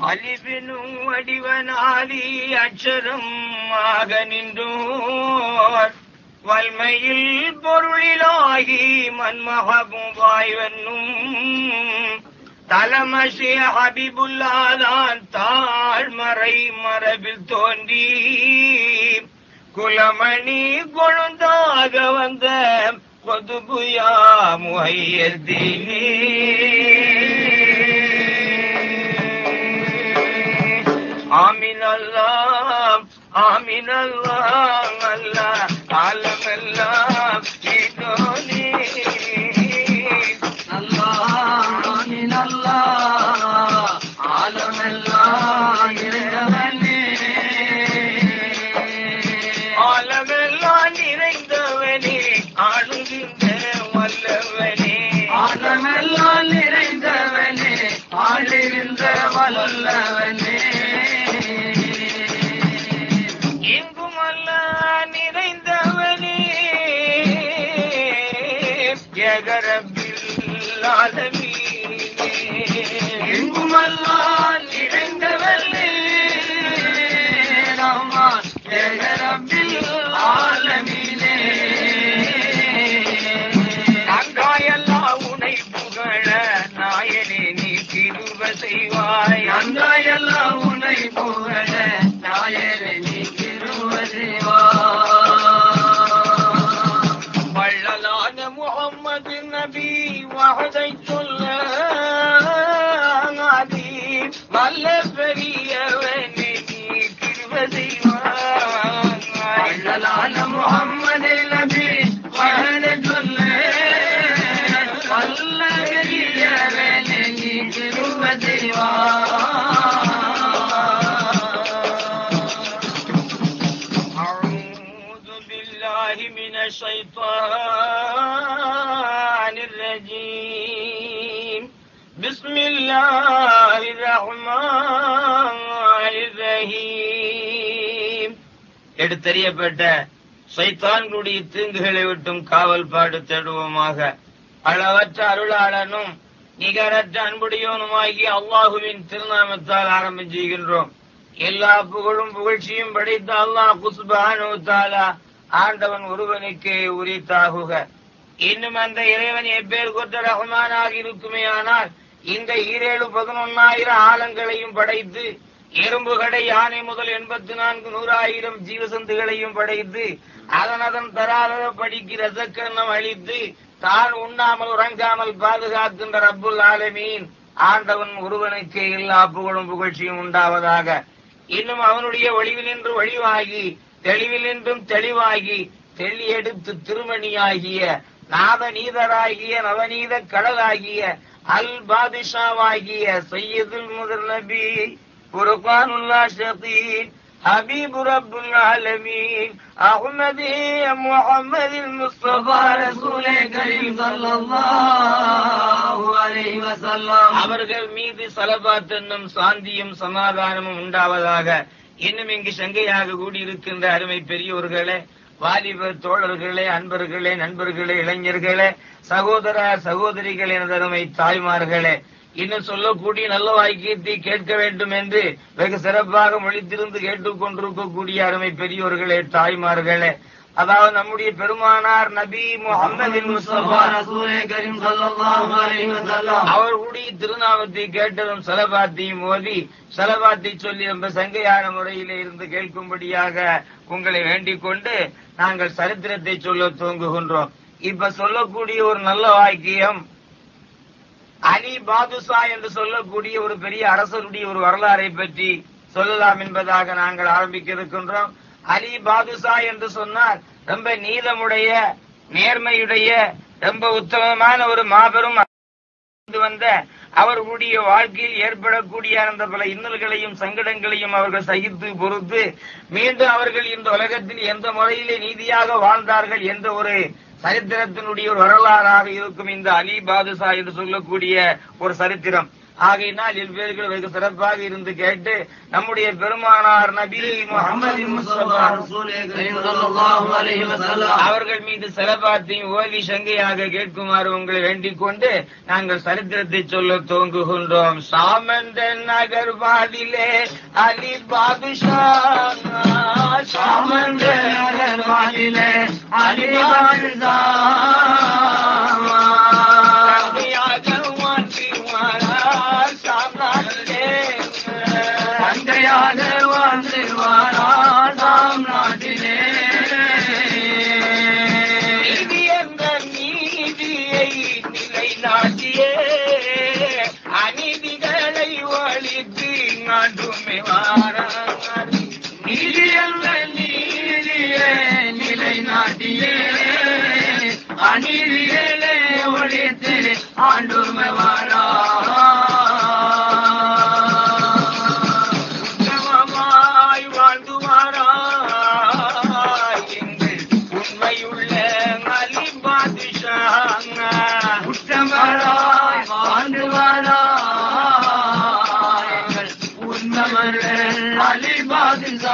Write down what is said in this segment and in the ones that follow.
அலிபினும் வடிவனாலி அச்சரம் ஆக நின்றோர் வல்மையில் பொருளிலாகி மன்மகபும் வாய்வன்னும் தலமஷி ஹபிபுல்லாதான் தாழ்மறை மரபில் தோன்றி குலமணி கொழுந்தாக வந்த கொதுபுயா முஹையத்தீனே ஆமின் அல்லாம் ஆமின் அல்லாம் அல்லாஹ் ஆலமெல்லாம் நீதோனே அல்லாஹ் அல்லாஹ் ஆலமெல்லாம் இறைவனே ஆலமெல்லாம் நிறைந்தவனே ஆளுகின்ற வல்லவனே ஆலமெல்லாம் நிறைந்தவனே ஆளுகின்ற வல்லவனே எங்கும் அல்ல நிறைந்தவனே ஏகரபில் ஆலமீனே எங்குமல்லால் நிறைந்தவனே ரஹ்மான் ஏக ரப்பில் ஆலமீனே அங்காயல்லா உனை புகழ நாயனே நீ திருவ செய்வாய் அங்காயெல்லாம் உன்னை புகழ நாயரே நீ திருவதேவா வள்ளலான முகம்மது நபி வகதை சொல்ல ஆதி வல்ல பெரியவனே நீ திருவ செய்வாய் வள்ளலான முகம்மது நபி மகன சொல்ல வல்ல பெரியவனே நீ திருவதேவா أعوذ بالله من الشيطان الرجيم بسم الله الرحمن الرحيم எடுத்தறியப்பட்ட சைத்தான்களுடைய தீங்குகளை விட்டும் காவல் பாடு தேடுவோமாக அளவற்ற அருளாளனும் நிகரற்ற அன்புடையவனுமாகி அல்லாஹுவின் திருநாமத்தால் ஆரம்பம் செய்கின்றோம் எல்லா புகழும் புகழ்ச்சியும் படைத்த அல்லாஹ் குஸ்பானு தாலா ஆண்டவன் ஒருவனுக்கே உரித்தாகுக இன்னும் அந்த இறைவன் எப்பேர் கொண்ட ரஹ்மானாக இருக்குமே ஆனால் இந்த ஈரேழு பதினொன்னாயிரம் ஆழங்களையும் படைத்து எறும்புகளை யானை முதல் எண்பத்தி நான்கு நூறாயிரம் ஜீவசந்துகளையும் படைத்து அதன் அதன் தராதர படிக்கு ரசக்கரணம் அளித்து தான் உண்ணாமல் உறங்காமல் பாதுகாக்கின்ற ரப்புல் ஆலமீன் ஆண்டவன் ஒருவனுக்கே எல்லா புகழும் புகழ்ச்சியும் உண்டாவதாக இன்னும் அவனுடைய ஒளிவினின்று ஒளிவாகி தெளிவினின்றும் தெளிவாகி தெளி எடுத்து திருமணியாகிய நாத நீதராகிய நவநீத கடலாகிய அல் பாதிஷாவாகிய சையதுல் முதல் நபி புரகானுல்லா ஷதீன் حبيب رب العالمين أحمد محمد முஸ்தபா المصطفى ரசூலே கரீம் ஸல்லல்லாஹு அலைஹி வஸல்லம் அவர்கள் மீது சலபாத் என்னும் சாந்தியும் சமாதானமும் உண்டாவதாக இன்னும் இங்கு சங்கையாக கூடியிருக்கின்ற அருமை பெரியோர்களே வாலிபர் தோழர்களே அன்பர்களே நண்பர்களே இளைஞர்களே சகோதர சகோதரிகள் எனது அருமை தாய்மார்களே இன்னும் சொல்லக்கூடிய நல்ல வாக்கியத்தை கேட்க வேண்டும் என்று வெகு சிறப்பாக மொழித்திருந்து கேட்டுக்கொண்டிருக்கக்கூடிய அருமை பெரியோர்களே தாய்மார்களே அதாவது நம்முடைய பெருமானார் நபி முகமது முஸ்தபா முஸ்தபா ரசூலே கரீம் ஸல்லல்லாஹு அலைஹி வஸல்லம் அவர்களுடைய திருநாமத்தை கேட்டதும் சலபாத்தையும் ஓதி சலபாத்தை சொல்லி ரொம்ப சங்கையான முறையிலே இருந்து கேட்கும்படியாக உங்களை வேண்டிக் கொண்டு நாங்கள் சரித்திரத்தை சொல்ல துவங்குகின்றோம் இப்ப சொல்லக்கூடிய ஒரு நல்ல வாக்கியம் அலி பாதுஷா என்று சொல்லக்கூடிய ஒரு பெரிய அரசருடைய ஒரு வரலாறை பற்றி சொல்லலாம் என்பதாக நாங்கள் ஆரம்பிக்க இருக்கின்றோம் அலி பாதுஷா என்று சொன்னால் ரொம்ப நீதமுடைய நேர்மையுடைய ரொம்ப உத்தமமான ஒரு மாபெரும் இருந்து வந்த அவர்களுடைய வாழ்க்கையில் ஏற்படக்கூடிய அந்த பல இன்னல்களையும் சங்கடங்களையும் அவர்கள் சகித்து பொறுத்து மீண்டும் அவர்கள் இந்த உலகத்தில் எந்த முறையிலே நீதியாக வாழ்ந்தார்கள் என்ற ஒரு சரித்திரத்தினுடைய ஒரு வரலாறாக இருக்கும் இந்த அலி பாதுஷா என்று சொல்லக்கூடிய ஒரு சரித்திரம் ஆகையினால் இவ்வேர்கள் வெகு சிறப்பாக இருந்து கேட்டு நம்முடைய பெருமானார் நபி முகமது முஸ்தபா رسول كريم صلى الله عليه وسلم அவர்கள் மீது செலபாத்தையும் ஓதி சங்கையாக கேட்குமாறு உங்களை வேண்டிக் கொண்டு நாங்கள் சரித்திரத்தை சொல்ல துவங்குகின்றோம் சாமந்த நகர்வாதிலே அலி பாதுஷா சாமந்த நகர்வாதிலே அலி பாதுஷா. தந்தையாக மாற்றிவாரார் சாம்ராஜ்யே. தந்தையாக வாழ்ந்து வாராம் நாட்டிலே நீதி என்ற நீதியை நிலைநாட்டியே அநீதிகளை ஒழித்து ஆண்டுமே வாரார் நீதி என்ற நீதியே நிலைநாட்டியே அநீதிகளை ஒழித்து ஆண்டுமை வாரா உத்தமமாய் வாழ்ந்து வாராய் எங்கள் உண்மையுள்ள அலி பாதுஷா உத்தமராய் வாழ்ந்து வாரா எங்கள் உன்னமர்கள் அலிபாதுசா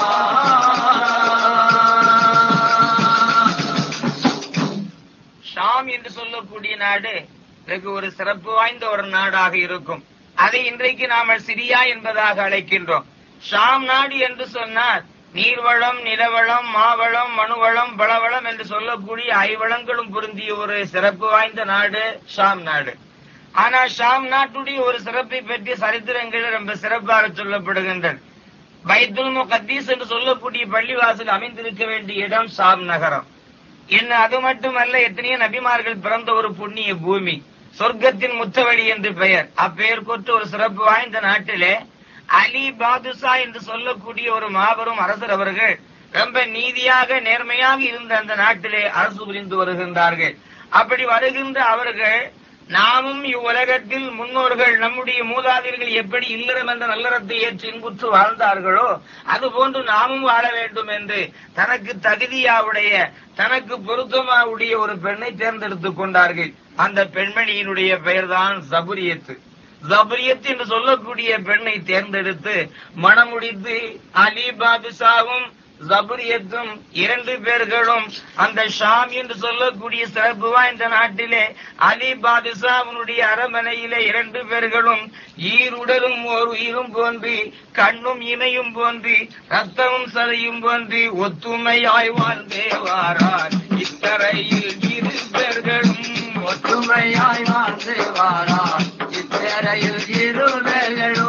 ஷாம் என்று சொல்லக்கூடிய நாடு வெகு ஒரு சிறப்பு வாய்ந்த ஒரு நாடாக இருக்கும் அதை இன்றைக்கு நாம சிரியா என்பதாக அழைக்கின்றோம் ஷாம் நாடு என்று சொன்னால் நீர்வளம் நிலவளம் மாவளம் மனுவளம் பலவளம் என்று சொல்லக்கூடிய ஐவளங்களும் பொருந்திய ஒரு சிறப்பு வாய்ந்த நாடு ஷாம் நாடு ஆனா ஷாம் நாட்டுடைய ஒரு சிறப்பை பற்றி சரித்திரங்கள் ரொம்ப சிறப்பாக சொல்லப்படுகின்றன பைத்துல் முகத்தீஸ் என்று சொல்லக்கூடிய பள்ளிவாசல் அமைந்திருக்க வேண்டிய இடம் ஷாம் நகரம் என்ன அது மட்டுமல்ல எத்தனையோ நபிமார்கள் பிறந்த ஒரு புண்ணிய பூமி சொர்க்கத்தின் முத்தவழி என்று பெயர் அப்பெயர் கொற்ற ஒரு சிறப்பு வாய்ந்த நாட்டிலே அலி பாதுஷா என்று சொல்லக்கூடிய ஒரு மாபெரும் அரசர் அவர்கள் ரொம்ப நீதியாக நேர்மையாக இருந்த அந்த நாட்டிலே அரசு புரிந்து வருகின்றார்கள் அப்படி வருகின்ற அவர்கள் நாமும் இவ்வுலகத்தில் முன்னோர்கள் நம்முடைய மூதாதையர்கள் எப்படி இல்லறம் என்ற நல்லறத்தை ஏற்று இன்புற்று வாழ்ந்தார்களோ அதுபோன்று நாமும் வாழ வேண்டும் என்று தனக்கு தகுதியாவுடைய தனக்கு பொருத்தமாவுடைய ஒரு பெண்ணை தேர்ந்தெடுத்துக் கொண்டார்கள் அந்த பெண்மணியினுடைய பெயர்தான் சபுரியத்து ஜபரியத் என்று சொல்லக்கூடிய பெண்ணை தேர்ந்தெடுத்து மணமுடித்து அலி பாதுஷாவும் ஜபரியத்தும் இரண்டு பேர்களும் அந்த ஷாம் என்று சொல்லக்கூடிய சிறப்பு வாய்ந்த நாட்டிலே அலி பாதுஷாவினுடைய அரமனையிலே இரண்டு பேர்களும் ஈருடலும் ஓர் உயிரும் போன்று கண்ணும் இமையும் போன்று ரத்தமும் சதையும் போன்று ஒத்துமையாய் வாழ்ந்தே வாரார் இத்தரையில் இரு பேர்களும் ஒற்றுமையாய் வாழ்ந்து வாரா இத்தரையில் இருவேகளோ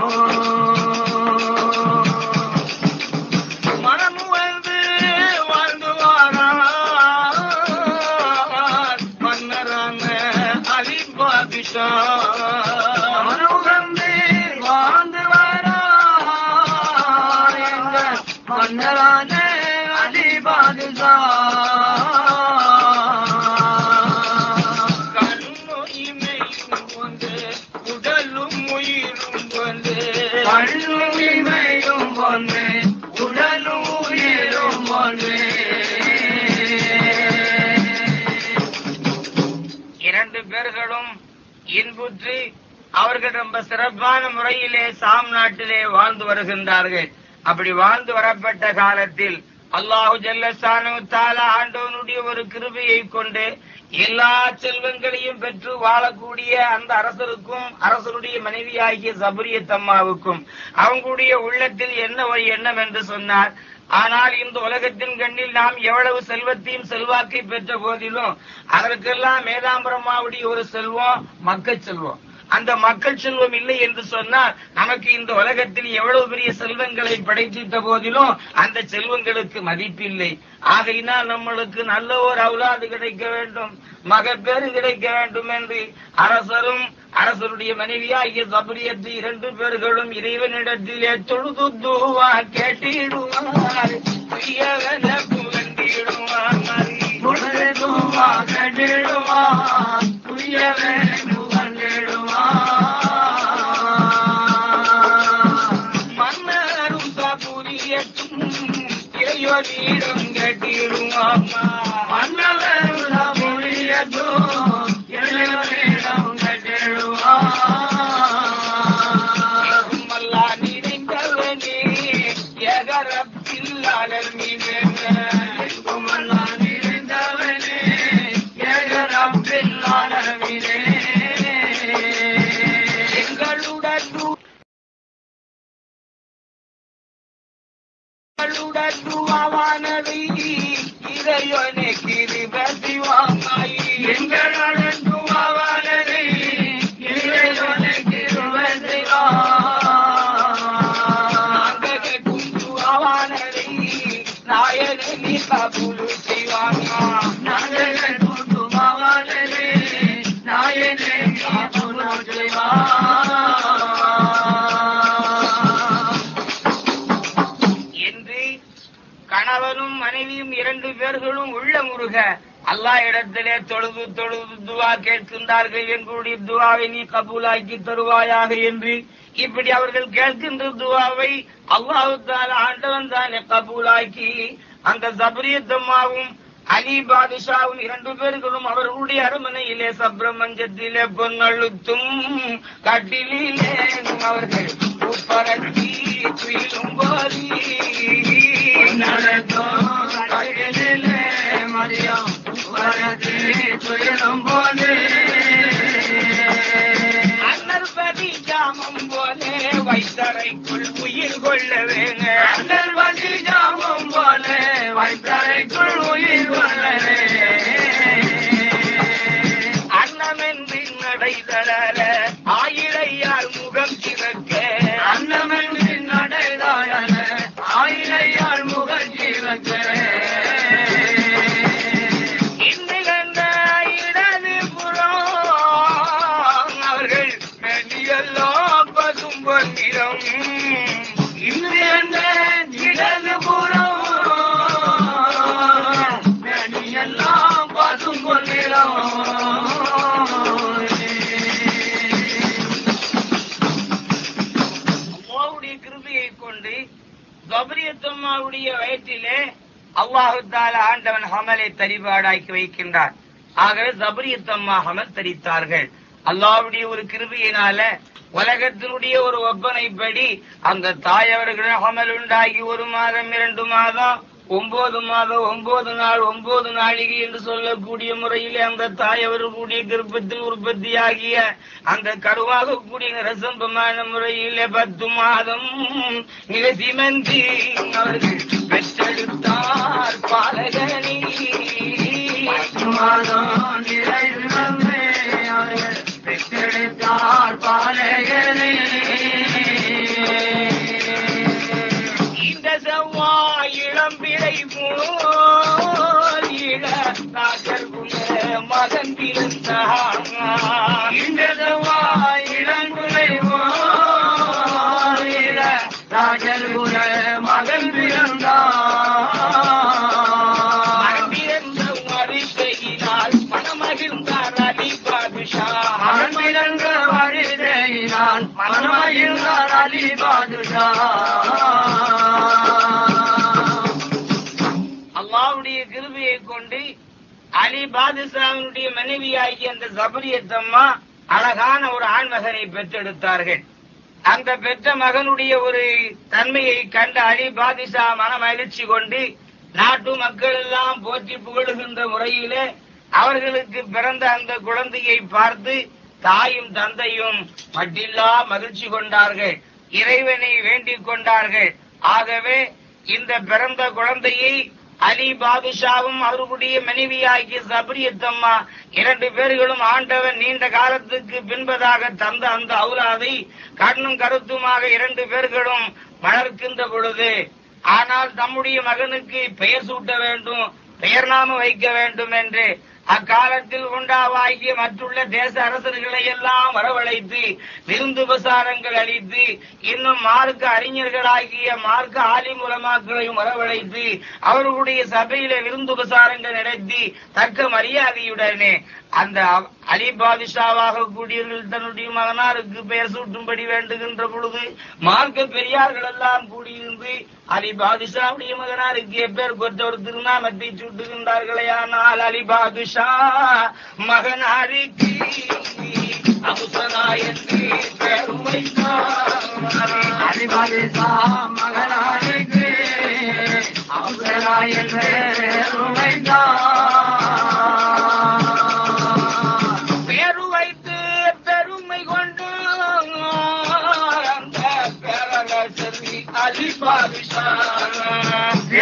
மனம் வந்து வாழ்ந்து வாரார் மன்னரான அலி பாதுஷா மனுகம்பே வாழ்ந்து வாரா எங்கள் மன்னரான அலிபாதுசா கண்ணும் இமையும் கொண்டு உடலும் உயிரும் கொண்டு கண்ணும் இமையும் பொண்ணு உடலும் உயிரும் பொண்ணு இரண்டு பேர்களும் இன்புற்று அவர்கள் ரொம்ப சிறப்பான முறையிலே சாம் நாட்டிலே வாழ்ந்து வருகின்றார்கள் அப்படி வாழ்ந்து வரப்பட்ட காலத்தில் அல்லாஹு ஜல்லசானு தாலா ஆண்டவனுடைய ஒரு கிருபையை கொண்டு எல்லா செல்வங்களையும் பெற்று வாழக்கூடிய அந்த அரசருக்கும் அரசருடைய மனைவியாகிய சபரியத்தம்மாவுக்கும் அவங்களுடைய உள்ளத்தில் என்ன ஒரு எண்ணம் என்று சொன்னார் ஆனால் இந்த உலகத்தின் கண்ணில் நாம் எவ்வளவு செல்வத்தையும் செல்வாக்கை பெற்ற போதிலும் அதற்கெல்லாம் மேதாம்பரமாவுடைய ஒரு செல்வம் மக்கள் செல்வம் அந்த மக்கள் செல்வம் இல்லை என்று சொன்னால் நமக்கு இந்த உலகத்தில் எவ்வளவு பெரிய செல்வங்களை படைத்திட்ட போதிலும் அந்த செல்வங்களுக்கு மதிப்பில்லை ஆகையினால் நம்மளுக்கு நல்ல ஒரு அவுலாது கிடைக்க வேண்டும் மகப்பேறு கிடைக்க வேண்டும் என்று அரசரும் அரசருடைய மனைவியாகிய சபரியத்து இரண்டு பேர்களும் இறைவனிடத்திலே தொழுது துவா கேட்டிடுவார் உய்யவன புகழ்ந்திடுவார் புகழ்துவா கண்டிடுவா துயவே புகழ்ந்திடுவா மன்னரும் சபுரியத்தும் இறைவனிடம் கேட்டிடுவாமா மன்னவருட மொழியதோ இளைவரிடம் கட்டிடுவா அந்த துவாவானது இறைவனை கிருபசிவாமாயி எங்களோட துவாவானது இறைவனுக்கு கிருபை செய்வார். துவாவானது நாயனை நீ கபுலு செய்வாங்க நாங்கள் துவாவானது நாயனே காப்புணர் செய்வார். என்று கணவனும் மனைவியும் இரண்டு பேர்களும் உள்ள முருக அல்லாஹ் இடத்திலே தொழுது தொழுது துவா கேட்கின்றார்கள் எங்களுடைய துவாவை நீ கபூலாக்கி தருவாயாக என்று இப்படி அவர்கள் கேட்கின்ற துவாவை அல்லாஹு தாலா ஆண்டவன் தானே கபூலாக்கி அந்த சபரியத்தம்மாவும் அலி பாதுஷாவும் இரண்டு பேர்களும் அவர்களுடைய அரமனையிலே சப்ரமஞ்சத்திலே பொன்னழுத்தும் கட்டிலே அவர்கள் உப்பரத்தி துயிலும் போதி நடக்கும் கடலிலே மரியம் வரது துயரும் போது அண்ணல் பதி ஜாமம் போலே வைத்தரைக்குள் உயிர் கொள்ளவேங்க அண்ணல் வண்டி ஜாமம் போல வைத்தரைக்குள் உயிர் கொள்ளவே அன்னமென்று நடைதளர ஆயிழையால் முகம் சிறக்க அன்னமென்று நடைதாயன ஆயிரையால் முகஜீவக்க இன்னிகண்ட இடது புறம் அவர்கள் மெல்லியெல்லாம் பசும் பொன்னிறம் இன்று என்ற இடது புறம் எல்லாம் பசும் கொள்கிறோம் அல்லாஹ்வுடைய கிருபையை கொண்டு கபரியத்தம்மாவுடைய வயிற்றிலே அல்லாஹு தாலா ஆண்டவன் ஹமலை தரிபாடாக்கி வைக்கின்றார் ஆகவே சபரியத்தம்மா ஹமல் தரித்தார்கள் அல்லாஹ்வுடைய ஒரு கிருபையினால உலகத்தினுடைய ஒரு ஒப்பனைப்படி அந்த தாயவர்கள் ஹமல் உண்டாகி ஒரு மாதம் இரண்டு மாதம் ஒன்பது மாதம் ஒன்பது நாள் ஒன்பது நாளிகை என்று சொல்லக்கூடிய முறையிலே அந்த தாயவர்களுடைய கர்ப்பத்தில் உற்பத்தியாகிய அந்த கருவாக கூடிய ரசம்பமான முறையிலே பத்து மாதம் நிகசிமந்தி அவர்கள் பெற்றெடுத்தார் பாலகனி மாதம் நிறைவு வந்து அவர்கள் பெற்றெடுத்தார் பாலகனே இந்த செவ்வாய் இளம்பிறை போல் இள ராஜர் குல மகன் பிறந்தார் இந்த செவ்வாய் இளங்குலை ஓரில ராஜர் குல மகன் பிறந்தார் பிறந்த வரிசையினால் மனமகிழ்ந்தார் அலி பாதுஷா மகன் பிறந்த வருதையினால் மனமகிழ்ந்தார் அலி பாதுஷா அல்லாவுடைய கிருபையை கொண்டு அலி பாதுஷாவினுடைய மனைவியாகிய அந்த சபரியத்தம்மா அழகான ஒரு ஆண்மகனை பெற்றெடுத்தார்கள் அந்த பெற்ற மகனுடைய ஒரு தன்மையை கண்ட அலி பாதுஷா மன மகிழ்ச்சி கொண்டு நாட்டு மக்கள் எல்லாம் போற்றி புகழுகின்ற முறையிலே அவர்களுக்கு பிறந்த அந்த குழந்தையை பார்த்து தாயும் தந்தையும் மட்டில்லா மகிழ்ச்சி கொண்டார்கள் இறைவனை வேண்டிக் கொண்டார்கள் ஆகவே இந்த பிறந்த குழந்தையை அலி பாதுஷாவும் அவர்களுடைய மனைவியாகிய சபரியத்தம்மா இரண்டு பேர்களும் ஆண்டவன் நீண்ட காலத்துக்கு பின்பதாக தந்த அந்த அவுலாதை கண்ணும் கருத்துமாக இரண்டு பேர்களும் வளர்க்கின்ற பொழுது ஆனால் தம்முடைய மகனுக்கு பெயர் சூட்ட வேண்டும் பெயர் நாம வைக்க வேண்டும் என்று அக்காலத்தில் உண்டாவாகிய மற்றுள்ள தேச அரசர்களை எல்லாம் வரவழைத்து விருந்து உபசாரங்கள் அளித்து இன்னும் மார்க்க அறிஞர்களாகிய மார்க்க ஆலிமுலமாக்களையும் வரவழைத்து அவர்களுடைய சபையில விருந்து உபசாரங்கள் நடத்தி தக்க மரியாதையுடனே அந்த அ- அலி பாதுஷாவாக கூடியவர்கள் தன்னுடைய மகனாருக்கு பெயர் சூட்டும்படி வேண்டுகின்ற பொழுது மார்க்க பெரியார்கள் எல்லாம் கூடியிருந்து அலி பாதுஷாவுடைய மகனாருக்கு எப்பேர் கொற்ற ஒரு திருநாமத்தை சூட்டுகின்றார்களே ஆனால் அலி பாதுஷா மகனாருக்கு அமுசனா என்று பெயர் வைத்தார் அலிபாலிசா மகனாருக்கு அவசரா என்று உழைத்தார். பேரு வைத்து பெருமை கொண்டு அந்த பேரரசரி அலி பாதுஷா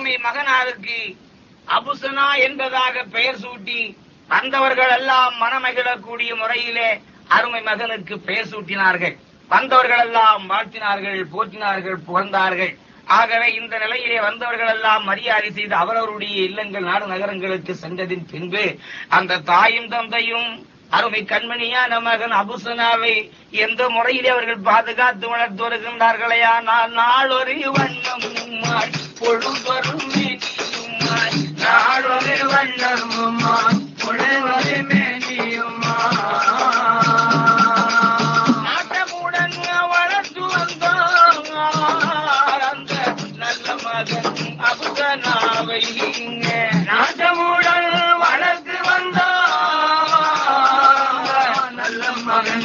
அருமை மகனாருக்கு அபுசனா என்பதாக பெயர் சூட்டி வந்தவர்கள் எல்லாம் மனமகிழக்கூடிய முறையிலே அருமை மகனுக்கு பெயர் சூட்டினார்கள் வந்தவர்கள் எல்லாம் வாழ்த்தினார்கள் போற்றினார்கள் புகழ்ந்தார்கள் ஆகவே இந்த நிலையிலே வந்தவர்கள் எல்லாம் மரியாதை செய்து அவரவருடைய இல்லங்கள் நாடு நகரங்களுக்கு சென்றதின் பின்பு அந்த தாயும் தந்தையும் அருமை கண்மணியான மகன் அபுசனாவை எந்த முறையிலே அவர்கள் பாதுகாத்து வளர்த்து வருகின்றார்களையா நான் நாளொரு வண்ணம் பொழுதொரும் மேனியுமாய், நாடொரு வண்ணமுமா பொழுவது மேனியுமா நாட்டமுடன் வளர்த்து வந்தார் அந்த நல்ல மகன் அபுசனாவை நாட்டமுடன் வளர்த்து வந்தா நல்ல மகன்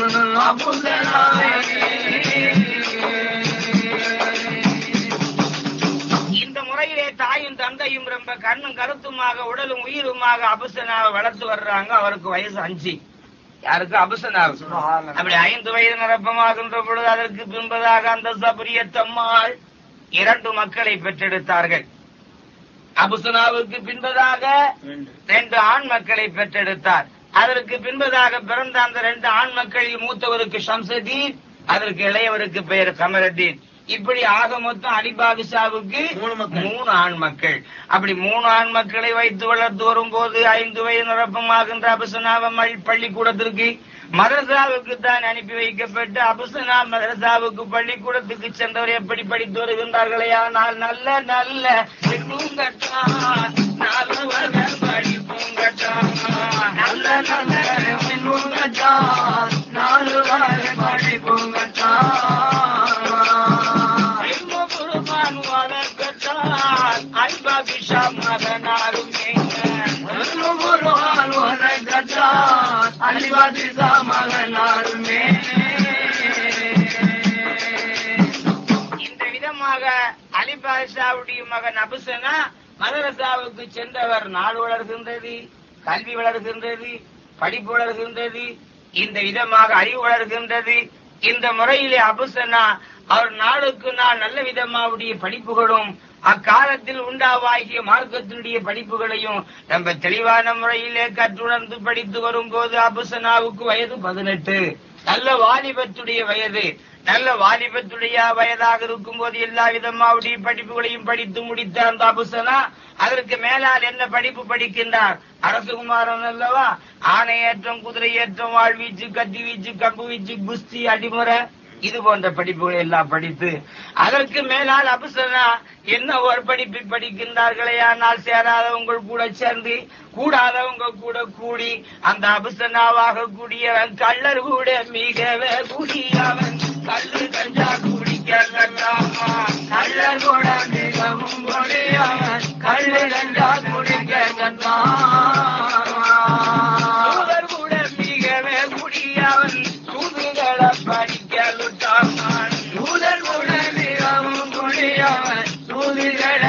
இந்த முறையிலே தாயும் தந்தையும் ரொம்ப கண்ணும் கருத்துமாக உடலும் உயிருமாக அபுசனாவை வளர்த்து வர்றாங்க அவருக்கு வயசு அஞ்சு யாருக்கு அபுசனாவு அப்படி ஐந்து வயது நிரப்பமாகின்ற பொழுது அதற்கு பின்பதாக அந்த சபரியத்தம்மாள் இரண்டு மக்களை பெற்றெடுத்தார்கள் அபுசனாவுக்கு பின்பதாக ரெண்டு ஆண் மக்களை பெற்றெடுத்தார் அதற்கு பின்பதாக பிறந்த அந்த ரெண்டு ஆண் மக்களில் மூத்தவருக்கு ஷம்சதீன் அதற்கு இளையவருக்கு பெயர் கமரதீன் இப்படி ஆக மொத்தம் அலிபாதுஷாவுக்கு மூணு மக்கள். மூணு ஆண் மக்கள் அப்படி மூணு ஆண் மக்களை வைத்து வளர்த்து வரும்போது ஐந்து வயது நிரப்பமாகின்ற அபுசனாவ பள்ளிக்கூடத்திற்கு மதரசாவுக்கு தான் அனுப்பி வைக்கப்பட்டு அபுசனா மதரசாவுக்கு பள்ளிக்கூடத்துக்கு சென்றவர் எப்படி படித்து வருகின்றார்களே ஆனால் நல்ல நல்ல பூங்கட்டான் நல்லவர்கள் படிப்பூங்கட்டான் நல்ல நல்ல மின்னுங்கட்டான் நாலு வார படிப்புங்கட்டான் குருபான் வளர்க்கட்டான் அல்பாபிஷா மகனாருமே குருவான் உனக்கட்டான் அலிவாதிசா மகனாருமே இந்த விதமாக அலிபாஷாவுடைய மகன் அபுசனா மதரசாவுக்கு சென்றவர் நாடு வளர்கின்றது கல்வி வளர்கின்றது படிப்பு வளர்கின்றது இந்த விதமாக அறிவு வளர்கின்றது இந்த முறையிலே அபுசனா அவர் நாளுக்கு நாள் நல்ல விதமாவுடைய படிப்புகளும் அக்காலத்தில் உண்டாவாகிய மார்க்கத்தினுடைய படிப்புகளையும் நம்ம தெளிவான முறையிலே கற்றுணர்ந்து படித்து வரும்போது அபுசனாவுக்கு வயது பதினெட்டு நல்ல வாலிபத்துடைய வயது நல்ல வாலிபத்துடைய வயதாக இருக்கும்போது எல்லா விதமாவுடைய படிப்புகளையும் படித்து முடித்த அந்த அபுசனா அதற்கு மேலால் என்ன படிப்பு படிக்கின்றார் அரசகுமாரன் அல்லவா ஆனை ஏற்றம் குதிரை ஏற்றம் வாழ்வீச்சு கத்தி வீச்சு கம்பு வீச்சு குஸ்தி அடிமுறை இது போன்ற படிப்புகளை எல்லாம் படித்து அதற்கு மேலால் அபுசனா என்ன ஒரு படிப்பை படிக்கின்றார்களே ஆனால் சேராதவங்க கூட சேர்ந்து கூடாதவங்க கூட கூடி அந்த அபுசனாவாக கூடியவன் கள்ளர் கூட மிகவே கூடியவன் கள்ளு கஞ்சா குடிக்க கண்டாமா கள்ளர் கூட மிகவும் கொடியவன் கள்ளு கண்டா குடிக்க கண்டான் சூதர் கூட மிகவே கூடியவன் சூதுகளை படிக்கலுட்டான் சூதர் கூட மிகவும் கொடியவன் சூதிகளை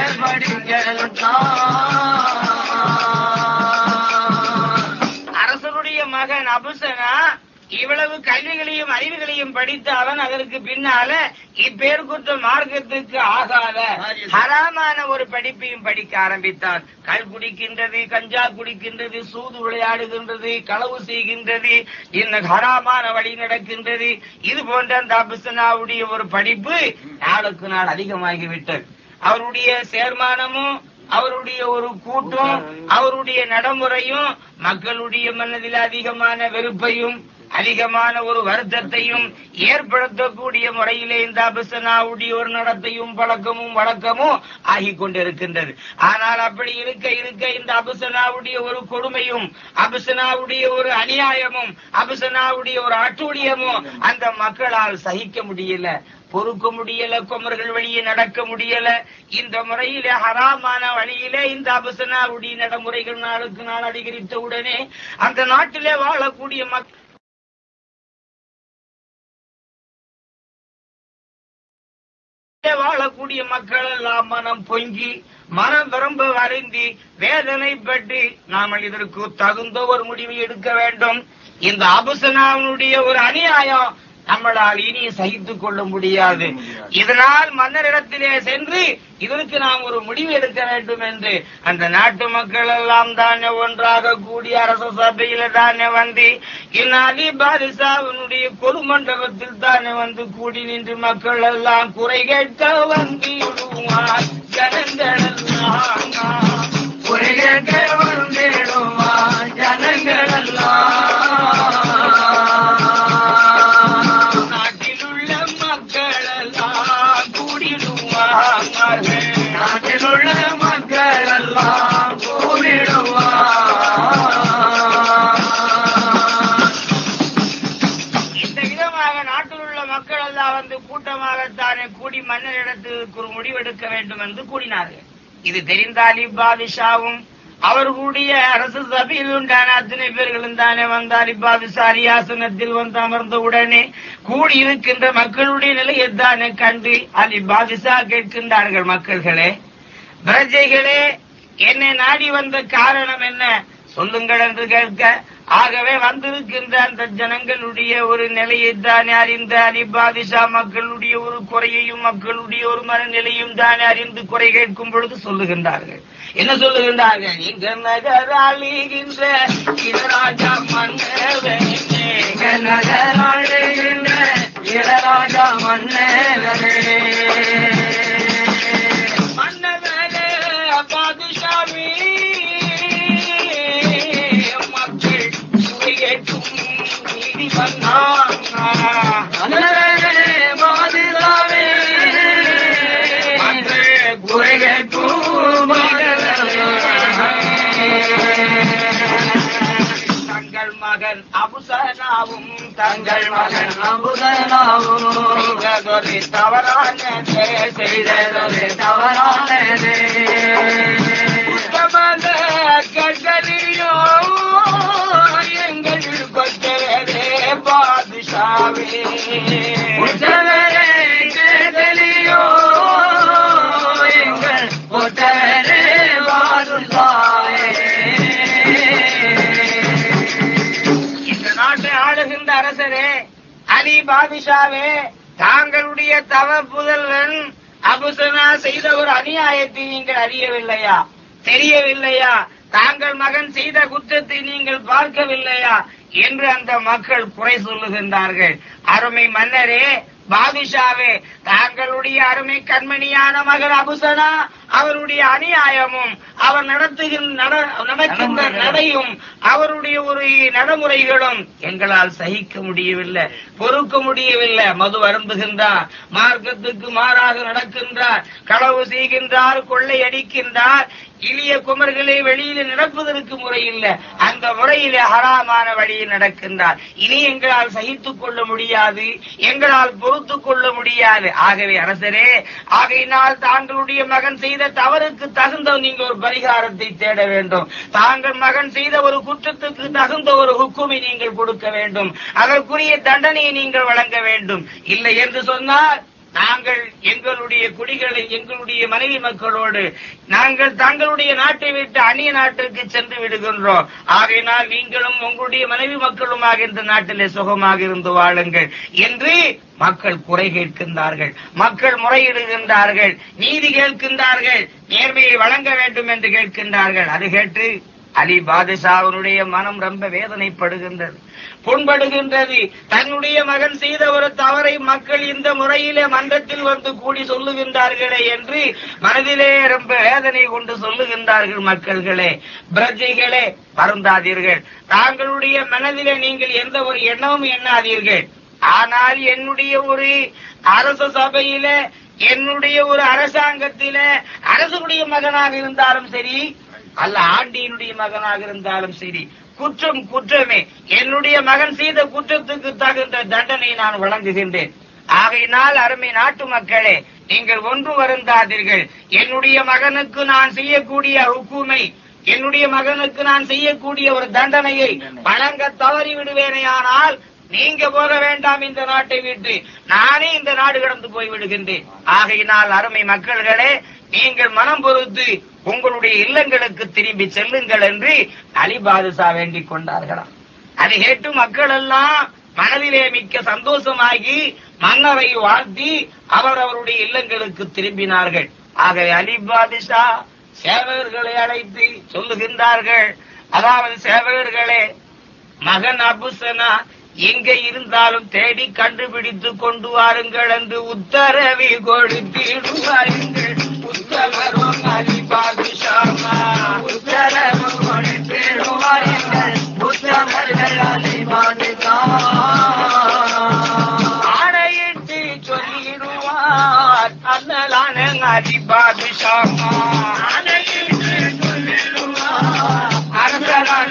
படிக்க அரசனுடைய மகன் அபுசனா இவ்வளவு கல்விகளையும் அறிவுகளையும் படித்த அவன் அதற்கு பின்னால இப்பேருக்குற்ற மார்க்கத்துக்கு ஆகாத ஹராமான ஒரு படிப்பையும் படிக்க ஆரம்பித்தான் கள் குடிக்கின்றது கஞ்சா குடிக்கின்றது சூது விளையாடுகின்றது களவு செய்கின்றது இந்த ஹராமான வழி நடக்கின்றது இது போன்ற அந்த அபுசனாவுடைய ஒரு படிப்பு நாளுக்கு நாள் அதிகமாகிவிட்டது அவருடைய சேர்மானமும் அவருடைய ஒரு கூட்டம் அவருடைய நடைமுறையும் மக்களுடைய மனதில் அதிகமான வெறுப்பையும் அதிகமான ஒரு வருத்தத்தையும் ஏற்படுத்தக்கூடிய முறையிலே இந்த அபிசனாவுடைய ஒரு நடத்தையும் பழக்கமும் வழக்கமும் ஆகிக் கொண்டிருக்கின்றது ஆனால் அப்படி இருக்க இருக்க இந்த அபிசனாவுடைய ஒரு கொடுமையும் அபிசனாவுடைய ஒரு அநியாயமும் அபிசனாவுடைய ஒரு அட்டூழியமும் அந்த மக்களால் சகிக்க முடியல பொறுக்க முடியல குமர்கள் வழியே நடக்க முடியல இந்த முறையிலே ஹராமான வழியிலே இந்த அபசனாவுடைய நடைமுறைகள் நாளுக்கு நாள் அதிகரித்த உடனே அந்த நாட்டிலே வாழக்கூடிய மக்கள் வாழக்கூடிய மக்கள் எல்லாம் மனம் பொங்கி மனம் விரும்ப வருந்தி வேதனைப்பட்டு நாம இதற்கு தகுந்த ஒரு முடிவை எடுக்க வேண்டும் இந்த அபுசனாவுடைய ஒரு அநியாயம் நம்மளால் இனி சகித்துக் கொள்ள முடியாது இதனால் மன்னரிடத்திலே சென்று இதற்கு நாம் ஒரு முடிவு எடுக்க வேண்டும் என்று அந்த நாட்டு மக்கள் எல்லாம் தானே ஒன்றாக கூடி அரச சபையில தானே வந்து இந்நாளி பாரிசாவினுடைய கொலுமண்டபத்தில் தானே வந்து கூடி நின்று மக்கள் எல்லாம் குறை கேட்க வந்திடுவார் ஜனங்கள் எல்லாம் குறைகேட்க வந்திடுமா ஜனங்கள் எல்லாம் நாட்டில் உள்ள மக்கள் எல்லாம் கூடிடுவார்கள் நாட்டில் உள்ள மக்கள் எல்லாம் கூடிடுவார் இந்த விதமாக நாட்டில் உள்ள மக்கள் எல்லாம் வந்து கூட்டமாகத்தானே கூடி மன்னரிடத்துக்கு ஒரு முடிவெடுக்க வேண்டும் என்று கூடினார்கள் இது தெரிந்த அலி பாதுஷாவும் அவர்களுடைய அரசு சபையில் உண்டான அத்தனை பேர்களும் தானே வந்த அலி பாதுஷா அரியாசனத்தில் வந்து அமர்ந்த உடனே கூடியிருக்கின்ற மக்களுடைய நிலையை தானே கண்டு அலி பாதுஷா கேட்கின்றார்கள் மக்கள்களே பிரஜைகளே என்னை நாடி வந்த காரணம் என்ன சொல்லுங்கள் என்று கேட்க ஆகவே வந்திருக்கின்ற அந்த ஜனங்களுடைய ஒரு நிலையை தானே அறிந்த அலி பாதிஷா மக்களுடைய ஒரு குறையையும் மக்களுடைய ஒரு மனநிலையும் தானே அறிந்து குறை கேட்கும் பொழுது சொல்லுகின்றார்கள் என்ன சொல்லுகின்றார்கள் எங்க நகராளிகின்ற இதராஜா மன்னரே நகராடுகின்ற இளராஜா மன்னரே மன்னவரே பாதுஷாவே மக்கள் குறையேற்றும் நீதி வந்தாங்க மன்னரே மாதிராவே மக்கள் குறைகேட்கும் தங்கள் மகன் அபுசனாவும் தங்கள் மகன் அமுதனாவும் செய்ததொரு தவறான செய்ததொரு தவறானதே உத்தமன கட்டளையோ எங்கள் கொத்தரே பாதுஷாவே உத்தவரே கேதலியோ எங்கள் ஒத்தவரே இந்த நாட்டை ஆளுகின்ற அரசரே அலி பாதிஷாவே தாங்களுடைய தவ புதல்வன் அபுசனா செய்த ஒரு அநியாயத்தை நீங்கள் அறியவில்லையா தெரியவில்லையா தாங்கள் மகன் செய்த குற்றத்தை நீங்கள் பார்க்கவில்லையா என்று அந்த மக்கள் குறை சொல்லுகின்றார்கள் அருமை மன்னரே பாதுஷாவே தாங்களுடைய அருமை கண்மணியான மகன் அபுசனா அவருடைய அநியாயமும் அவர் நடத்துகின்ற நட- நடக்கின்ற நடையும் அவருடைய ஒரு நடைமுறைகளும் எங்களால் சகிக்க முடியவில்லை பொறுக்க முடியவில்லை மது அருந்துகின்றார் மார்க்கத்துக்கு மாறாக நடக்கின்றார் களவு செய்கின்றார் கொள்ளை அடிக்கின்றார் இளிய குமர்களை வெளியில நடப்பதற்கு முறையில்லை அந்த முறையிலே ஹராமான வழியில் நடக்கின்றார் இனி எங்களால் சகித்துக் கொள்ள முடியாது எங்களால் பொறுத்துக் கொள்ள முடியாது ஆகவே அரசரே ஆகையினால் தாங்களுடைய மகன் செய்த தவறுக்கு தகுந்த நீங்க ஒரு பரிகாரத்தை தேட வேண்டும் தாங்கள் மகன் செய்த ஒரு குற்றத்துக்கு தகுந்த ஒரு ஹுக்குமை நீங்கள் கொடுக்க வேண்டும் அதற்குரிய தண்டனையை நீங்கள் வழங்க வேண்டும் இல்லை என்று சொன்னால் நாங்கள் எங்களுடைய குடிகளை எங்களுடைய மனைவி மக்களோடு நாங்கள் தங்களுடைய நாட்டை விட்டு அந்நிய நாட்டிற்கு சென்று விடுகின்றோம் ஆகையினால் நீங்களும் உங்களுடைய மனைவி மக்களுமாக இந்த நாட்டிலே சுகமாக இருந்து வாழுங்கள் என்று மக்கள் குறை கேட்கின்றார்கள் மக்கள் முறையிடுகின்றார்கள் நீதி கேட்கின்றார்கள் நேர்மையை வழங்க வேண்டும் என்று கேட்கின்றார்கள் அது கேட்டு அலி பாதுஷாவினுடைய மனம் ரொம்ப வேதனைப்படுகின்றது புண்படுகின்றது தன்னுடைய மகன் செய்த ஒரு தவறை மக்கள் இந்த முறையிலே மன்றத்தில் வந்து கூடி சொல்லுகின்றார்களே என்று மனதிலே ரொம்ப வேதனை கொண்டு சொல்லுகின்றார்கள் மக்கள்களே பிரஜைகளே வருந்தாதீர்கள் தாங்களுடைய மனதிலே நீங்கள் எந்த ஒரு எண்ணமும் எண்ணாதீர்கள் ஆனால் என்னுடைய ஒரு அரச சபையில என்னுடைய ஒரு அரசாங்கத்தில அரசனுடைய மகனாக இருந்தாலும் சரி அல்ல ஆண்டியினுடைய மகனாக இருந்தாலும் சரி குற்றம் குற்றமே என்னுடைய மகன் செய்த குற்றத்துக்கு தகுந்த தண்டனை நான் வழங்குகின்றேன் ஆகையினால் அருமை நாட்டு மக்களே நீங்கள் ஒன்று வருந்தாதீர்கள் என்னுடைய மகனுக்கு நான் செய்யக்கூடிய ஹுக்குமை என்னுடைய மகனுக்கு நான் செய்யக்கூடிய ஒரு தண்டனையை வழங்க தவறி விடுவேனேயானால் நீங்க போக வேண்டாம் இந்த நாட்டை விட்டு நானே இந்த நாடு கடந்து போய் விடுகின்றேன் ஆகையினால் அருமை மக்கள்களே நீங்கள் மனம் பொறுத்து உங்களுடைய இல்லங்களுக்கு திரும்பி செல்லுங்கள் என்று அலி பாதுஷா வேண்டிக் கொண்டார்களாம் அதை கேட்டு மக்கள் எல்லாம் மனதிலே மிக்க சந்தோஷமாகி மன்னரை வாழ்த்தி அவர் அவருடைய இல்லங்களுக்கு திரும்பினார்கள் ஆகவே அலி பாதிஷா சேவகர்களை அழைத்து சொல்லுகின்றார்கள் அதாவது சேவகர்களே மகன் அபுசனா எங்க இருந்தாலும் தேடி கண்டுபிடித்து கொண்டு வாருங்கள் என்று உத்தரவி கொடுத்திடுவாருங்கள் உத்தரவும் அலி பாதுஷாமா உத்தரவு கொடுத்திடுவார்கள் உத்தமர்கள் அலைவாடுதான் ஆணையிட்டு சொல்லிடுவார் அண்ணலான அலி பாதுஷாமா ஆணையிட்டு சொல்லிடுவார் அரசரான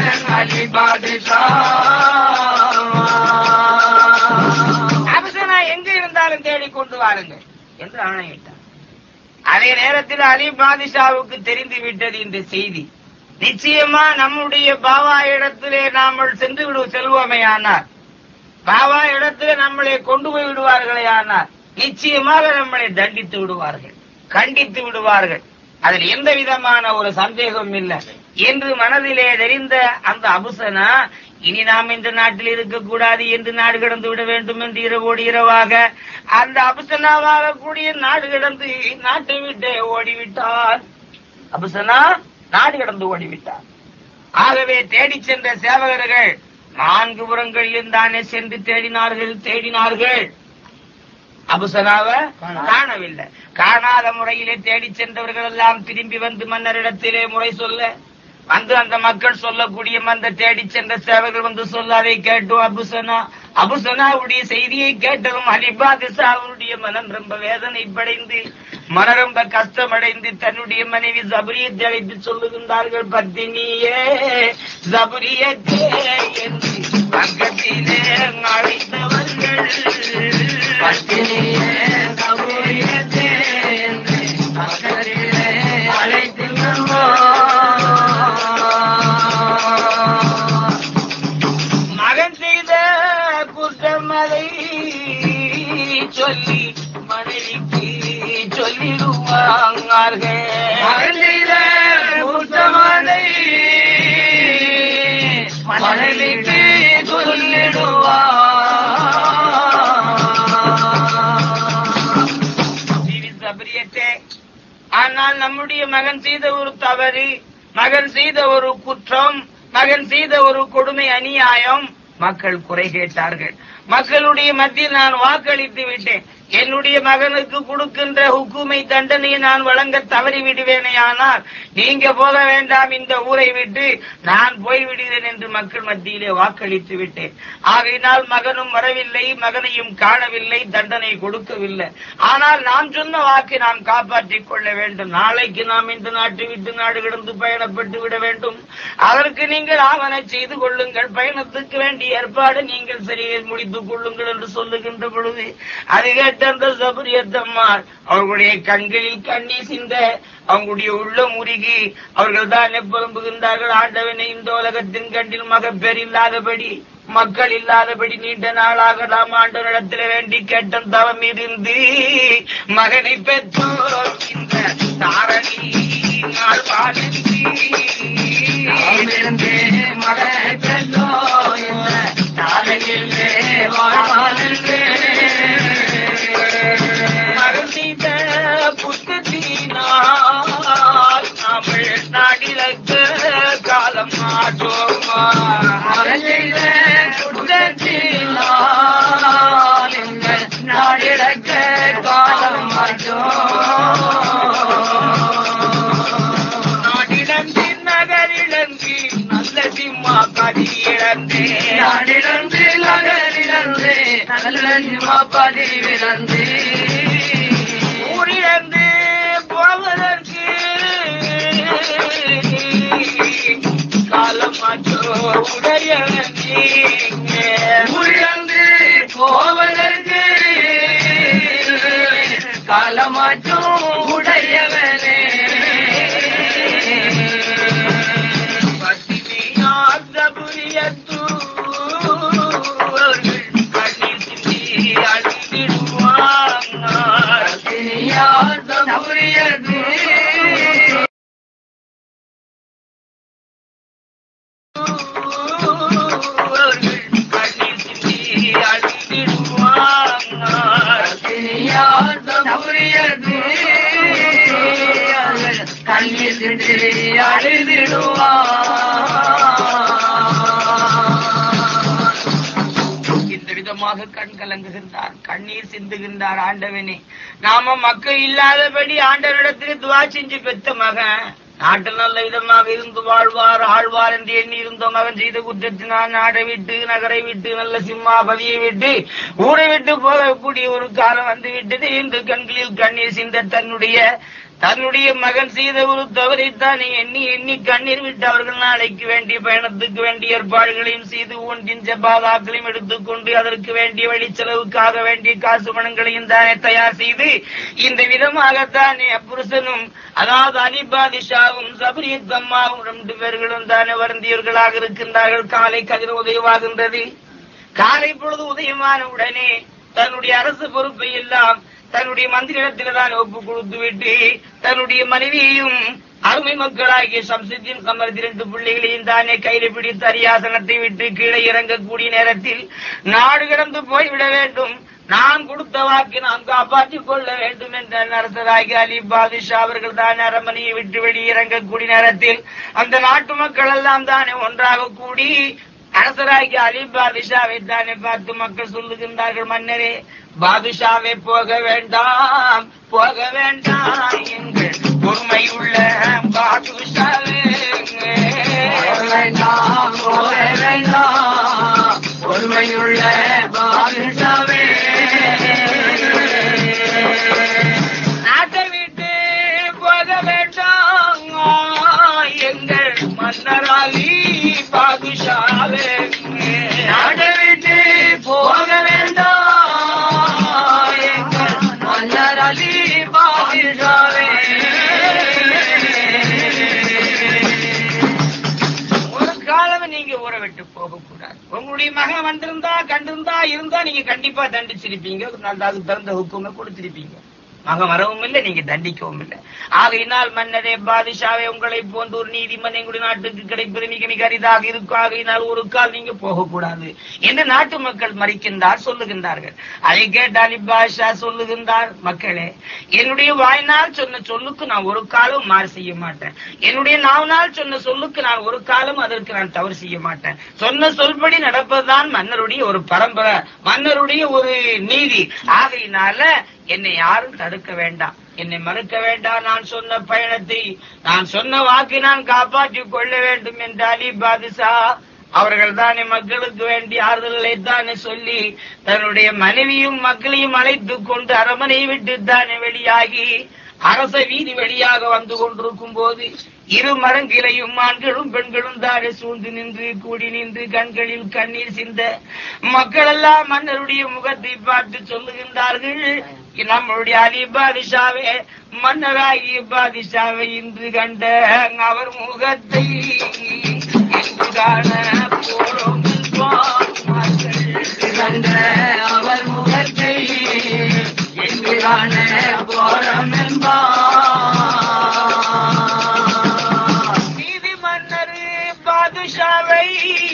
அலிபாதுஷா அபுசனா எங்க இருந்தாலும் தேடி கொண்டு வாருங்கள் என்று ஆணையிட்டார் அதே நேரத்தில் அலி பாதிஷாவுக்கு தெரிந்து விட்டது இந்த செய்தி நிச்சயமா நம்முடைய பாபா இடத்திலே நாமல் சென்று விடு செல்வோமே ஆனார் பாபா இடத்திலே நம்மளை கொண்டு போய் விடுவார்களே ஆனார் நிச்சயமாக நம்மளை தண்டித்து விடுவார்கள் கண்டித்து விடுவார்கள் அதில் எந்த விதமான ஒரு சந்தேகம் இல்லை என்று மனதிலே தெரிந்த அந்த அபுசனா இனி நாம் இந்த நாட்டில் இருக்கக்கூடாது என்று நாடு கடந்து விட வேண்டும் என்று இரவோடு இரவாக அந்த அபுசனாவாக கூடிய நாடு கடந்து நாட்டை விட்டு ஓடிவிட்டார் அபுசனா நாடு கடந்து ஓடிவிட்டார் ஆகவே தேடிச் சென்ற சேவகர்கள் நான்கு புறங்களிலும் தானே சென்று தேடினார்கள் தேடினார்கள் அபுசனாவ காணவில்லை காணாத முறையிலே தேடிச் சென்றவர்கள் எல்லாம் திரும்பி வந்து மன்னரிடத்திலே முறை சொல்ல வந்து அந்த மக்கள் சொல்லக்கூடிய அந்த தேடிச் சென்ற சேவர்கள் வந்து சொல்ல அதை கேட்டோம் அபுசனா அபுசனாவுடைய செய்தியை கேட்டதும் அலிபாதிசா அவருடைய மனம் ரொம்ப வேதனைப்படைந்து மன ரொம்ப கஷ்டமடைந்து தன்னுடைய மனைவி ஜபரியத்தை அழைத்து சொல்லுகின்றார்கள் பத்தினியே ஜபரியத்தே என்று பக்கத்திலே அழைத்தவர்கள் பத்தினியே கபூரியத்தே என்று பக்கத்திலே அழைத்து வந்தோம். மகன் செய்த குற்றமதை சொல்லி மனைவிக்கு சொல்லிடுவார்கள் மகன் செய்த குற்றமதை மனைவிக்கு சொல்லிடுவார் பிவி சபரியத்தே ஆனால் நம்முடைய மகன் செய்த ஒரு தவறு மகன் செய்த ஒரு குற்றம் மகன் செய்த ஒரு கொடுமை அநியாயம் மக்கள் குறை கேட்டார்கள் மக்களுடைய மத்தியில் நான் வாக்களித்து விட்டேன் என்னுடைய மகனுக்கு கொடுக்கின்ற ஹுக்குமை தண்டனையை நான் வழங்க தவறி விடுவேனே ஆனால் நீங்க போக வேண்டாம் இந்த ஊரை விட்டு நான் போய் விடுகிறேன் என்று மக்கள் மத்தியிலே வாக்களித்து விட்டேன் ஆகையினால் மகனும் வரவில்லை மகனையும் காணவில்லை தண்டனை கொடுக்கவில்லை ஆனால் நான் சொன்ன வாக்கை நாம் காப்பாற்றிக் கொள்ள வேண்டும் நாளைக்கு நாம் இந்த நாட்டை விட்டு நாடு கடந்து பயணப்பட்டு விட வேண்டும் அதற்கு நீங்கள் ஆவணை செய்து கொள்ளுங்கள் பயணத்துக்கு வேண்டிய ஏற்பாடு நீங்கள் சரியை முடித்துக் கொள்ளுங்கள் என்று சொல்லுகின்ற பொழுது அது கேட்ட அந்த சபரியத்தம்மாள் அவர்களுடைய கண்களில் கண்ணீர் சிந்த அவங்களுடைய உள்ளம் உருகி அவர்கள் தான் புலம்புகின்றார்கள் ஆண்டவனை இந்த உலகத்தின் கண்டில் மகப்பேர் இல்லாதபடி மக்கள் இல்லாதபடி நீண்ட நாளாக நாம் ஆண்டவனிடத்தில் வேண்டி கேட்டும் தவம் இருந்து மகனை பெற்றோர் இந்த தாரணி நாள் வாழ்ந்தி நாமிருந்தே மகனை பெற்றோம் இந்த நாளையிலே வாழ்வானே மகன் செய்த புத்தத்தினால் தமிழ் நாடிலக்க காலம் மாற்றோமா மகன் செய்த குற்றத்தினால் எங்கள் நாடிடக்க காலம் மாற்றோம் நாடிழந்து நகரிழந்து நல்ல சிம்மா கதி இழந்து நாடிழந்து நகரிழந்து நல்ல பதிவிழந்து ஊரிழந்து போவதற்கு காலம் மாற்றோ உடைய உயர்ந்து போவதற்கு காலமாற்றும் உடையவனே பத்தினியார் தபுரியத்தூர்கள் கண்ணீர் சிந்தி அழுது நினைச்சிட்டு அழுதிடுவான் இந்த விதமாக கண் கலங்குகின்றார் கண்ணீர் சிந்துகின்றார் ஆண்டவனே நாம மக்கள் இல்லாதபடி ஆண்டவரிடத்தில் துவா செஞ்சு பெத்த மகன் நாட்டில் நல்ல விதமாக இருந்து வாழ்வார் ஆழ்வார் என்று எண்ணி இருந்த மகன் செய்த குற்றத்தினால் நாடை விட்டு நகரை விட்டு நல்ல சிம்மாபதியை விட்டு ஊரை விட்டு போகக்கூடிய ஒரு காலம் வந்து விட்டது என்று கண்களில் கண்ணீர் சிந்த தன்னுடைய தன்னுடைய மகன் செய்த ஒரு தவறைத்தானே எண்ணி எண்ணி கண்ணீர் விட்டு அவர்கள் நாளைக்கு வேண்டிய பயணத்துக்கு வேண்டிய ஏற்பாடுகளையும் செய்து ஒன்றின் செவ்வாதாக்களையும் எடுத்துக்கொண்டு அதற்கு வேண்டிய வழி செலவுக்காக வேண்டிய காசு பணங்களையும் தானே தயார் செய்து இந்த விதமாகத்தானே புருஷனும் அதாவது அலிபாதிஷாவும் சபரியத் அம்மாவும் ரெண்டு பேர்களும் தானே வருந்தியவர்களாக இருக்கின்றார்கள் காலை கதிர உதயமாகின்றது காலை பொழுது உதயமான உடனே தன்னுடைய அரசு பொறுப்பை எல்லாம் தன்னுடைய மந்திரிடத்தில் தான் ஒப்பு கொடுத்து விட்டு தன்னுடைய மனைவியையும் அருமை மக்களாகிய சம்சத்தின் கமர் இரண்டு பிள்ளைகளையும் தானே கையில பிடித்து அரியாசனத்தை விட்டு கீழே இறங்கக்கூடிய நேரத்தில் நாடு கடந்து போய்விட வேண்டும் நான் கொடுத்த வாக்கு நாம் காப்பாற்றிக் கொள்ள வேண்டும் என்ற அரசராகி அலி பாதுஷா அவர்கள் தான் அரண்மனையை விட்டு வெளியிறங்கக்கூடிய நேரத்தில் அந்த நாட்டு மக்கள் எல்லாம் தானே ஒன்றாக கூடி அரசராகி அலி பாதுஷாவை தானே பார்த்து மக்கள் சொல்லுகின்றார்கள் மன்னரே பாதுஷாவே போக வேண்டாம் போக வேண்டாம் எங்கள் பொறுமை உள்ள பாதுஷாவே வேண்டாம் போக வேண்டாம் பொறுமையுள்ள பாதுஷாவே நாட்டை விட்டு போக வேண்டாம் எங்கள் மன்னராகி பாதுஷாவே நாட்டை விட்டு போக வேண்டாம் எங்கள் மன்னர் அலி பாதுஷாவே ஒரு காலம் நீங்க ஊரை விட்டு போக கூடாது உங்களுடைய மகன் வந்திருந்தா கண்டிருந்தா இருந்தா நீங்க கண்டிப்பா தண்டிச்சிருப்பீங்க ஒரு நாள் அதுக்கு தகுந்த ஹுக்குமை கொடுத்திருப்பீங்க மகன் வரவும் இல்லை நீங்க தண்டிக்கவும் இல்லை ஆகையினால் மன்னரே பாதிஷாவே உங்களை போன்ற ஒரு நீதிமன்றம் எங்களுடைய நாட்டுக்கு கிடைப்பது மிக மிக அரிதாக இருக்கும் ஆகையினால் ஒரு கால் நீங்க போகக்கூடாது என்று நாட்டு மக்கள் மறிக்கின்றார் சொல்லுகின்றார்கள் அதை கேட்டு அலி பாஷா சொல்லுகின்றார் மக்களே என்னுடைய வாய்நாள் சொன்ன சொல்லுக்கு நான் ஒரு காலம் மாறு செய்ய மாட்டேன் என்னுடைய நாவனால் சொன்ன சொல்லுக்கு நான் ஒரு காலம் அதற்கு நான் தவறு செய்ய மாட்டேன் சொன்ன சொல்படி நடப்பதுதான் மன்னருடைய ஒரு பரம்பரை மன்னருடைய ஒரு நீதி ஆகையினால என்னை யாரும் தடுக்க வேண்டாம் என்னை மறுக்க வேண்டாம் நான் சொன்ன பயணத்தை நான் சொன்ன வாக்கை நான் காப்பாற்றிக் கொள்ள வேண்டும் என்ற அலி பாதுஷா அவர்கள் தானே மக்களுக்கு வேண்டிய ஆறுதல்களை தானே சொல்லி தன்னுடைய மனைவியும் மக்களையும் அழைத்துக் கொண்டு அரமனையை விட்டு தானே வெளியாகி அரச வீதி வெளியாக வந்து கொண்டிருக்கும் போது இரு மரங்கிளையும் ஆண்களும் பெண்களும் தானே சூழ்ந்து நின்று கூடி நின்று கண்களில் கண்ணீர் சிந்த மக்கள் எல்லாம் மன்னருடைய முகத்தை பார்த்து சொல்லுகின்றார்கள் நம்மளுடைய அலி பாதிஷாவே மன்னராகிய பாதிஷாவை இன்று கண்ட அவர் முகத்தை இன்று காண போறோம் மக்கள் கண்ட அவர் முகத்தை என்று காண போறோம் என்பார் நீதி மன்னர் பாதுஷாவை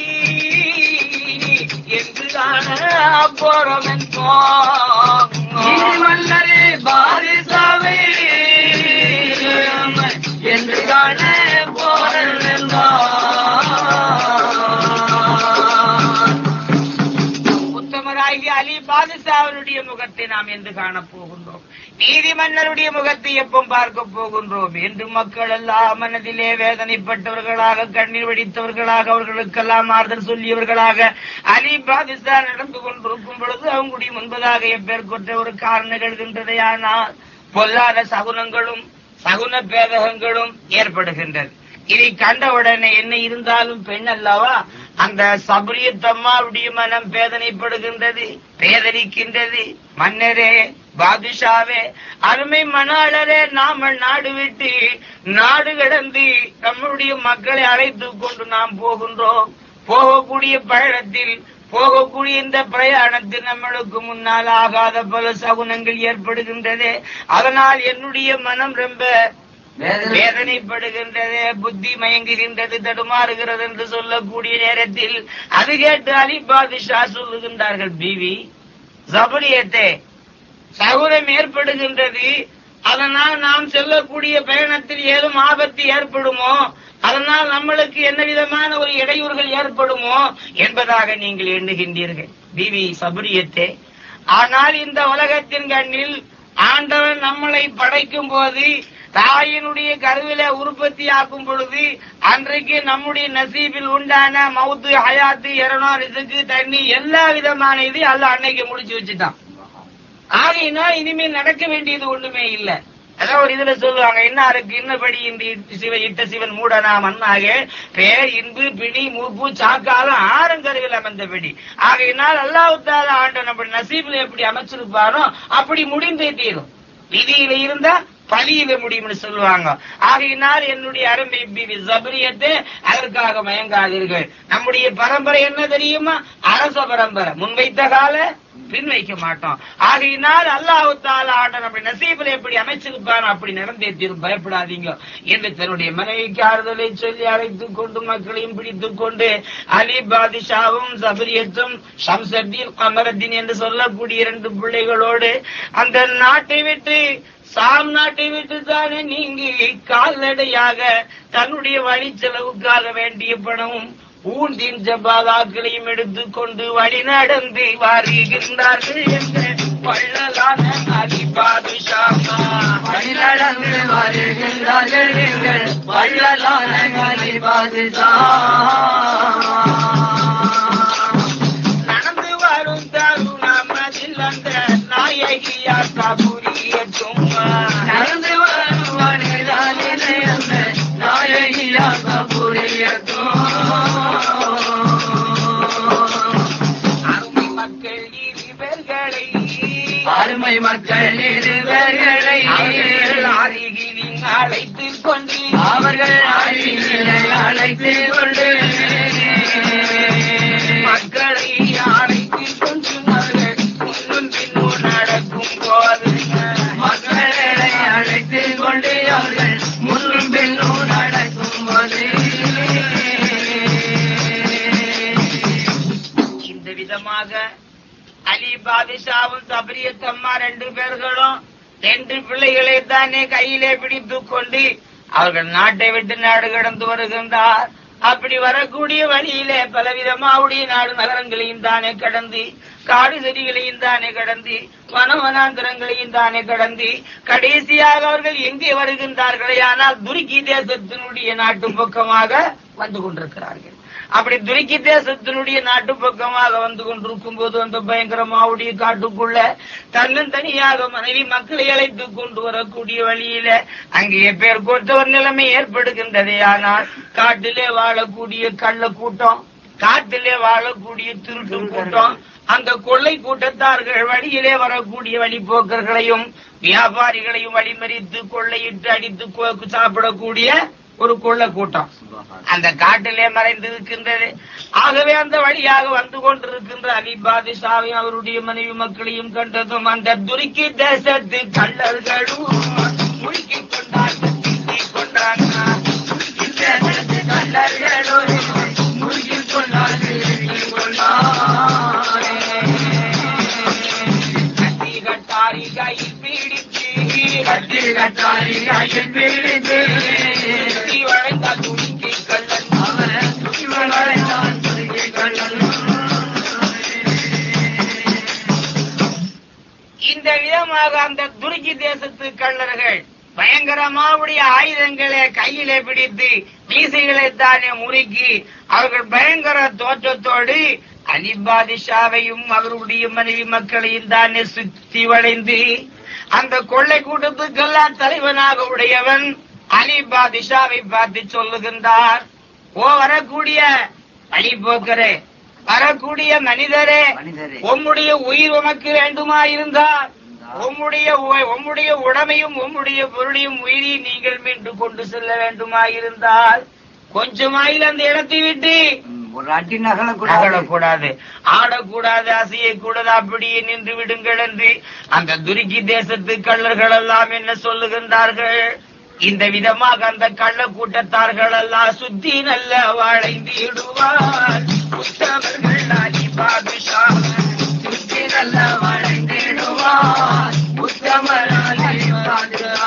என்று காண போறோம் என்போம் நீதி மன்னரே பாரிசாவே என்று காண போறோம் என்பார் உத்தமராகி அலி பாதுஷாவனுடைய முகத்தை நாம் என்று காணப் போகின்றோம் நீதி மன்னருடைய முகத்தை எப்போ பார்க்க போகின்றோம் என்று மக்கள் எல்லாம் மனதிலே வேதனைப்பட்டவர்களாக கண்ணீர் வடித்தவர்களாக அவர்களுக்கெல்லாம் ஆறுதல் சொல்லியவர்களாக அலி பாதுஷா நடந்து கொண்டிருக்கும் பொழுது அவங்களுடைய முன்பதாக எப்பேர் கொற்ற ஒரு காரணம் நிகழ்கின்றதே ஆனால் பொல்லாத சகுனங்களும் சகுன பேதகங்களும் ஏற்படுகின்றது இதை கண்டவுடனே என்ன இருந்தாலும் பெண் அல்லவா அந்த சபரியத்தம்மாவுடைய மனம் வேதனைப்படுகின்றது வேதனிக்கின்றது மன்னரே பாதுஷாவே அருமை மணாளரே நாம நாடு விட்டு நாடு கடந்து நம்முடைய மக்களை அழைத்துக் கொண்டு நாம் போகின்றோம் போகக்கூடிய பயணத்தில் போகக்கூடிய இந்த பிரயாணத்தில் நம்மளுக்கு முன்னால் ஆகாத பல சகுனங்கள் ஏற்படுகின்றது அதனால் என்னுடைய மனம் ரொம்ப வேதனைப்படுகின்றது புத்தி மயங்குகின்றது தடுமாறுகிறது என்று சொல்லக்கூடிய நேரத்தில் அது கேட்டு அலி பாதுஷா சொல்லுகின்றார்கள் பிவி ஜபலியத்தே சகுனம் ஏற்படுகின்றது அதனால் நாம் செல்லக்கூடிய பயணத்தில் ஏதும் ஆபத்து ஏற்படுமோ அதனால் நம்மளுக்கு என்ன விதமான ஒரு இடையூறுகள் ஏற்படுமோ என்பதாக நீங்கள் எண்ணுகின்றீர்கள் பிவி சபரியத்தே ஆனால் இந்த உலகத்தின் கண்ணில் ஆண்டவன் நம்மளை படைக்கும் போது தாயினுடைய கருவில உற்பத்தி ஆக்கும் பொழுது அன்றைக்கு நம்முடைய நசீபில் உண்டான மவுத்து ஹயாத்து இரணம் ரிசுக்கு தண்ணி எல்லா விதமான இது அல்ல அன்னைக்கு முடிச்சு வச்சுட்டான் ஆகையினால் இனிமேல் நடக்க வேண்டியது ஒண்ணுமே இல்ல அதான் ஒரு இதுல சொல்லுவாங்க இன்னாருக்கு இன்னபடி இந்த இட்டு சிவன் இட்ட சிவன் மூடனா மண்ணாக பேர் இன்பு பிடி மூப்பு சாக்காலம் ஆரங்கருவில் அமைந்தபடி ஆகையினால் அல்லாஹுத்தால ஆண்ட நம்ம நசீபில் எப்படி அமைச்சிருப்பாரோ அப்படி முடிந்தே தீரும் விதியில இருந்தா பழியில முடியும்னு சொல்லுவாங்க ஆகையினால் என்னுடைய அருமை பிவி சபரியத்தை அதற்காக மயங்காதீர்கள் நம்முடைய பரம்பரை என்ன தெரியுமா அரச பரம்பரை முன்வைத்த கால பின் வைக்க மாட்டோம் ஆகையினால் அல்லாஹு தாலா ஆண்ட நம்முடைய நசீபில் எப்படி அமைச்சிருப்பான் அப்படி நடந்தே தீரும் பயப்படாதீங்க என்று தன்னுடைய மனைவிக்கு ஆறுதலை சொல்லி அழைத்துக் கொண்டு மக்களையும் பிடித்துக் கொண்டு அலி பாதிஷாவும் சபரியத்தும் ஷம்சத்தீன் கமரத்தீன் என்று சொல்லக்கூடிய இரண்டு பிள்ளைகளோடு அந்த நாட்டை விட்டு சாம் நாட்டை விட்டு தானே நீங்கி கால்நடையாக தன்னுடைய வழி செலவுக்காக வேண்டிய பணமும் ஊந்தின் ஜபாதாக்களையும் எடுத்துக்கொண்டு வழி நடந்து வருகின்றார்கள் என்ற வள்ளலான அலி பாதுஷாமா வழிநடந்து வருகின்றார்கள் எங்கள் வள்ளலான நடந்து வரும் தருணம் அதில் அந்த நாயகியா கபுரியற்றும் நடந்து வருவானிலே அந்த நாயகியாக புரியட்டும் அருமை மக்கள் இருவர்களை அருமை மக்கள் இருவர்களை அவர்கள் அருகிலின் அழைத்துக் கொண்டு அவர்கள் அருகிலே அழைத்து கொண்டு மக்களை அழைத்துக் கொண்டு அவர்கள் முன்னும் பின்னும் நடக்கும் போது மக்களை அழைத்து கொண்டு அவர்கள் முன்னும் பின்னும் நடக்கும் போது இந்த விதமாக அலி பாதிஷாவும் சபரியத்தம்மா ரெண்டு பேர்களும் ரெண்டு பிள்ளைகளை தானே கையிலே பிடித்துக் கொண்டு அவர்கள் நாட்டை விட்டு நாடு கடந்து வருகின்றார் அப்படி வரக்கூடிய வழியிலே பலவிதமாவுடைய நாடு நகரங்களையும் தானே கடந்து காடு செடிகளையும் தானே கடந்து வனவனாந்திரங்களையும் தானே கடந்து கடைசியாக அவர்கள் எங்கே வருகின்றார்களே ஆனால் துருக்கி தேசத்தினுடைய நாட்டு பக்கமாக வந்து கொண்டிருக்கிறார்கள் அப்படி துருக்கி தேசத்தினுடைய நாட்டு பக்கமாக வந்து கொண்டிருக்கும் போது அந்த பயங்கரமாவுடைய காட்டுக்குள்ள தன்னந்தனியாக மனைவி மக்களை அழைத்துக் கொண்டு வரக்கூடிய வழியில அங்கே பேர் கொடுத்த ஒரு நிலைமை ஏற்படுகின்றதே ஆனால் காட்டிலே வாழக்கூடிய கள்ள கூட்டம் காட்டிலே வாழக்கூடிய திருட்டு கூட்டம் அந்த கொள்ளை கூட்டத்தார்கள் வழியிலே வரக்கூடிய வழிபோக்கர்களையும் வியாபாரிகளையும் வழிமறித்து கொள்ளையிட்டு அடித்து கொ- சாப்பிடக்கூடிய ஒரு கொள்ளை கூட்டம் அந்த காட்டிலே மறைந்திருக்கின்றது ஆகவே அந்த வழியாக வந்து கொண்டிருக்கின்ற அலி பாதிஷாவையும் அவருடைய மனைவி மக்களையும் கண்டதும் அந்த துருக்கி தேசத்து கள்ளர்களும் முழுக்கிக் கொண்டார்கள் திட்டிக் கொண்டார்கள் இந்த தேசத்து கள்ளர்களோடு முழுகிக் கொண்டார்கள் எண்ணிக் கொண்டார்கள். கட்டி கட்டாரி கையில் பிடித்து கட்டி கட்டாரி கையில் பிடித்து கட்டி வளைந்த துருக்கி கள்ளன் அவன் இவளைத்தான் துருக்கி கள்ளன். இந்த விதமாக அந்த துருக்கி தேசத்து கள்ளர்கள் பயங்கரமாவுடைய ஆயுதங்களை கையிலே பிடித்து மீசைகளை தானே முறுக்கி அவர்கள் பயங்கர தோற்றத்தோடு அலிபாதிஷாவையும் அவருடைய மனைவி மக்களையும் தானே சுத்தி வளைந்து அந்த கொள்ளை கூட்டத்துக்கெல்லாம் தலைவனாக உடையவன் அலி பாதிஷாவை பார்த்து சொல்லுகின்றார் ஓ வரக்கூடிய வழிபோக்கரே வரக்கூடிய மனிதரே மனிதரே உம்முடைய உயிர் உமக்கு வேண்டுமா இருந்தால் உம்முடைய உ- உம்முடைய உடமையும் உம்முடைய பொருளையும் உயிரையும் நீங்கள் மீண்டு கொண்டு செல்ல வேண்டுமா இருந்தால் கொஞ்சமாயில் அந்த இடத்தை விட்டு ம், ஒரு அடி நகல அகலக்கூடாது ஆடக்கூடாது அசையக்கூடாது அப்படியே நின்று விடுங்கள் என்று அந்த துருக்கி தேசத்து கள்ளர்கள் எல்லாம் என்ன சொல்லுகின்றார்கள் இந்த விதமாக அந்த கள்ள கூட்டத்தார்கள் எல்லாம் சுத்தி நல்ல வளைந்திடுவார் உத்தவர்கள் அலி பாதுஷா சுற்றி நல்ல வளைந்திடுவார் உத்தமராலே பாதுகாப்பார்.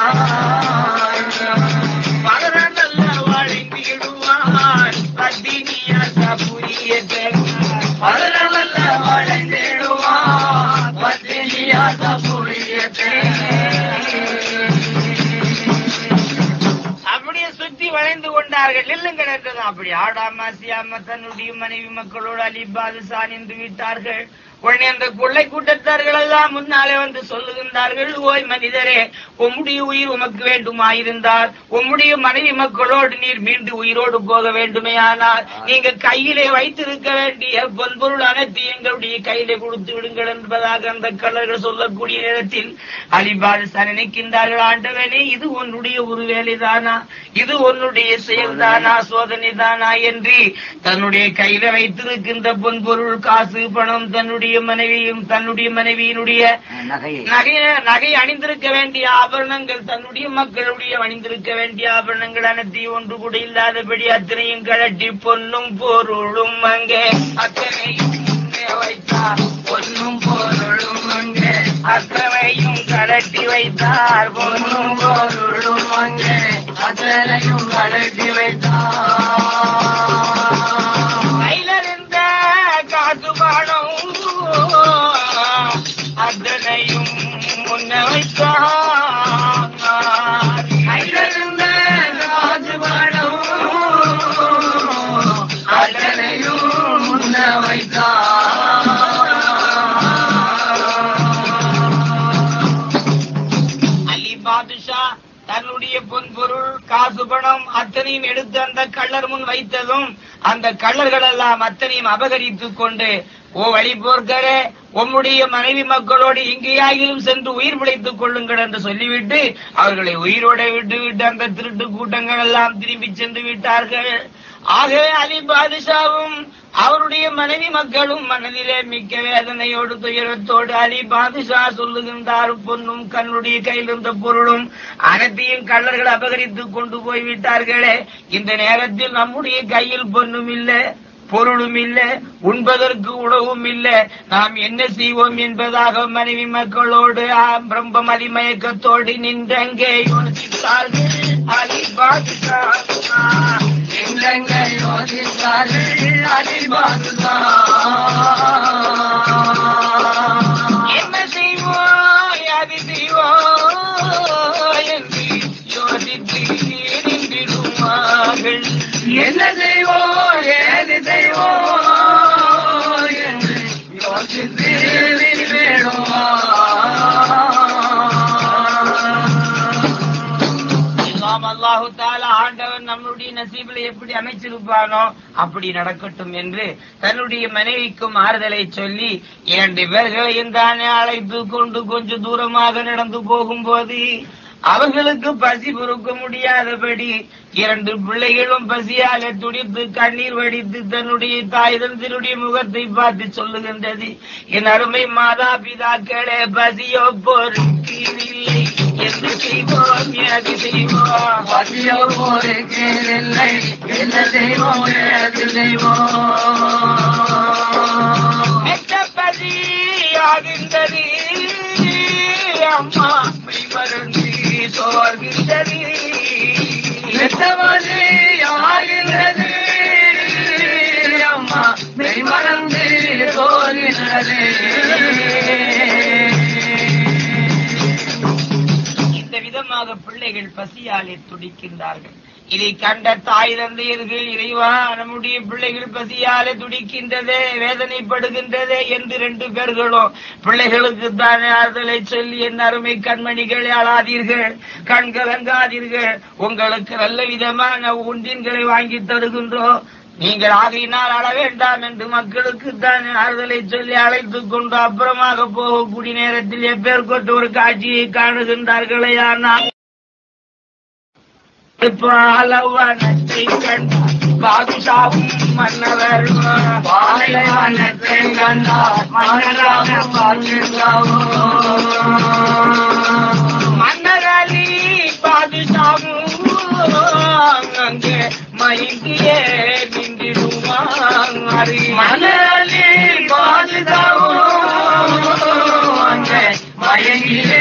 சுத்தி வளைந்து கொண்டார்கள் நில்லுங்கள் என்றது அப்படி ஆடாம அசியாம தன்னுடைய மனைவி மக்களோடு அலிபாதுசா நின்று விட்டார்கள் உடனே அந்த கொள்ளை கூட்டத்தார்கள் எல்லாம் முன்னாலே வந்து சொல்லுகின்றார்கள் ஓய் மனிதரே உம்முடைய உயிர் உமக்கு வேண்டுமாயிருந்தால் உம்முடைய மனைவி மக்களோடு நீர் மீண்டு உயிரோடு போக வேண்டுமே ஆனால் நீங்க கையிலே வைத்திருக்க வேண்டிய பொன்பொருள் அனைத்து எங்களுடைய கையிலே கொடுத்து விடுங்கள் என்பதாக அந்த கள்ளர்கள் சொல்லக்கூடிய நேரத்தில் அலிபாதுசா நினைக்கின்றார்கள் ஆண்டவனே இது உன்னுடைய ஒரு வேலைதானா இது உன்னுடைய செயல்தானா சோதனை தானா என்று தன்னுடைய கையில வைத்திருக்கின்ற பொன்பொருள் காசு பணம் தன்னுடைய மனைவியும் தன்னுடைய மனைவியினுடைய நகையை நகை நகை அணிந்திருக்க வேண்டிய ஆபரணங்கள் தன்னுடைய மக்களுடைய அணிந்திருக்க வேண்டிய ஆபரணங்கள் அனைத்தையும் ஒன்று கூட இல்லாதபடி அத்தனையும் கழட்டி பொன்னும் பொருளும் அங்கே அத்தனையும் முன்னே வைத்தார் பொன்னும் பொருளும் அங்கே அத்தனையும் கழட்டி வைத்தார் பொன்னும் பொருளும் அங்கே அத்தனையும் கழட்டி வைத்தான் கையில இருந்த காசு பணம் அத்தனையும் முன்ன வைத்தார் கையிலிருந்த காசு பணம் அத்தனையும் முன்ன வைத்தான் அலி பாதுஷா தன்னுடைய பொன் பொருள் காசு பணம் அத்தனையும் எடுத்து அந்த கள்ளர் முன் வைத்ததும் அந்த கள்ளர்கள் எல்லாம் அத்தனையும் அபகரித்துக் கொண்டு ஓ வழி போர்க்கரே உம்முடைய மனைவி மக்களோடு எங்கேயாயிலும் சென்று உயிர் பிழைத்துக் கொள்ளுங்கள் என்று சொல்லிவிட்டு அவர்களை உயிரோட விட்டு விட்டு அந்த திருட்டு கூட்டங்கள் எல்லாம் திரும்பி சென்று விட்டார்கள் ஆகவே அலி பாதுஷாவும் அவருடைய மனைவி மக்களும் மனதிலே மிக்க வேதனையோடு துயரத்தோடு அலி பாதுஷா சொல்லுகின்றார் பொன்னும் கண்ணுடைய கையில் இருந்த பொருளும் அனைத்தையும் கள்ளர்கள் அபகரித்துக் கொண்டு போய் விட்டார்களே இந்த நேரத்தில் நம்முடைய கையில் பொன்னும் இல்லை பொருளும் இல்ல உண்பதற்கு உணவும் இல்ல நாம் என்ன செய்வோம் என்பதாக மனைவி மக்களோடு ஆ, ரொம்ப மதிமயக்கத்தோடு நின்றங்கே யோசித்தார்கள் அலி பாதுஷா எங்கெங்க யோசித்தார்கள் அலிபாதுதான் என்ன செய்வோம் யாது செய்வோம் என்று யோசித்து நின்றிடுவார்கள் என்ன செய்வோம் ஏது செய்வோம் என்று யோசித்து விடுவேணுமா எல்லாம் அல்லாஹு தாலா ஆண்டவன் நம்மளுடைய நசீபில் எப்படி அமைச்சிருப்பானோ அப்படி நடக்கட்டும் என்று தன்னுடைய மனைவிக்கும் ஆறுதலை சொல்லி இரண்டு பேர்களையும் தானே அழைத்து கொண்டு கொஞ்சம் தூரமாக நடந்து போகும்போது அவர்களுக்கு பசி பொறுக்க முடியாதபடி இரண்டு பிள்ளைகளும் பசியால துடித்து கண்ணீர் வடித்து தன்னுடைய தாய் தந்தையுடைய முகத்தை பார்த்து சொல்லுகின்றது என் அருமை மாதா பிதாக்களே பசியோ பொறுக்கவில்லை என்று செய்வோம் அது செய்வோம் பசியோ போருக்கில்லை என்ன செய்வோம் ஏது செய்வோம் மெத்த பசியாகின்றது அம்மா மெய் மருந்து சோர்கின்றது மெத்தவதி ஆகின்றது அம்மா மெய் மறந்து போகின்றது இந்த விதமாக பிள்ளைகள் பசியாலே துடிக்கின்றார்கள் இதை கண்ட தாய் தந்தையர்கள் இறைவா நம்முடைய பிள்ளைகள் பசியாலே துடிக்கின்றதே வேதனைப்படுகின்றதே என்று ரெண்டு பேர்களும் பிள்ளைகளுக்கு தானே ஆறுதலை சொல்லி என் அருமை கண்மணிகளை அழாதீர்கள் கண் கலங்காதீர்கள் உங்களுக்கு நல்ல விதமான உண்டின்களை வாங்கி தருகின்றோம் நீங்கள் ஆகையினால் அழ வேண்டாம் என்று மக்களுக்கு தான் ஆறுதலை சொல்லி அழைத்துக் கொண்டு அப்புறமாக போகக்கூடிய நேரத்தில் எப்பேற்கொண்ட ஒரு காட்சியை காணுகின்றார்களே ஆனால் பாலவனத்தை கண்டார் பாதுஷாவும் மன்னவரும் பாலைவனத்தை கண்டார் மன்னராக பார்க்கின்றாவோ மன்னரலி பாதுஷாவும் அங்கே மயங்கியே நின்றிடுவான் மணலி பாதுகாவோ அங்கே மயங்கிலே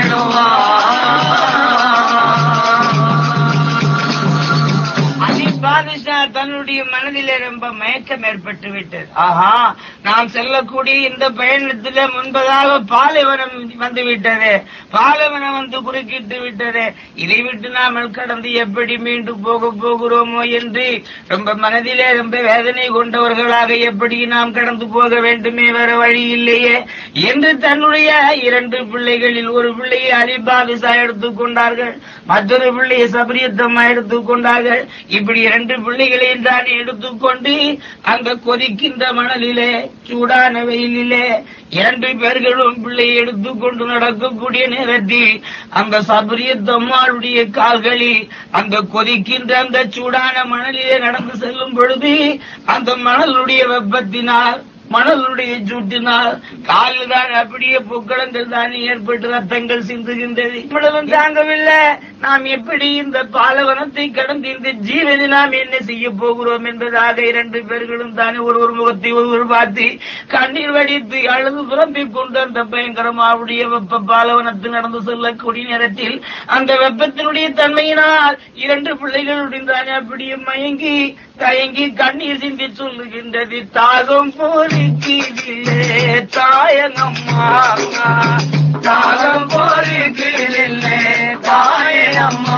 நிற்பேனுவா அலிபா பாதுஷா தன்னுடைய மனதிலே ரொம்ப மயக்கம் ஏற்பட்டு விட்டது ஆஹா நாம் செல்லக்கூடிய இந்த பயணத்துல முன்பதாக பாலைவனம் வந்து விட்டது பாலைவனம் வந்து குறுக்கிட்டு விட்டது இதை விட்டு நாம் கடந்து எப்படி மீண்டும் போக போகிறோமோ என்று ரொம்ப மனதிலே ரொம்ப வேதனை கொண்டவர்களாக எப்படி நாம் கடந்து போக வேண்டுமே வேற வழி இல்லையே என்று தன்னுடைய இரண்டு பிள்ளைகளில் ஒரு பிள்ளையை அலிபாபிசா எடுத்துக் கொண்டார்கள் மற்றொரு பிள்ளையை சபரியத்தம்மா எடுத்துக் கொண்டார்கள் இப்படி இரண்டு பிள்ளைகளையும் தான் எடுத்துக்கொண்டு அங்க கொதிக்கின்ற மணலிலே சூடான வெயிலிலே இரண்டு பேர்களும் பிள்ளையை எடுத்துக்கொண்டு நடக்கக்கூடிய நேரத்தில் அந்த சபரியத்தம்மாளுடைய கால்களில் அந்த கொதிக்கின்ற அந்த சூடான மணலிலே நடந்து செல்லும் பொழுது அந்த மணலுடைய வெப்பத்தினால் மணலுடைய சூட்டினால் காலில் தான் அப்படியே புக்கடங்கள் தான் ஏற்பட்டு ரத்தங்கள் சிந்துகின்றது இவ்வளவும் தாங்கவில்லை நாம் எப்படி இந்த பாலவனத்தை கடந்து இந்த ஜீவனை நாம் என்ன செய்ய போகிறோம் என்பதாக இரண்டு பேர்களும் தானே ஒரு ஒரு முகத்தை ஒருவர் பார்த்து கண்ணீர் வடித்து அழுது புறம்பிக் கொண்டு அந்த பயங்கரமாவுடைய வெப்ப பாலவனத்தில் நடந்து செல்லக்கூடிய நேரத்தில் அந்த வெப்பத்தினுடைய தன்மையினால் இரண்டு பிள்ளைகளுடைய தானே அப்படியே மயங்கி தயங்கி கண்ணீர் சிந்தி சொல்லுகின்றது தாகம் போரிக்கிலே தாயனம்மா தாகம் போரிக்கிலே தாயம்மா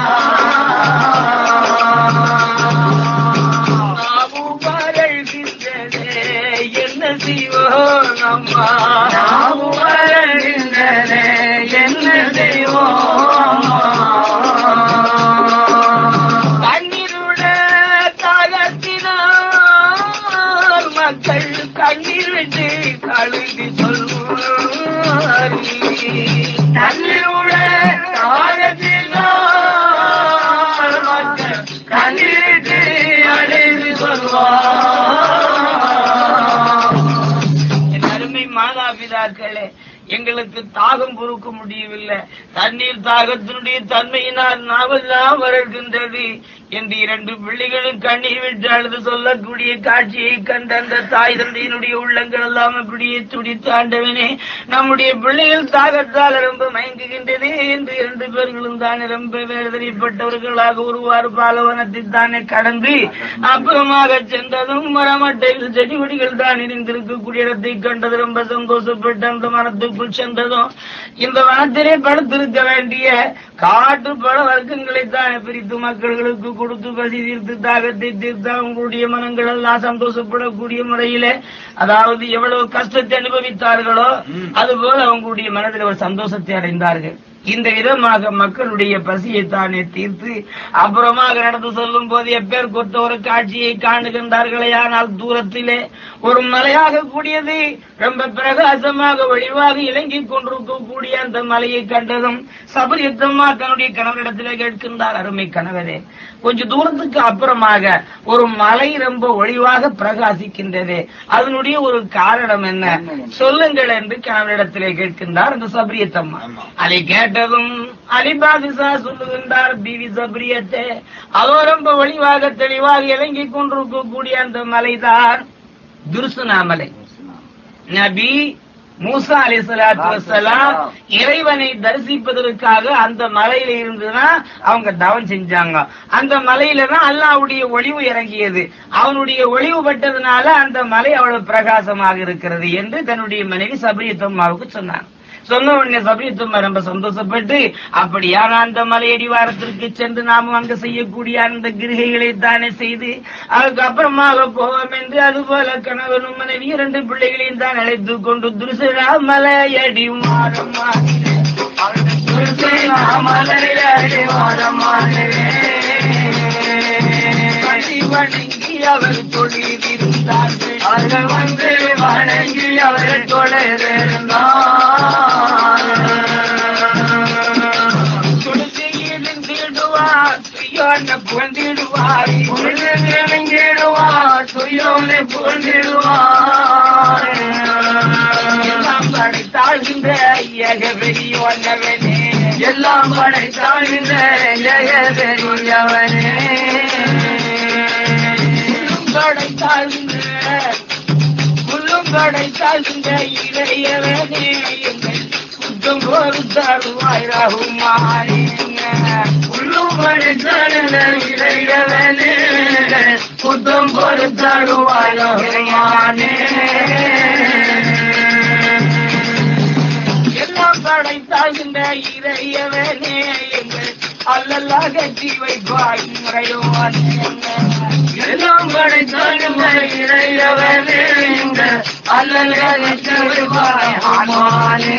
நாமும் வளர்கின்றதே என்ன செய்வோம் அம்மா நாமும் வளர்கின்றனே என்ன செய்வோம் கண்ணீருட தாகத்தினால் மக்கள் கண்ணீர் விட்டு கழுவி சொல்வார் தன்னிலுள்ள தாகத்தினால் மக்கள் கண்ணீரிட்டு அழைத்து சொல்வார் என் அருமை மாதாபிதாக்களே எங்களுக்கு தாகம் பொறுக்க முடியவில்லை தண்ணீர் தாகத்தினுடைய தன்மையினால் நாவெல்லாம் வருகின்றது என்று இரண்டு பிள்ளைகளும் கண்ணீர் விட்டு அழுது சொல்லக்கூடிய காட்சியை கண்ட அந்த தாய் தந்தையினுடைய உள்ளங்கள் எல்லாம் அப்படியே துடித்து ஆண்டவனே நம்முடைய பிள்ளைகள் தாகத்தால் ரொம்ப மயங்குகின்றது என்று இரண்டு பேர்களும் தானே ரொம்ப வேதனைப்பட்டவர்களாக ஒருவாறு பாலவனத்தில் தானே கடந்து அப்புறமாக சென்றதும் மரமட்டையில் செடி கொடிகள் தான் இருந்திருக்கக்கூடிய இடத்தை கண்டது ரொம்ப சந்தோஷப்பட்டு அந்த மரத்துக்குள் சென்றதும் இந்த வனத்திலே படுத்திருக்க வேண்டிய காட்டு பழ வர்க்கங்களை தானே பிரித்து மக்களுக்கு கொடுத்து பசி தீர்த்து தாகத்தை தீர்த்து அவங்களுடைய மனங்கள் எல்லாம் சந்தோஷப்படக்கூடிய முறையிலே அதாவது எவ்வளவு கஷ்டத்தை அனுபவித்தார்களோ அதுபோல அவங்களுடைய மனதில் ஒரு சந்தோஷத்தை அடைந்தார்கள் இந்த விதமாக மக்களுடைய பசியை தானே தீர்த்து அப்புறமாக நடந்து சொல்லும் போது எப்பேர் கொத்த ஒரு காட்சியை காணுகின்றார்களே ஆனால் தூரத்திலே ஒரு மலையாக கூடியது ரொம்ப பிரகாசமாக ஒளிவாக இலங்கிக் கொண்டிருக்கக்கூடிய அந்த மலையை கண்டதும் சபரியத்தம்மா தன்னுடைய கணவரிடத்திலே கேட்கின்றார் அருமை கணவரே கொஞ்ச தூரத்துக்கு அப்புறமாக ஒரு மலை ரொம்ப ஒளிவாக பிரகாசிக்கின்றது அதனுடைய ஒரு காரணம் என்ன சொல்லுங்கள் என்று கணவரிடத்திலே கேட்கின்றார் அந்த சபரியத்தம்மா அதை கேட்டதும் அலிபாதிசா சொல்லுகின்றார் பிவி சபரியத்தை அதோ ரொம்ப ஒளிவாக தெளிவாக இறங்கிக் கொண்டிருக்கக்கூடிய அந்த மலைதான் துர்சுனா மலை நபி மூசா அலி சலாத்து வசலாம் இறைவனை தரிசிப்பதற்காக அந்த மலையில இருந்துதான் அவங்க தவம் செஞ்சாங்க அந்த மலையில தான் அல்லாவுடைய ஒளிவு இறங்கியது அவனுடைய ஒளிவு பட்டதுனால அந்த மலை அவ்வளவு பிரகாசமாக இருக்கிறது என்று தன்னுடைய மனைவி சபரியத்தம்மாவுக்கு சொன்னாங்க சொன்ன உடனே சபரியத்தம்மா ரொம்ப சந்தோஷப்பட்டு அப்படியான அந்த மலையடிவாரத்திற்கு சென்று நாமும் அங்க செய்யக்கூடிய அந்த கிருகைகளை தானே செய்து அதுக்கப்புறமாக போவோம் என்று அதுபோல கணவனும் மனைவி இரண்டு பிள்ளைகளையும் தான் அழைத்து கொண்டு துருசரா மலையடி மாறம்மா மலையடி பணி வணங்கி அவர் தொழிலிருந்தார்கள் அவர்கள் வந்து வணங்கி அவரை தொடர்ந்தார் துளசியிலும் தீடுவார் துய்யான புகழ்ந்திடுவார் இறங்கிடுவார் துயோனை புகழ்ந்திடுவார் எல்லாம் படைத்தாழ்கின்ற ஏக பெரியவனவனே எல்லாம் படைத்தான் இந்த ஜெய பெரியவனே உள்ளும் படைத்தாழ்கின்ற உள்ளும் படைத்தாழ்கின்ற இளையவனே எங்கள் குற்றம் பொறுத்தருவாய் ரகுமாரே உள்ளும் படைத்தான் இந்த இளையவனே புத்தம் பொறுத்தருவாயோ பெருமானே எல்லாம் படைத்தாகின்ற இறையவனே எங்கள் அல்லல்லாக கட்டி வைப்பாய் முறையோனே எல்லாம் படைத்தாலும் இறையவனே இந்த அல்லல்களை தருவாய் ஆமானே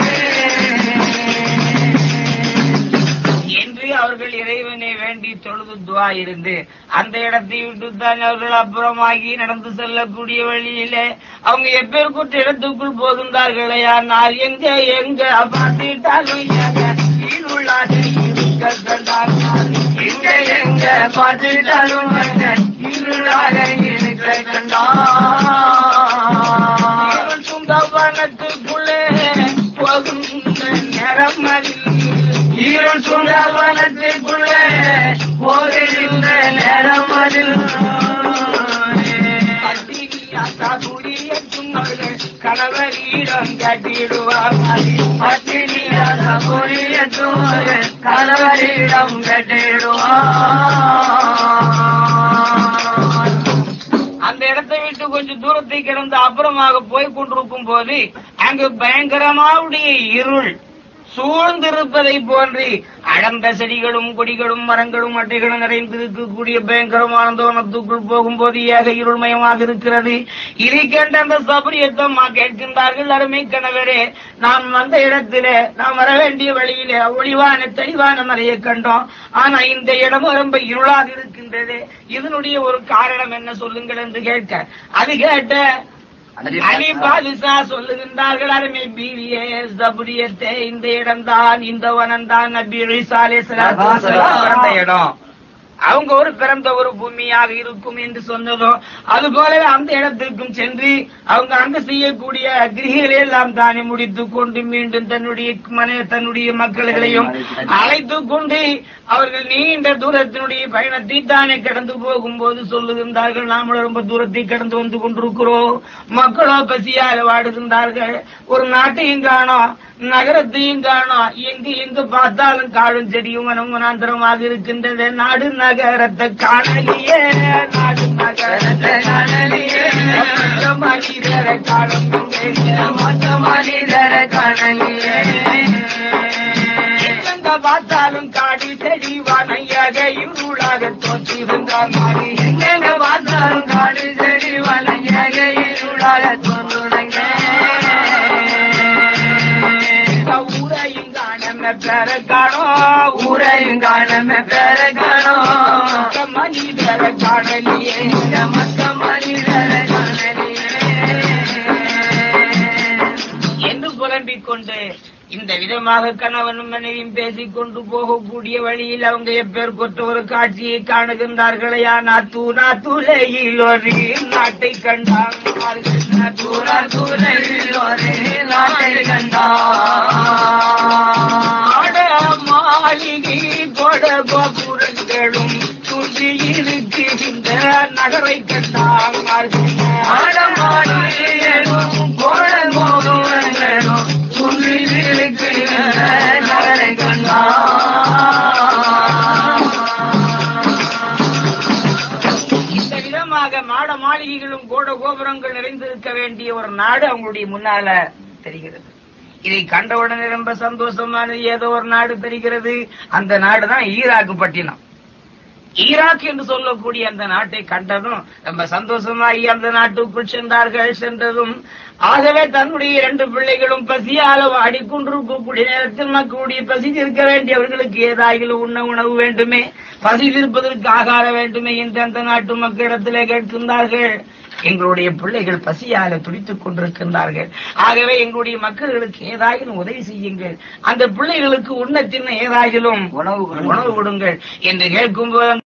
என்று அவர்கள் இறைவனை வேண்டி தொழுது துவா இருந்து அந்த இடத்தை விட்டு தான் அவர்கள் அப்புறமாகி நடந்து செல்லக்கூடிய வழியிலே அவங்க எப்பேற்குற்ற இடத்துக்குள் போகின்றார்களே ஆனால் எங்க எங்க பார்த்துட்டாலும் எங்க கீழுள்ளாது இருக்க கண்டார்கள். எங்க எங்க பார்த்துட்டாலும் இருளாக இருக்க கண்டான் இவன் சுந்தவனத்துக்குள்ளே போகின்ற நேரம் அதில் ஈரன் சுந்தவனத்திற்குள்ளே போகின்ற நேரம் அதில் கணவரிடம் கட்டிடுவார்கள் பட்டினியாக புரியத்தோடு கணவரிடம் கட்டிடுவான் அந்த இடத்தை விட்டு கொஞ்சம் தூரத்தை கிடந்து அப்புறமாக போய் கொண்டிருக்கும் போது அங்கு பயங்கரமாவுடைய இருள் சூழ்ந்திருப்பதை போன்று அடர்ந்த செடிகளும் கொடிகளும் மரங்களும் அட்டைகளும் நிறைந்திருக்கக்கூடிய பயங்கரமான தோணத்துக்குள் போகும்போது ஏக இருள்மயமாக இருக்கிறது இதை கண்ட அந்த சபரியத்தம்மா கேட்கின்றார்கள் அருமை கணவரே நாம் வந்த இடத்திலே நாம் வர வேண்டிய வழியிலே ஒளிவான தெளிவான மலையை கண்டோம் ஆனா இந்த இடம் ரொம்ப இருளாக இருக்கின்றது இதனுடைய ஒரு காரணம் என்ன சொல்லுங்கள் என்று கேட்க அது கேட்ட அலி பாதுஷா சொல்லுகின்றார்கள் அருமை பீவியே சபுரியத்தே இந்த இடம்தான் இந்த வனம்தான் நபி ஈசா அலைஹிஸ்ஸலாத்து வஸ்ஸலாம் பிறந்த இடம் அவங்க ஒரு பிறந்த ஒரு பூமியாக இருக்கும் என்று சொன்னதும் அது போலவே அந்த இடத்திற்கும் சென்று அவங்க அங்க செய்யக்கூடிய கிரிகளை எல்லாம் தானே முடித்துக் கொண்டு மீண்டும் தன்னுடைய மன தன்னுடைய மக்கள்களையும் அழைத்து கொண்டு அவர்கள் நீண்ட தூரத்தினுடைய பயணத்தை தானே கடந்து போகும்போது சொல்லுகின்றார்கள் நாமளும் ரொம்ப தூரத்தை கடந்து வந்து கொண்டிருக்கிறோம் மக்களோ பசியாக வாடுகின்றார்கள் ஒரு நாட்டையும் காணோம் நகரத்தையும் காணோம் எங்கு எங்கு பார்த்தாலும் காடும் செடியும் வனம் வனாந்தரமாக இருக்கின்றது நாடு நகரத்தை காணலியே நாடு நகரத்தை காணலியே மனிதரை காணும் மொத்த மனிதர கணலியே எங்க பார்த்தாலும் காடு செடி வனையாக இருளாக தோன்றுகின்றார் மாறி எங்க பார்த்தாலும் காடு செடி வலையாக இருளாக தோன்றுறங்க ஊரையும் காணம பெற காணோம் ஊரையும் காணமே பேர காணோம் மனிதரை காணலியே மொத்த மனிதர கணலியே என்று புலம்பிக் கொண்டு இந்த விதமாக கணவனும் மனைவியும் பேசிக் கொண்டு போகக்கூடிய வழியில் அவங்க எப்பேர் கொற்ற ஒரு காட்சியை காணுகின்றார்களே ஆனால் தூணா துளையில் ஒரு நாட்டை கண்டார்கள் தூரா தூரையில் ஒரு நாட்டை ஆட மாளிகை கொட கோபுரங்களும் துன்றி இருக்கின்ற நகரை கண்டார்கள் ஆடமாடியும் கோடல் மோகங்களும் சுன்றிருக்கின்ற நகரை கண்டான் இந்த விதமாக மாட மாளிகைகளும் கோட கோபுரங்கள் நிறைந்திருக்க வேண்டிய ஒரு நாடு அவங்களுடைய முன்னால தெரிகிறது இதை கண்டவுடனே ரொம்ப சந்தோஷமானது ஏதோ ஒரு நாடு தெரிகிறது அந்த நாடு தான் ஈராக்கு பட்டினம் ஈராக் என்று சொல்லக்கூடிய அந்த நாட்டை கண்டதும் ரொம்ப சந்தோஷமாகி அந்த நாட்டுக்குள் சென்றார்கள் சென்றதும் ஆகவே தன்னுடைய இரண்டு பிள்ளைகளும் பசியால வாடிக்கொண்டிருக்கக்கூடிய நேரத்தில் மக்களுடைய பசி தீர்க்க வேண்டியவர்களுக்கு ஏதாகிலும் உண்ண உணவு வேண்டுமே பசி தீர்ப்பதற்கு ஆகாரம் வேண்டுமே என்று அந்த நாட்டு மக்களிடத்திலே கேட்கின்றார்கள் எங்களுடைய பிள்ளைகள் பசியால துடித்துக் கொண்டிருக்கின்றார்கள் ஆகவே எங்களுடைய மக்களுக்கு ஏதாயிலும் உதவி செய்யுங்கள் அந்த பிள்ளைகளுக்கு உண்ண தின்ன ஏதாயிலும் உணவு உணவு கொடுங்கள் என்று கேட்கும்போது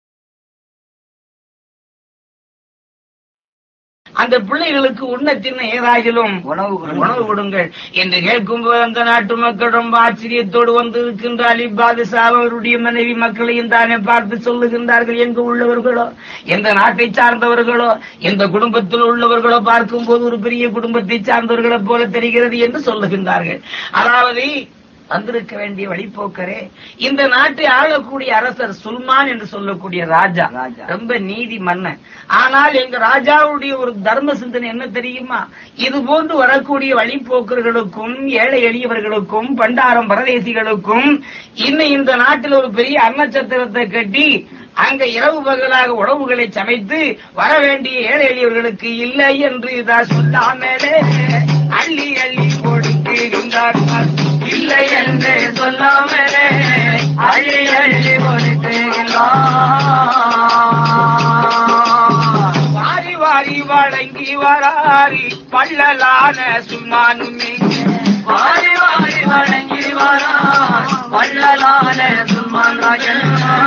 அந்த பிள்ளைகளுக்கு உண்ண தின்ன ஏதாகிலும் உணவு உணவு கொடுங்கள் என்று கேட்கும்போது அந்த நாட்டு மக்கள் ரொம்ப ஆச்சரியத்தோடு வந்து இருக்கின்ற அலி பாதுஷா அவருடைய மனைவி மக்களையும் தானே பார்த்து சொல்லுகின்றார்கள் எங்கு உள்ளவர்களோ எந்த நாட்டை சார்ந்தவர்களோ எந்த குடும்பத்தில் உள்ளவர்களோ பார்க்கும்போது ஒரு பெரிய குடும்பத்தை சார்ந்தவர்களைப் போல தெரிகிறது என்று சொல்லுகின்றார்கள் அதாவது வந்திருக்க வேண்டிய வழிபோக்கரே இந்த நாட்டை ஆளக்கூடிய அரசர் சுல்மான் என்று சொல்லக்கூடிய ராஜா ராஜா. ரொம்ப நீதி மன்னன் ஆனால் எங்க ராஜாவுடைய ஒரு தர்ம சிந்தனை என்ன தெரியுமா இது போன்று வரக்கூடிய வழிபோக்கர்களுக்கும் ஏழை எளியவர்களுக்கும் பண்டாரம் பரதேசிகளுக்கும் இன்னும் இந்த நாட்டில் ஒரு பெரிய அன்னச்சத்திரத்தை கட்டி அங்க இரவு பகலாக உணவுகளை சமைத்து வர வேண்டிய ஏழை எளியவர்களுக்கு இல்லை என்று இதான் சொல்லாமலே அள்ளி அள்ளி கொடுக்கின்றார்கள் இல்லை என்று சொல்லாமலே அள்ளி அள்ளி கொடுத்தீங்களா வாரி வாரி வழங்கி வராரி பள்ளலான சுல்மானுமே வாரி வாரி வணங்கி வரா வள்ளலான சுல்மான் ராஜன்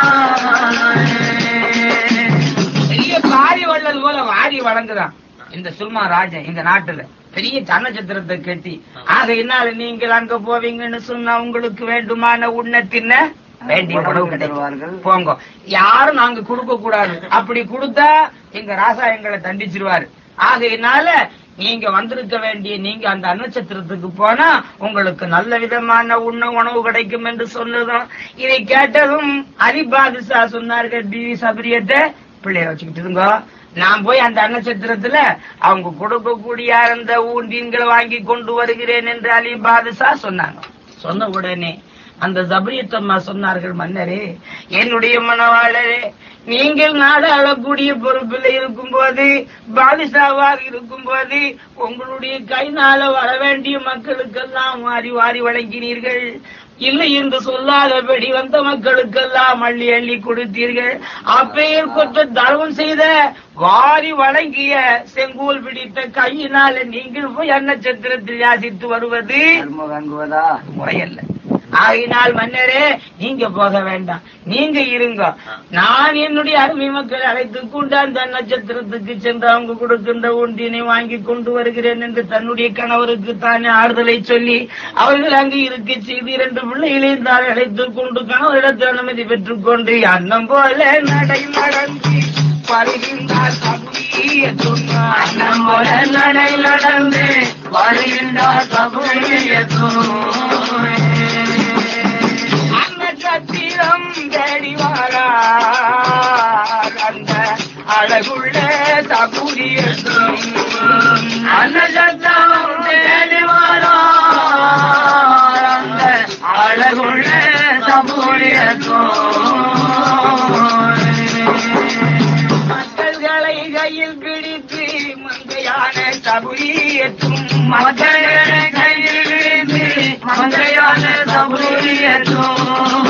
பெரிய பாரி வள்ளல் போல வாரி வழங்குறான் இந்த சுல்மா ராஜன் இந்த நாட்டுல பெரிய சன்னச்சத்திரத்தை கட்டி ஆகையினால நீங்கள் அங்க போவீங்கன்னு சொன்னா உங்களுக்கு வேண்டுமான உண்ண தின்ன வேண்டிய உணவு கிடைக்கும் தருவார்கள். போங்க யாரும் நாங்க கொடுக்க கூடாது அப்படி கொடுத்தா எங்க ராசா எங்களை தண்டிச்சிருவாரு ஆகையினால நீங்க வந்திருக்க வேண்டிய நீங்க அந்த அன்னச்சத்திரத்துக்கு போனா உங்களுக்கு நல்ல விதமான உண்ண உணவு கிடைக்கும் என்று சொன்னதும் இதை கேட்டதும் அரிபாதுஷா சொன்னார்கள் பிவி சபரியத்தை பிள்ளைய வச்சுக்கிட்டுங்க நான் போய் அந்த அன்னச்சத்திரத்துல அவங்க கொடுக்கக்கூடிய அந்த ஊண்டீன்களை வாங்கி கொண்டு வருகிறேன் என்று அலி பாதுஷா சொன்னாங்க சொன்ன உடனே அந்த ஜபரியத்தம்மா சொன்னார்கள் மன்னரே என்னுடைய மனவாளரே நீங்கள் நாடு ஆளக்கூடிய பொறுப்பில் இருக்கும்போது பாதுஷாவாக இருக்கும்போது உங்களுடைய கைனால வர வேண்டிய மக்களுக்கெல்லாம் வாரி வாரி வழங்கினீர்கள் இல்லை என்று சொல்லாதபடி வந்த மக்களுக்கெல்லாம் அள்ளி அள்ளி கொடுத்தீர்கள் அப்பேர் கொற்ற தர்மம் செய்த வாரி வழங்கிய செங்கோல் பிடித்த கையினால நீங்கள் போய் அன்னச்சத்திரத்தில் யாசித்து வருவது தர்ம வாங்குவதா முறையல்ல ஆகினால் மன்னரே நீங்க போக வேண்டாம் நீங்க இருங்க நான் என்னுடைய அருமை மக்களை அழைத்துக் கொண்டு அந்த நட்சத்திரத்துக்கு சென்று அவங்க கொடுக்கின்ற ஒன்றினை வாங்கி கொண்டு வருகிறேன் என்று தன்னுடைய கணவருக்கு தானே ஆறுதலை சொல்லி அவர்கள் அங்கு இருக்க செய்து இரண்டு பிள்ளைகளையும் தான் அழைத்துக் கொண்டு கணவரிடத்தில் அனுமதி பெற்றுக் கொண்டு அன்னம் போல நடை நடந்து வருகின்றார் சபையை சொன்னார் அண்ணன் போல நடை நடந்து வருகின்றார் சபையத்தும் அன்னச்சத்திரம் தேடி வாரார் அந்த அழகுள்ள சபுரியத்தும் அன்னசத்தம் தேடி வாரா அந்த அழகுள்ள சபூரியத்தும் மக்கள்களை கையில் பிடித்து மங்கையான சபுரியத்தும் மக்களை கையில் வீசி மங்கையான சபூரியத்தும்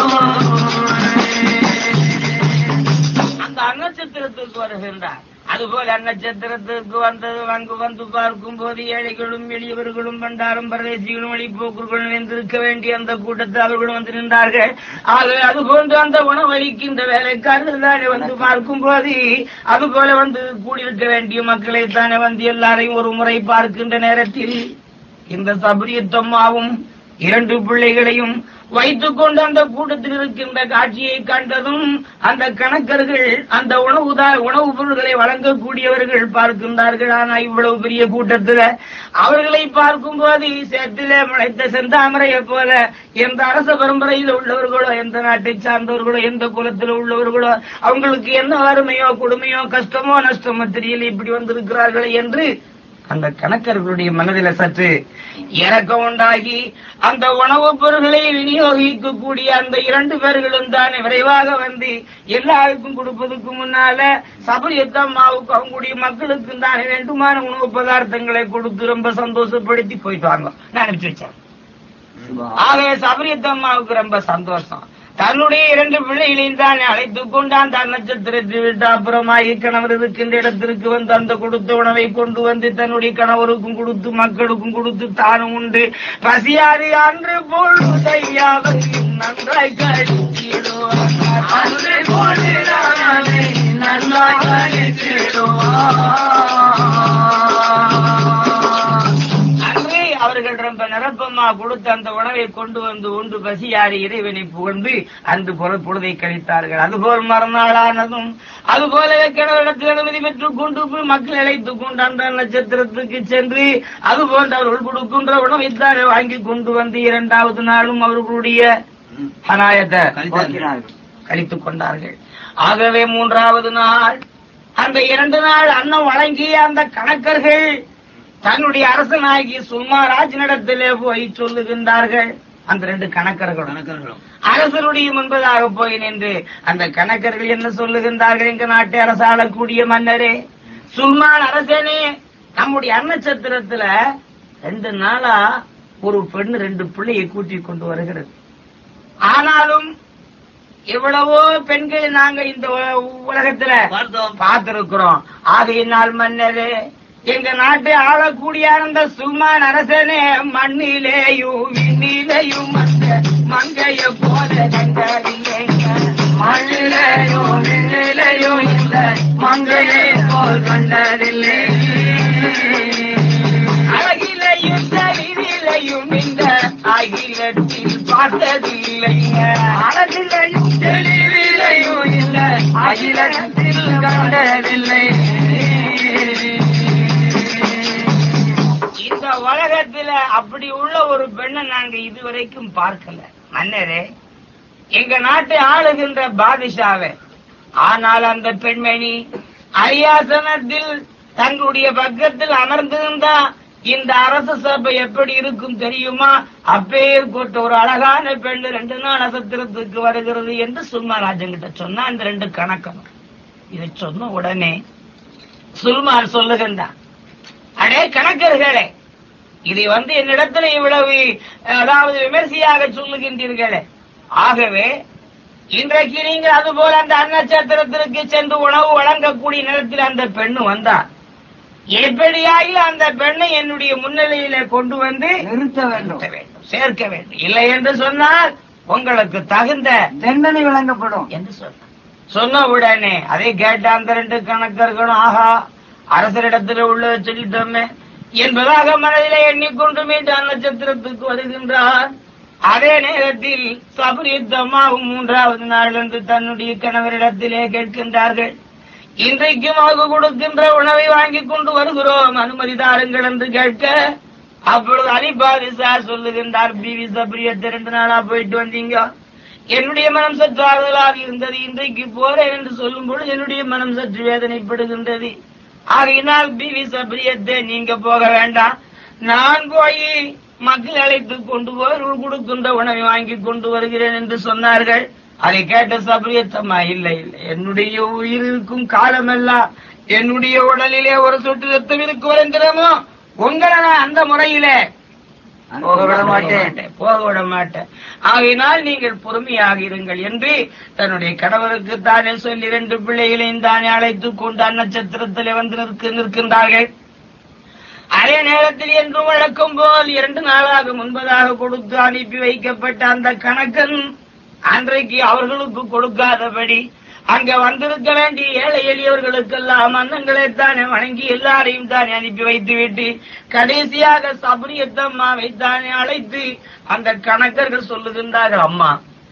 அந்த அன்னச்சத்திரத்துக்கு வருகின்றார் அதுபோல அன்னச்சத்திரத்துக்கு வந்தது அங்கு வந்து பார்க்கும் போது ஏழைகளும் எளியவர்களும் பண்டாரம் பரதேசிகளும் வழிபோக்குகளும் நிறைந்திருக்க வேண்டிய அந்த கூட்டத்தில் அவர்களும் வந்து நின்றார்கள் ஆகவே அது போன்று அந்த உணவளிக்கின்ற வேலைக்காரர்கள் தானே வந்து பார்க்கும் போது அது போல வந்து கூடியிருக்க வேண்டிய மக்களை தானே வந்து எல்லாரையும் ஒரு முறை பார்க்கின்ற நேரத்தில் இந்த சபரியத்தம்மாவும் இரண்டு பிள்ளைகளையும் வைத்துக் கொண்டு அந்த கூட்டத்தில் இருக்கின்ற காட்சியை கண்டதும் அந்த கணக்கர்கள் அந்த உணவு உணவுப் பொருள்களை வழங்கக்கூடியவர்கள் பார்க்கின்றார்கள் ஆனா இவ்வளவு பெரிய கூட்டத்துல அவர்களை பார்க்கும் போது சேற்றிலே முளைத்த செந்தாமரையை போல எந்த அரச பரம்பரையில் உள்ளவர்களோ எந்த நாட்டை சார்ந்தவர்களோ எந்த குலத்தில் உள்ளவர்களோ அவங்களுக்கு என்ன வறுமையோ கொடுமையோ கஷ்டமோ நஷ்டமோ தெரியல இப்படி வந்திருக்கிறார்கள் என்று அந்த கணக்கர்களுடைய மனதில சற்று இறக்கம் உண்டாகி அந்த உணவுப் பொருட்களை விநியோகிக்கக்கூடிய அந்த இரண்டு பேர்களும் தான் விரைவாக வந்து எல்லாருக்கும் கொடுப்பதற்கு முன்னால சபரியத்தம்மாவுக்கு அவங்களுடைய மக்களுக்கும் தான் வேண்டுமான உணவு பதார்த்தங்களை கொடுத்து ரொம்ப சந்தோஷப்படுத்தி போயிட்டு வாங்க நான் அனுப்பிச்சு வச்சேன் ஆகவே சபரியத்தம்மாவுக்கு ரொம்ப சந்தோஷம் தன்னுடைய இரண்டு பிள்ளைகளையும் தான் அழைத்துக் கொண்டு அந்த நட்சத்திரத்தை விட்டு அப்புறமாகி கணவர் இருக்கின்ற இடத்திற்கு வந்து அந்த கொடுத்த உணவை கொண்டு வந்து தன்னுடைய கணவருக்கும் கொடுத்து மக்களுக்கும் கொடுத்து தானும் உண்டு பசியாறு அன்று பொழுதையாவது நன்றாய் கழித்திடுவார் அன்று போடுறானே நன்றாய் கழித்திடுவான். அன்றே அவர்கள் ரொம்ப நிரப்பமா கொடுத்த அந்த உணவை கொண்டு வந்து உண்டு பசியாரி இறைவனை புகழ்ந்து அன்று பொழு பொழுதை கழித்தார்கள் அதுபோல் மறுநாளானதும் அது போலவே கிணவரிடத்தில் அனுமதி பெற்று கொண்டு போய் மக்கள் அழைத்துக் கொண்டு அந்த நட்சத்திரத்துக்கு சென்று அது போன்ற அவர்கள் கொடுக்கின்ற உணவைத்தானே வாங்கி கொண்டு வந்து இரண்டாவது நாளும் அவர்களுடைய அநாயத்தை போக்கிறார்கள். கழித்துக் கொண்டார்கள் ஆகவே மூன்றாவது நாள் அந்த இரண்டு நாள் அன்னம் வழங்கிய அந்த கணக்கர்கள் தன்னுடைய அரசனாகி சுல்மாராஜனிடத்திலே போய் சொல்லுகின்றார்கள் அந்த ரெண்டு கணக்கர்களும் கணக்கர்களும் அரசருடைய முன்பதாக போய் நின்று அந்த கணக்கர்கள் என்ன சொல்லுகின்றார்கள் எங்க நாட்டை அரசாளக்கூடிய மன்னரே சுல்மான் அரசனே நம்முடைய அன்னச்சத்திரத்துல ரெண்டு நாளா ஒரு பெண் ரெண்டு பிள்ளையை கூட்டிக் கொண்டு வருகிறது ஆனாலும் எவ்வளவோ பெண்களை நாங்க இந்த உல- உலகத்துல பார்த்தோம் பார்த்திருக்கிறோம் ஆகையினால் மன்னரே எங்க நாட்டை ஆளக்கூடிய அந்த சுல்மான் அரசனே மண்ணிலேயும் விண்ணிலேயும் அந்த மங்கைய போல கண்டறிந்தேங்க மண்ணிலேயும் விண்ணிலேயும் இந்த மங்கையை போல் கண்டதில்லை அழகிலையும் தவிரிலையும் இந்த அகிலத்தில் பார்த்ததில்லைங்க அழகிலையும் தெளிவிலையும் இந்த அகிலத்தில் கண்டதில்லை இந்த உலகத்துல அப்படி உள்ள ஒரு பெண்ணை நாங்க இதுவரைக்கும் பார்க்கல மன்னரே எங்க நாட்டை ஆளுகின்ற பாதிஷாவை ஆனால் அந்த பெண்மணி அரியாசனத்தில் தங்களுடைய பக்கத்தில் அமர்ந்திருந்தா இந்த அரச சபை எப்படி இருக்கும் தெரியுமா அப்பேற்பட்ட ஒரு அழகான பெண் ரெண்டு நாள் நட்சத்திரத்துக்கு வருகிறது என்று சுல்மாராஜன் கிட்ட சொன்னா அந்த ரெண்டு கணக்கணும் இதை சொன்ன உடனே சுல்மான் சொல்லுகின்றான் அடே கணக்கர்களே இதை வந்து என்னிடத்துல இவ்வளவு அதாவது விமர்சையாக சொல்லுகின்றீர்களே ஆகவே இன்றைக்கு நீங்கள் அதுபோல அந்த அன்னச்சத்திரத்திற்கு சென்று உணவு வழங்கக்கூடிய நேரத்தில் அந்த பெண்ணு வந்தார் எப்படியாகி அந்த பெண்ணை என்னுடைய முன்னிலையில கொண்டு வந்து நிறுத்த வேண்டும் நிறுத்த வேண்டும் சேர்க்க வேண்டும் இல்லை என்று சொன்னால் உங்களுக்கு தகுந்த தண்டனை வழங்கப்படும் என்று சொன்னார் சொன்ன உடனே அதை கேட்ட அந்த ரெண்டு கணக்கர்களும் ஆஹா அரசரிடத்தில் உள்ளதை சொல்லிட்டோமே என்பதாக மனதிலே எண்ணிக்கொண்டு மீண்டும் நட்சத்திரத்துக்கு வருகின்றார் அதே நேரத்தில் சபரித்தம்மாவும் மூன்றாவது நாள் என்று தன்னுடைய கணவரிடத்திலே கேட்கின்றார்கள் இன்றைக்கும் அவருக்கு கொடுக்கின்ற உணவை வாங்கி கொண்டு வருகிறோம் அனுமதி தாருங்கள் என்று கேட்க அப்பொழுது அலிபாதிசா சொல்லுகின்றார் பிவி சப்ரியத்தை ரெண்டு நாளா போயிட்டு வந்தீங்க என்னுடைய மனம் சற்று ஆறுதலாக இருந்தது இன்றைக்கு போறேன் என்று சொல்லும் பொழுது என்னுடைய மனம் சற்று வேதனைப்படுகின்றது ஆகையினால் பிவி சப்ரியத்தை நீங்க போக வேண்டாம் நான் போய் மக்கள் அழைத்து கொண்டு போய் கொடுக்கின்ற உணவை வாங்கி கொண்டு வருகிறேன் என்று சொன்னார்கள் அதை கேட்ட சபரியத்தம்மா இல்லை இல்லை என்னுடைய உயிர் இருக்கும் காலமெல்லாம் என்னுடைய உடலிலே ஒரு சொட்டு ரத்தம் இருக்கு வரைந்திரமோ உங்களை நான் அந்த முறையிலே போக விட மாட்டேன் போக விட மாட்டேன் ஆகையினால் நீங்கள் பொறுமையாக இருங்கள் என்று தன்னுடைய கணவருக்கு தானே சொல்லி இரண்டு பிள்ளைகளையும் தானே அழைத்துக் கொண்டு அன்னச்சத்திரத்திலே வந்து நிற்க நிற்கின்றார்கள் அதே நேரத்தில் என்று வழக்கம் போல் இரண்டு நாளாக முன்பதாக கொடுத்து அனுப்பி வைக்கப்பட்ட அந்த கணக்கன் அன்றைக்கு அவர்களுக்கு கொடுக்காதபடி அங்க வந்திருக்க வேண்டிய ஏழை எளியவர்களுக்கெல்லாம் அன்னங்களை தானே வணங்கி எல்லாரையும் தானே அனுப்பி வைத்து விட்டு கடைசியாக சபரியத்தம்மாவை தானே அழைத்து அந்த கணக்கர்கள் சொல்லுகின்றார்கள் அம்மா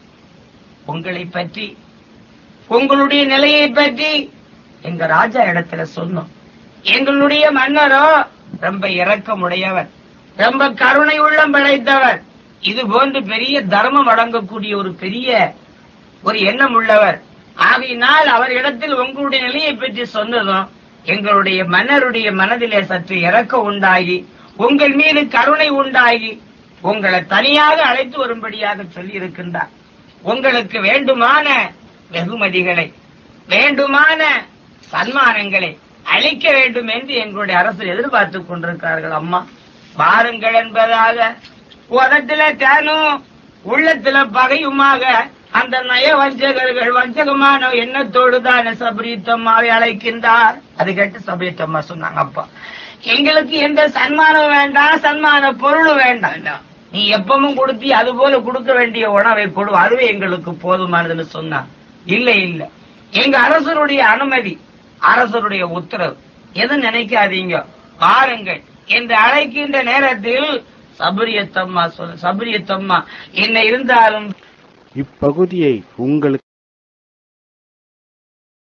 உங்களை பற்றி உங்களுடைய நிலையை பற்றி எங்க ராஜா இடத்துல சொன்னோம் எங்களுடைய மன்னரோ ரொம்ப இரக்கமுடையவர் ரொம்ப கருணை உள்ளம் படைத்தவர் இது போன்று பெரிய தர்மம் வழங்கக்கூடிய ஒரு பெரிய ஒரு எண்ணம் உள்ளவர் ஆகையினால் அவர் இடத்தில் உங்களுடைய நிலையை பற்றி சொன்னதும் எங்களுடைய மன்னருடைய மனதிலே சற்று இறக்கம் உண்டாகி உங்கள் மீது கருணை உண்டாகி உங்களை தனியாக அழைத்து வரும்படியாக சொல்லி இருக்கின்றார் உங்களுக்கு வேண்டுமான வெகுமதிகளை வேண்டுமான சன்மானங்களை அளிக்க வேண்டும் என்று எங்களுடைய அரசு எதிர்பார்த்துக் கொண்டிருக்கிறார்கள் அம்மா வாருங்கள் என்பதாக உதட்டில தேனும் உள்ளத்துல பகையுமாக அந்த நய வஞ்சகர்கள் வஞ்சகமான எண்ணத்தோடு தான் சபரித்தம்மாவை அழைக்கின்றார் அது கேட்டு சபரித்தம்மா சொன்னாங்க அப்பா எங்களுக்கு எந்த சன்மானம் வேண்டாம் சன்மான பொருள் வேண்டாம் நீ எப்பவும் கொடுத்தி அது போல கொடுக்க வேண்டிய உணவை கொடு அதுவே எங்களுக்கு போதுமானதுன்னு சொன்னான் இல்ல இல்ல எங்க அரசருடைய அனுமதி அரசருடைய உத்தரவு எது நினைக்காதீங்க பாருங்கள் என்று அழைக்கின்ற நேரத்தில் சபரியத்தம்மா சொல் சபரியத்தம்மா என்ன இருந்தாலும் இப்பகுதியை உங்களுக்கு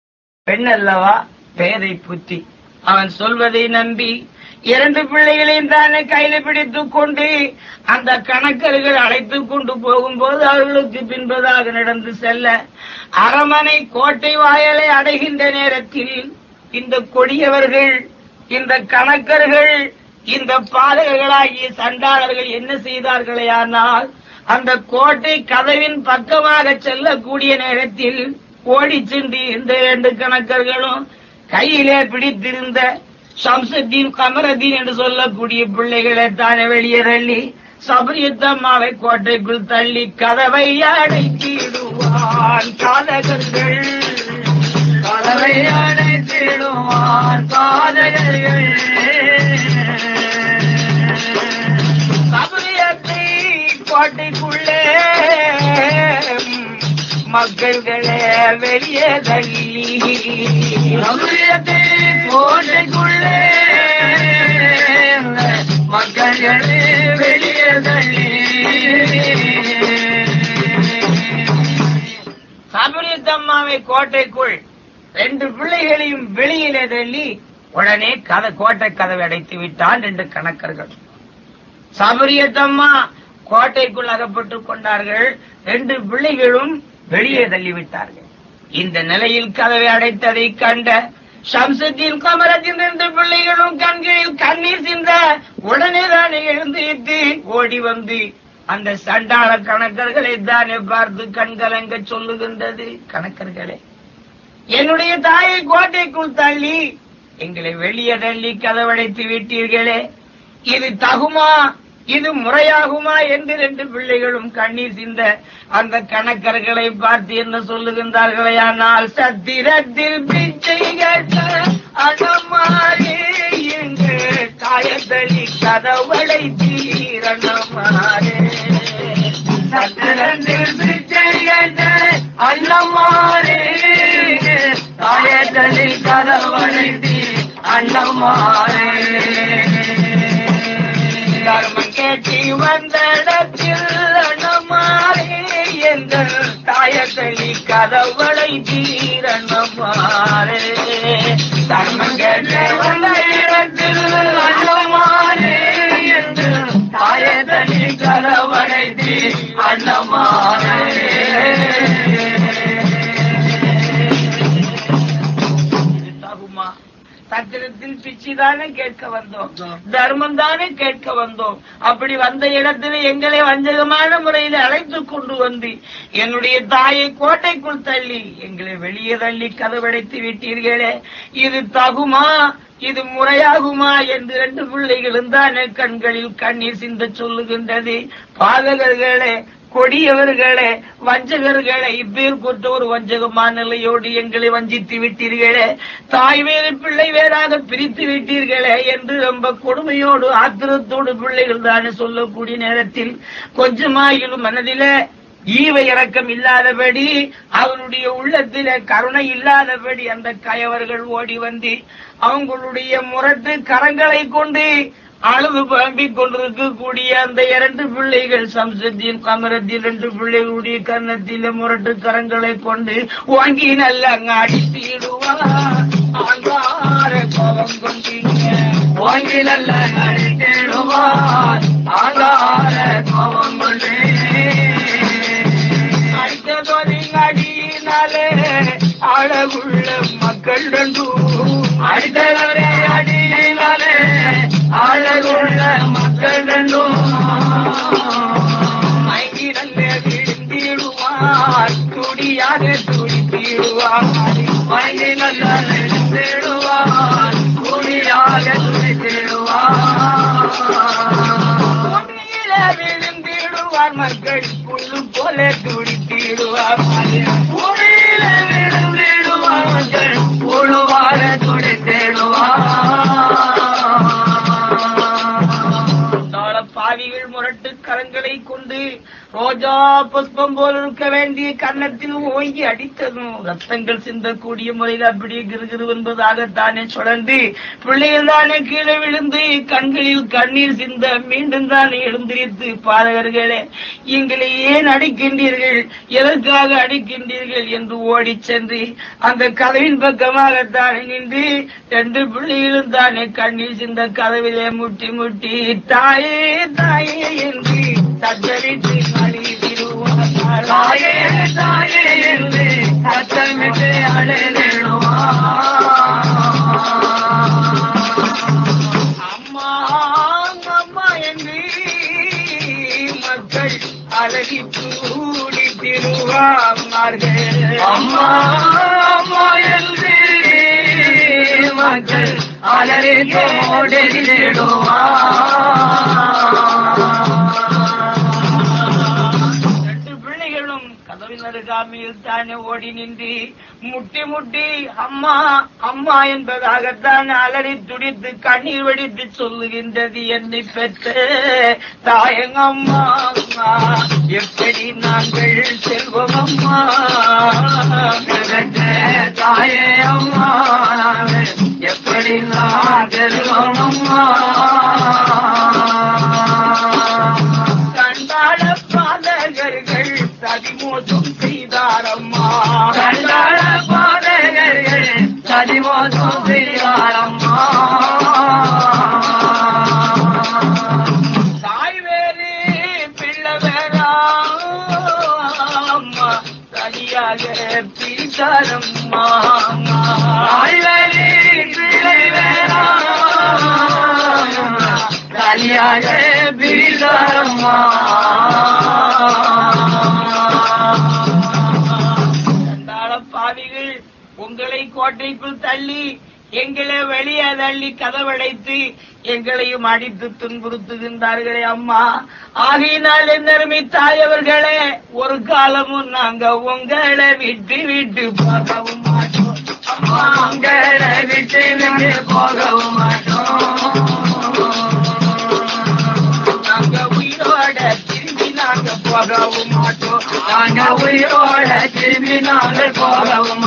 பெண் அல்லவா பேதை புத்தி அவன் சொல்வதை நம்பி இரண்டு பிள்ளைகளையும் தானே கையில பிடித்துக் கொண்டு அந்த கணக்கர்கள் அழைத்துக் கொண்டு போகும்போது அவர்களுக்கு பின்பதாக நடந்து செல்ல அரமனை கோட்டை வாயலை அடைகின்ற நேரத்தில் இந்த கொடியவர்கள் இந்த கணக்கர்கள் இந்த பாதகர்களாகிய சண்டாளர்கள் என்ன செய்தார்களே ஆனால் அந்த கோட்டை கதவின் பக்கமாக செல்லக்கூடிய நேரத்தில் ஓடி சென்று இந்த இரண்டு கணக்கர்களும் கையிலே பிடித்திருந்த சம்சுத்தீன் கமரதீன் என்று சொல்லக்கூடிய பிள்ளைகளை தானே வெளியே தள்ளி சபரியத்தம்மாவை கோட்டைக்குள் தள்ளி கதவை அடைத்திடுவான் காதகர்கள் கதவை அடைத்திடுவான் காதகர்கள் சபரியத்தை கோட்டைக்குள்ளே மக்கள்களே வெளியே தள்ளி சபரியத்தை கோட்டைக்குள்ளே மக்கள்களே வெளியே தள்ளி சபரியத்தம்மாவை கோட்டைக்குள் ரெண்டு பிள்ளைகளையும் வெளியிலே தள்ளி உடனே கதை கோட்டை கதவை அடைத்து விட்டான் ரெண்டு கணக்கர்கள் சபரியத்தம்மா கோட்டைக்குள் அகப்பட்டுக் கொண்டார்கள் ரெண்டு பிள்ளைகளும் வெளியே தள்ளிவிட்டார்கள் இந்த நிலையில் கதவை அடைத்ததை கண்ட சம்சத்தின் கமரத்தின் ரெண்டு பிள்ளைகளும் கண்களில் கண்ணீர் சிந்த உடனே தானே எழுந்திருத்து ஓடி வந்து அந்த சண்டாள கணக்கர்களை தானே பார்த்து கண்கலங்க சொல்லுகின்றது கணக்கர்களே என்னுடைய தாயை கோட்டைக்குள் தள்ளி எங்களை வெளியே தள்ளி கதவடைத்து விட்டீர்களே இது தகுமா இது முறையாகுமா என்று ரெண்டு பிள்ளைகளும் கண்ணீர் சிந்த அந்த கணக்கர்களை பார்த்து என்ன சொல்லுகின்றார்களே ஆனால் சத்திரத்தில் பிச்சை கேட்ட அடமாறே எங்கள் தாயத்தளி கதவளை தீரணமாறே சத்திரத்தில் பிச்சை கேட்ட அண்ணமாறே தாயத்தளி கதவளை தீ அண்ணமாறே தர்மம் கேட்டி வந்த இடத்தில் அண்ணமாரே எங்கள் தாயக்களி கதவளை தீரணமாரே தர்மம் கேட்டி வந்த இடத்தில் அண்ணமாரே எங்கள் தாயக்களி கதவளை தீ அண்ணமாரே தகுமா சத்திரத்தில் பிச்சைதானே கேட்க வந்தோம் தர்மம் தானே கேட்க வந்தோம் அப்படி வந்த இடத்துல எங்களை வஞ்சகமான முறையில் அழைத்து கொண்டு வந்து என்னுடைய தாயை கோட்டைக்குள் தள்ளி எங்களை வெளியே தள்ளி கதவடைத்து விட்டீர்களே இது தகுமா இது முறையாகுமா என்று ரெண்டு பிள்ளைகளும் தானே கண்களில் கண்ணீர் சிந்த சொல்லுகின்றது பாதகர்களே கொடியவர்களே வஞ்சகர்களே இப்பேர் கொண்ட ஒரு வஞ்சகமான நிலையோடு எங்களை வஞ்சித்து விட்டீர்களே தாய் வேறு பிள்ளை வேறாக பிரித்து விட்டீர்களே என்று ரொம்ப கொடுமையோடு ஆத்திரத்தோடு பிள்ளைகள் தானே சொல்லக்கூடிய நேரத்தில் கொஞ்சமாயிலும் மனதிலே ஈவ இறக்கம் இல்லாதபடி அவனுடைய உள்ளத்தில கருணை இல்லாதபடி அந்த கயவர்கள் ஓடி வந்து அவங்களுடைய முரட்டு கரங்களை கொண்டு அழுது புலம்பிக் கொண்டிருக்கக்கூடிய அந்த இரண்டு பிள்ளைகள் சம்சத்தின் கமரத்தில் ரெண்டு பிள்ளைகளுடைய கன்னத்தில முரட்டு கரங்களை கொண்டு வாங்கி நல்ல அடித்திடுவார் ஆங்கார கோபம் கொண்டீங்க வாங்கி நல்ல அடித்திடுவார் ஆங்கார கோபம் கொண்டே அடித்ததொரு அடியினாலே அழகுள்ள மக்கள் ரெண்டும் அடித்தவரே அடியினாலே அழகுள்ள மக்கள் ரெண்டும் மயங்கி நல்ல விழுந்திடுவார் துடியாக துடித்திடுவார் மயங்கி நல்ல விழுந்திடுவார் துடியாக துடித்திடுவார் பூமியில விழுந்திடுவார் மக்கள் புல்லு போல துடித்திடுவார் பூமியில விழுந்திடுவார் மக்கள் புழுவார துடித்திடுவார் பாவிகள் முரட்டு கரங்களை கொண்டு ரோஜ ரோஜா புஷ்பம் போல இருக்க வேண்டிய கன்னத்தில் ஓங்கி அடித்ததும் ரத்தங்கள் சிந்தக்கூடிய முறையில் அப்படியே கிருகிரு என்பதாகத்தானே சுழந்து பிள்ளைகள் தானே கீழே விழுந்து கண்களில் கண்ணீர் சிந்த மீண்டும் தானே எழுந்திரித்து பாதகர்களே எங்களை ஏன் அடிக்கின்றீர்கள் எதற்காக அடிக்கின்றீர்கள் என்று ஓடிச் சென்று அந்த கதவின் பக்கமாகத்தானே நின்று ரெண்டு பிள்ளைகளும் தானே கண்ணீர் சிந்த கதவிலே முட்டி முட்டி தாயே தாயே என்று தத்தரித்து அழுதிடுவார் தாயே தாயே என்று சத்தமிட்டு அம்மா அம்மா என்று மக்கள் அழகி கூடி திருவார்கள் அம்மா அம்மா என்று மக்கள் அலறி ரெண்டு பிள்ளைகளும் கதவின் அருகாமையில் தானே ஓடி நின்று முட்டி முட்டி அம்மா அம்மா என்பதாகத்தான் அலறி துடித்து கண்ணீர் வடித்து சொல்லுகின்றது என்னை பெற்ற தாயங்க அம்மா அம்மா எப்படி நாங்கள் செல்வோம் அம்மா தாயே அம்மா எப்படி நாங்கள் அம்மா கண்டாள பாதகர்கள் சதிமோசம் செய்தாரம்மா கண்டாள பாதகர்கள் சதிமோசம் செய்தாரம்மா தாய் வேறு பிள்ளை வேறா அம்மா சரியாக பிரித்தாரம்மா தாய்வழி பிள்ளை வேளாம் கலியாக பிரிதாரம்மா சண்டாள பாவிகள் உங்களை கோட்டைக்குள் தள்ளி எங்களை வெளியே தள்ளி கதவடைத்து எங்களையும் அடித்து துன்புறுத்துகின்றார்களே அம்மா ஆகையினால் என்னருமை தாயவர்களே ஒரு காலமும் நாங்க உங்களை விட்டு விட்டு போகவும் மாட்டோம் அம்மா உங்களை விட்டு நின்று போகவும் மாட்டோம் நாங்க உயிரோட திரும்பி நாங்க போகவும் மாட்டோம் நாங்க உயிரோட திரும்பி நாங்கள் போகவும்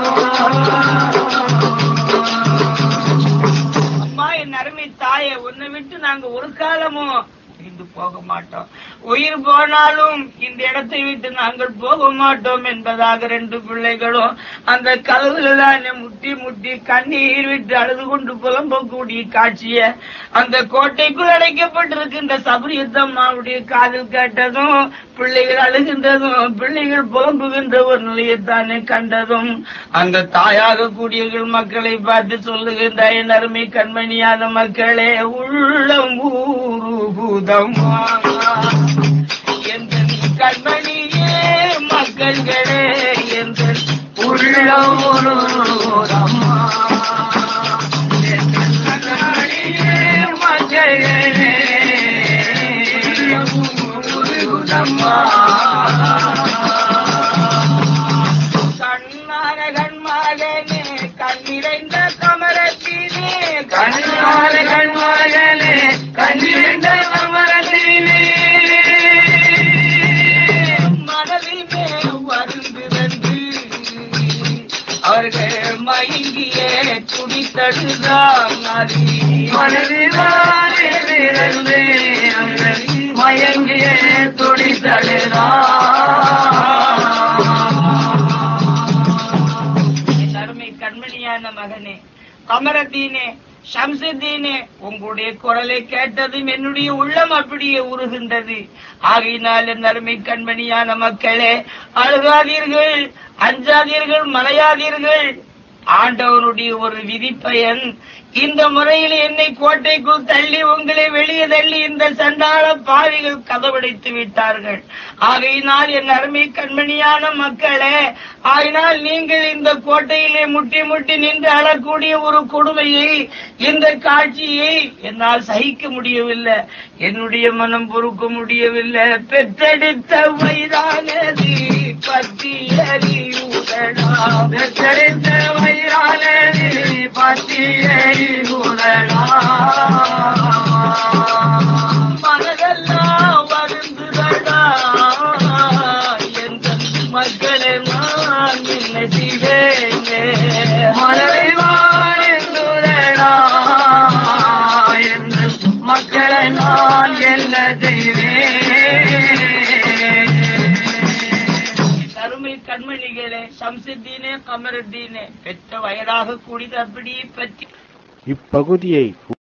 மாட்டோம் அம்மா என் அருமை தாயே உன்னை விட்டு நாங்க ஒரு காலமும் பிரிந்து போக மாட்டோம் உயிர் போனாலும் இந்த இடத்தை விட்டு நாங்கள் போக மாட்டோம் என்பதாக ரெண்டு பிள்ளைகளும் அந்த கதவுல தானே முட்டி முட்டி கண்ணீர் விட்டு அழுது கொண்டு புலம்பக்கூடிய காட்சிய அந்த கோட்டைக்குள் அடைக்கப்பட்டிருக்கின்ற சபரியத்தம்மாவுடைய காதில் கேட்டதும் பிள்ளைகள் அழுகின்றதும் பிள்ளைகள் புலம்புகின்ற ஒரு நிலையைத்தானே கண்டதும் அந்த தாயாக கூடியவர்கள் மக்களை பார்த்து சொல்லுகின்ற என் அருமை கண்மணியான மக்களே உள்ளம் ஊருகுதம்மா எந்த கண்மணியே மக்கள்களே எந்த உள்ளம் உருகுதம்மா. மக்களே, உருகுதம்மா. கண்ணான கண்மகனே கண்ணிறைந்த கமரத்தினே கண்ணால கண்மகனே, கண்ணிருண்ட கமலத்திலே. மனதிலே வருந்திருந்து அவர்கள் மயங்கியே துடித்தடுதான் நதி மனதிலானே விரந்து அவர்கள் மயங்கிய துடித்தழுதா என் அருமை கண்மணியான மகனே கமரத்தீனே ஷம்சுத்தீனே உங்களுடைய குரலை கேட்டதும் என்னுடைய உள்ளம் அப்படியே உருகின்றது ஆகையினால் என் அருமை கண்மணியான மக்களே அழுகாதீர்கள் அஞ்சாதீர்கள் மலையாதீர்கள் ஆண்டவனுடைய ஒரு விதிப்பயன் இந்த முறையில் என்னை கோட்டைக்குள் தள்ளி உங்களை வெளியே தள்ளி இந்த சண்டாள பாவிகள் கதவடைத்து விட்டார்கள் ஆகையினால் என் அருமை கண்மணியான மக்களே ஆகினால் நீங்கள் இந்த கோட்டையிலே முட்டி முட்டி நின்று அழக்கூடிய ஒரு கொடுமையை இந்த காட்சியை என்னால் சகிக்க முடியவில்லை என்னுடைய மனம் பொறுக்க முடியவில்லை பெற்றெடுத்த வயதானது பற்றி அறிவுதடா பெற்றெடுத்த வயிறானது பத்தியை உடலா மனதெல்லாம் வருந்துதடா சம்சுத்தீனே கமருத்தீனே பெற்ற வயதாக கூடியது அப்படி பற்றி இப்பகுதியை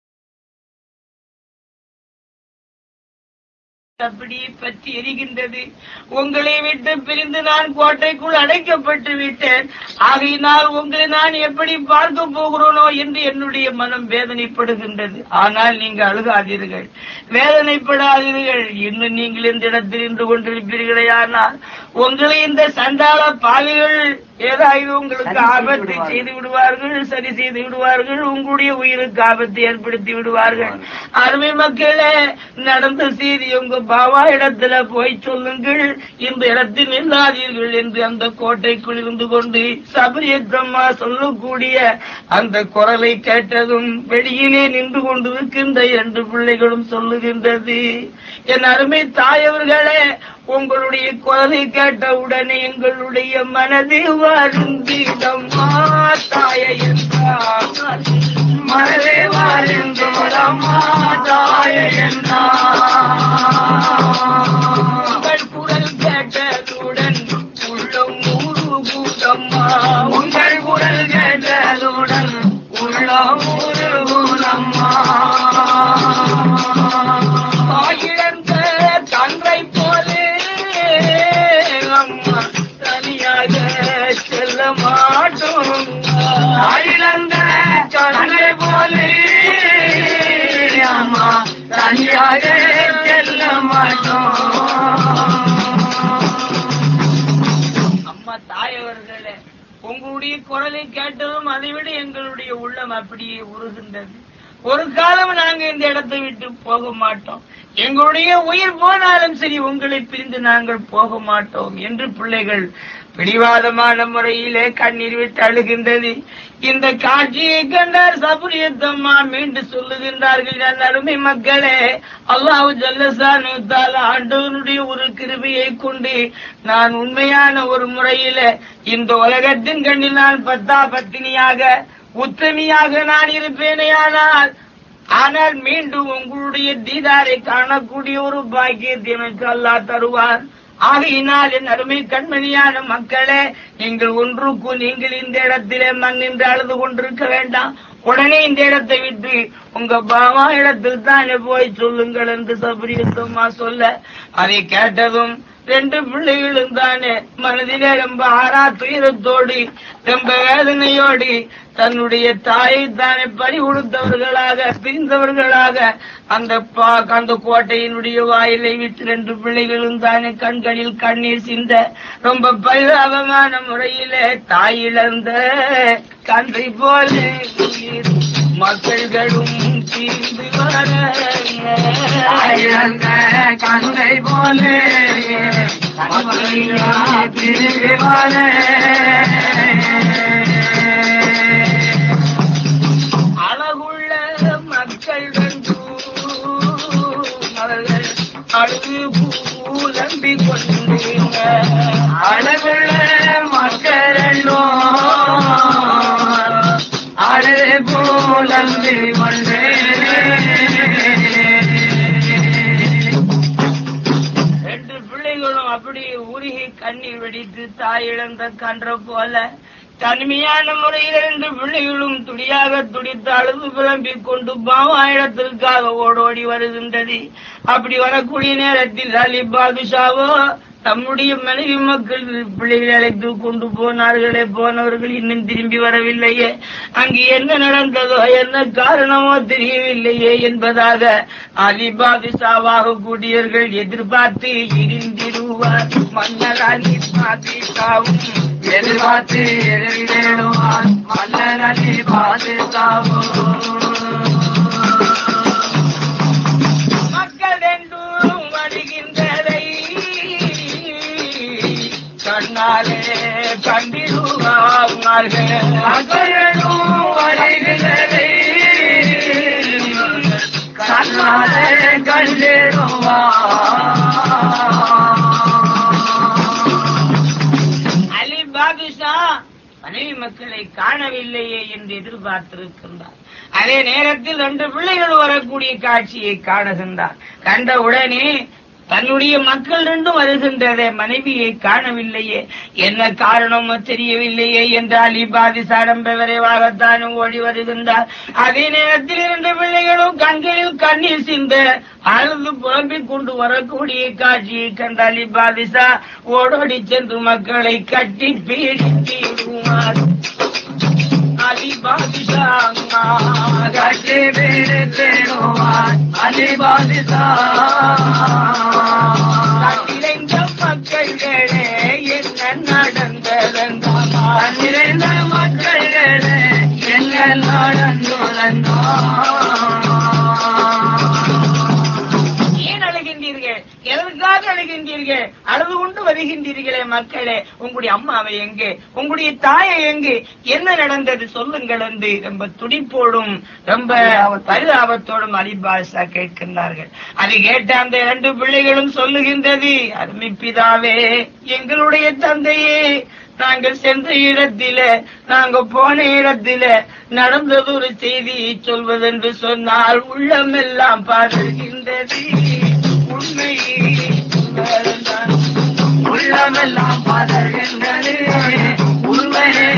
அப்படி பற்றி எரிகின்றது உங்களை விட்டு பிரிந்து நான் கோட்டைக்குள் அடைக்கப்பட்டு விட்டேன் ஆகையினால் உங்களை நான் எப்படி பார்க்க போகிறோனோ என்று என்னுடைய மனம் வேதனைப்படுகின்றது ஆனால் நீங்க அழுகாதீர்கள் வேதனைப்படாதீர்கள் இன்னும் நீங்கள் இந்த இடத்தில் நின்று கொண்டிருப்பீர்களே ஆனால் உங்களை இந்த சண்டாள பாவிகள் ஏதாவது உங்களுக்கு ஆபத்தை செய்து விடுவார்கள் சரி செய்து விடுவார்கள் உங்களுடைய உயிருக்கு ஆபத்தை ஏற்படுத்தி விடுவார்கள் அருமை மக்களே நடந்த செய்தி உங்க பாபா இடத்துல போய் சொல்லுங்கள் இந்த இடத்தில் நில்லாதீர்கள் என்று அந்த கோட்டைக்குள் இருந்து கொண்டு சபரியத்தம்மா சொல்லக்கூடிய அந்த குரலை கேட்டதும் வெளியிலே நின்று கொண்டிருக்கின்ற இரண்டு பிள்ளைகளும் சொல்லுகின்றது என் அருமை தாயவர்களே உங்களுடைய குரலை கேட்ட உடனே எங்களுடைய மனது வருந்திடம்மா தாய என்றார் மனதே வாழ்ந்தோரம்மா தாய உங்கள் குரல் கேட்டதுடன் உள்ளம் ஊருகூடம்மா உங்கள் குரல் கேட்டதுடன் உள்ள ஊருகுணம்மா தாயிழந்த தன்றை போலே அம்மா தனியாக செல்ல மாட்டோம் தாயிழந்த கண்ணை போலே அம்மா தனியாக செல்ல மாட்டோம் அம்மா தாயவர்களே உங்களுடைய குரலை கேட்டதும் அதைவிட எங்களுடைய உள்ளம் அப்படியே உருகின்றது ஒரு காலம் நாங்க இந்த இடத்தை விட்டு போக மாட்டோம் எங்களுடைய உயிர் போனாலும் சரி உங்களை பிரிந்து நாங்கள் போக மாட்டோம் என்று பிள்ளைகள் பிடிவாதமான முறையிலே கண்ணீர் விட்டு அழுகின்றது இந்த காட்சியை கண்டார் சபரியத்தம்மா மீண்டும் சொல்லுகின்றார்கள் என் அருமை மக்களே அல்லாஹ் ஜல்லசானு தாலா ஆண்டவனுடைய ஒரு கிருபையை கொண்டு நான் உண்மையான ஒரு முறையில இந்த உலகத்தின் கண்ணில் நான் பத்தா பத்தினியாக உத்தமியாக நான் இருப்பேனே ஆனால் ஆனால் மீண்டும் உங்களுடைய தீதாரை காணக்கூடிய ஒரு பாக்கியத்தை எனக்கு அல்லாஹ் தருவார் ஆகையினால் என் அருமை கண்மணியான மக்களே நீங்கள் ஒன்றுக்கு நீங்கள் இந்த இடத்திலே மண்ணின்று அழுது கொண்டிருக்க வேண்டாம் உடனே இந்த இடத்தை விட்டு உங்க பாமா இடத்தில் தானே போய் சொல்லுங்கள் என்று சபரியத்தம்மா சொல்ல அதை கேட்டதும் ரெண்டு பிள்ளைகளும் தானே மனதிலே ரொம்ப ஆறா துயரத்தோடு ரொம்ப வேதனையோடு தன்னுடைய தாயை தானே பறி கொடுத்தவர்களாக பிரிந்தவர்களாக அந்த பா- அந்த கோட்டையினுடைய வாயிலை விட்டு ரெண்டு பிள்ளைகளும் தானே கண்களில் கண்ணீர் சிந்த ரொம்ப பரிதாபமான முறையிலே தாய் இழந்த கன்றை போல உயிர் மக்கள்களும் தீர்ந்து வர தாயிழந்த கண்ணை போலே திருவாலே அழகுள்ள மக்கள் வந்து அவர்கள் அழுது பூலம்பி கொண்டீங்க அழகுள்ள மக்களோ அழகு போலந்து கொண்டே ரெண்டு பிள்ளைகளும் அப்படியே உருகி கண்ணீர் வெடித்து தாய் இழந்த கன்ற போல தனிமையான முறையில் ரெண்டு பிள்ளைகளும் துடியாக துடித்து அழுது புலம்பிக் கொண்டு பாவாயிடத்திற்காக ஓடோடி வருகின்றது அப்படி வரக்கூடிய நேரத்தில் அலி பாதுஷாவோ தம்முடைய மனைவி மக்கள் பிள்ளைகளை அழைத்து கொண்டு போனார்களே போனவர்கள் இன்னும் திரும்பி வரவில்லையே அங்கு என்ன நடந்ததோ என்ன காரணமோ தெரியவில்லையே என்பதாக அலி பாதுஷாவாக கூடியவர்கள் எதிர்பார்த்து இடிந்திருவார் மன்னர் அலி பாதுஷாவும் எதிர்பார்த்து எதிர்விடுவான் மல்லர் அள்ளி பார்த்து மக்கள் என்றும் வருகின்றதை கண்ணாலே கண்டிடுவார்கள் மக்களும் வருகிறதை கண்ணாலே கண்டிடுவான் அலி பாதுஷா மனைவி மக்களை காணவில்லையே என்று எதிர்பார்த்திருக்கின்றார் அதே நேரத்தில் ரெண்டு பிள்ளைகள் வரக்கூடிய காட்சியை காணுகின்றார் கண்ட உடனே தன்னுடைய மக்கள் ரெண்டும் வருகின்றதே மனைவியை காணவில்லையே என்ன காரணமோ தெரியவில்லையே என்று அலி பாதிசா ரொம்ப விரைவாகத்தானும் ஓடி வருகின்றார் அதே நேரத்தில் இரண்டு பிள்ளைகளும் கண்களில் கண்ணீர் சிந்த அழுது புலம்பிக் கொண்டு வரக்கூடிய காட்சியை கண்ட அலி பாதிசா ஓடோடி சென்று மக்களை கட்டி பீடித்து விடுவார் அலி பாதிசா அம்மா கட்டி வீழ்த்திடுவான் அலிபாதிசா கட்டிலைந்த மக்கள்களே என்ன நடந்ததென்றாமா நிறைந்த மக்களே என்ன நடந்துள்ளனோ ஏன் அழுகின்றீர்கள் எதற்காக அழுகின்றீர்கள் அழுது கொண்டு வருகின்றீர்களே மக்களே உங்களுடைய அம்மாவை எங்கே உங்களுடைய தாயை எங்கே என்ன நடந்தது சொல்லுங்கள் என்று ரொம்ப துடிப்போடும் ரொம்ப பரிதாபத்தோடும் அலிபாஷா கேட்கின்றார்கள் அதை கேட்ட அந்த இரண்டு பிள்ளைகளும் சொல்லுகின்றது அருமை பிதாவே எங்களுடைய தந்தையே நாங்கள் சென்ற இடத்தில நாங்க போன இடத்தில நடந்தது ஒரு செய்தியை சொல்வதென்று சொன்னால் உள்ளமெல்லாம் பாடுகின்றது உண்மை உண்மைதான். உள்ளமெல்லாம் பதறுகின்றது உண்மையே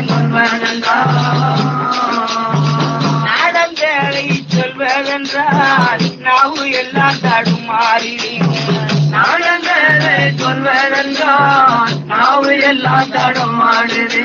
உண்மைதான் நடந்ததை சொல்வதென்றால் நாவு எல்லாம் தடுமாறி நாடங்களே சொல்வதென்றால் நாவு எல்லாம் தடமாடுது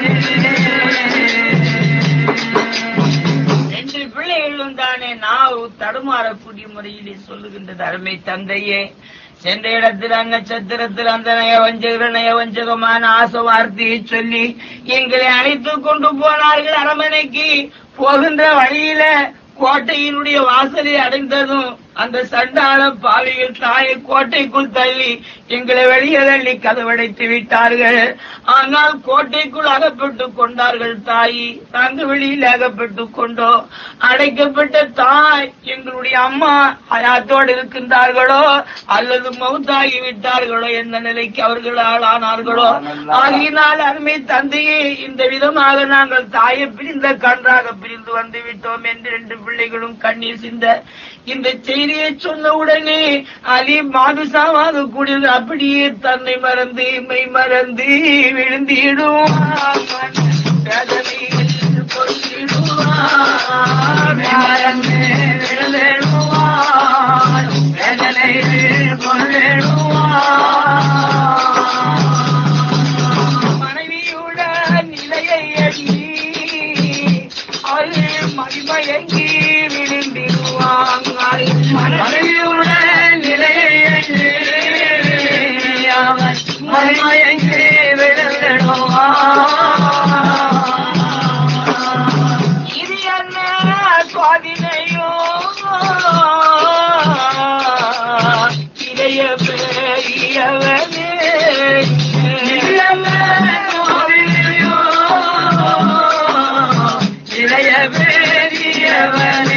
ரெண்டு பிள்ளைகளும் தானே நாவு தடுமாறக்கூடிய முறையிலே சொல்லுகின்றது அருமை தந்தையே சென்ற இடத்தில் அந்நட்சத்திரத்தில் அந்த நயவஞ்சக நயவஞ்சகமான ஆசை வார்த்தையை சொல்லி எங்களை அழைத்து கொண்டு போனார்கள் அரமனைக்கு போகின்ற வழியில கோட்டையினுடைய வாசலை அடைந்ததும் அந்த சண்டாள பாவிகள் தாயை கோட்டைக்குள் தள்ளி எங்களை வெளியே தள்ளி கதவடைத்து விட்டார்கள் ஆனால் கோட்டைக்குள் அகப்பட்டு கொண்டார்கள் தாய் நாங்கள் வெளியில் அகப்பட்டு கொண்டோம் அடைக்கப்பட்ட தாய் எங்களுடைய அம்மா ஹயாத்தோடு இருக்கின்றார்களோ அல்லது மௌத்தாகி விட்டார்களோ எந்த நிலைக்கு அவர்கள் ஆளானார்களோ ஆகினால் அருமை தந்தையே இந்த விதமாக நாங்கள் தாயை பிரிந்த கன்றாக பிரிந்து வந்து விட்டோம் என்று ரெண்டு பிள்ளைகளும் கண்ணீர் சிந்த இந்த செய்தியை சொன்ன உடனே அலி மாதுசாவாக கூடியது அப்படியே தன்னை மறந்து மெய் மறந்து விழுந்திடுவான் வேதனையில் கொண்டிடுவான் மறந்து விழுந்திடுவான் வேதனையில் கொண்டிடுவான் மனைவியுட நிலையை எண்ணி அது மகிமயங்கி விழுந்திடுவான் மனைவியுடன் நிலையை எண்ணி அவன் மகிமயங்கி விழுந்திடுவான் இது என்ன சுவாதினையோ இளைய பெரியவனே இளைய பெரியவனே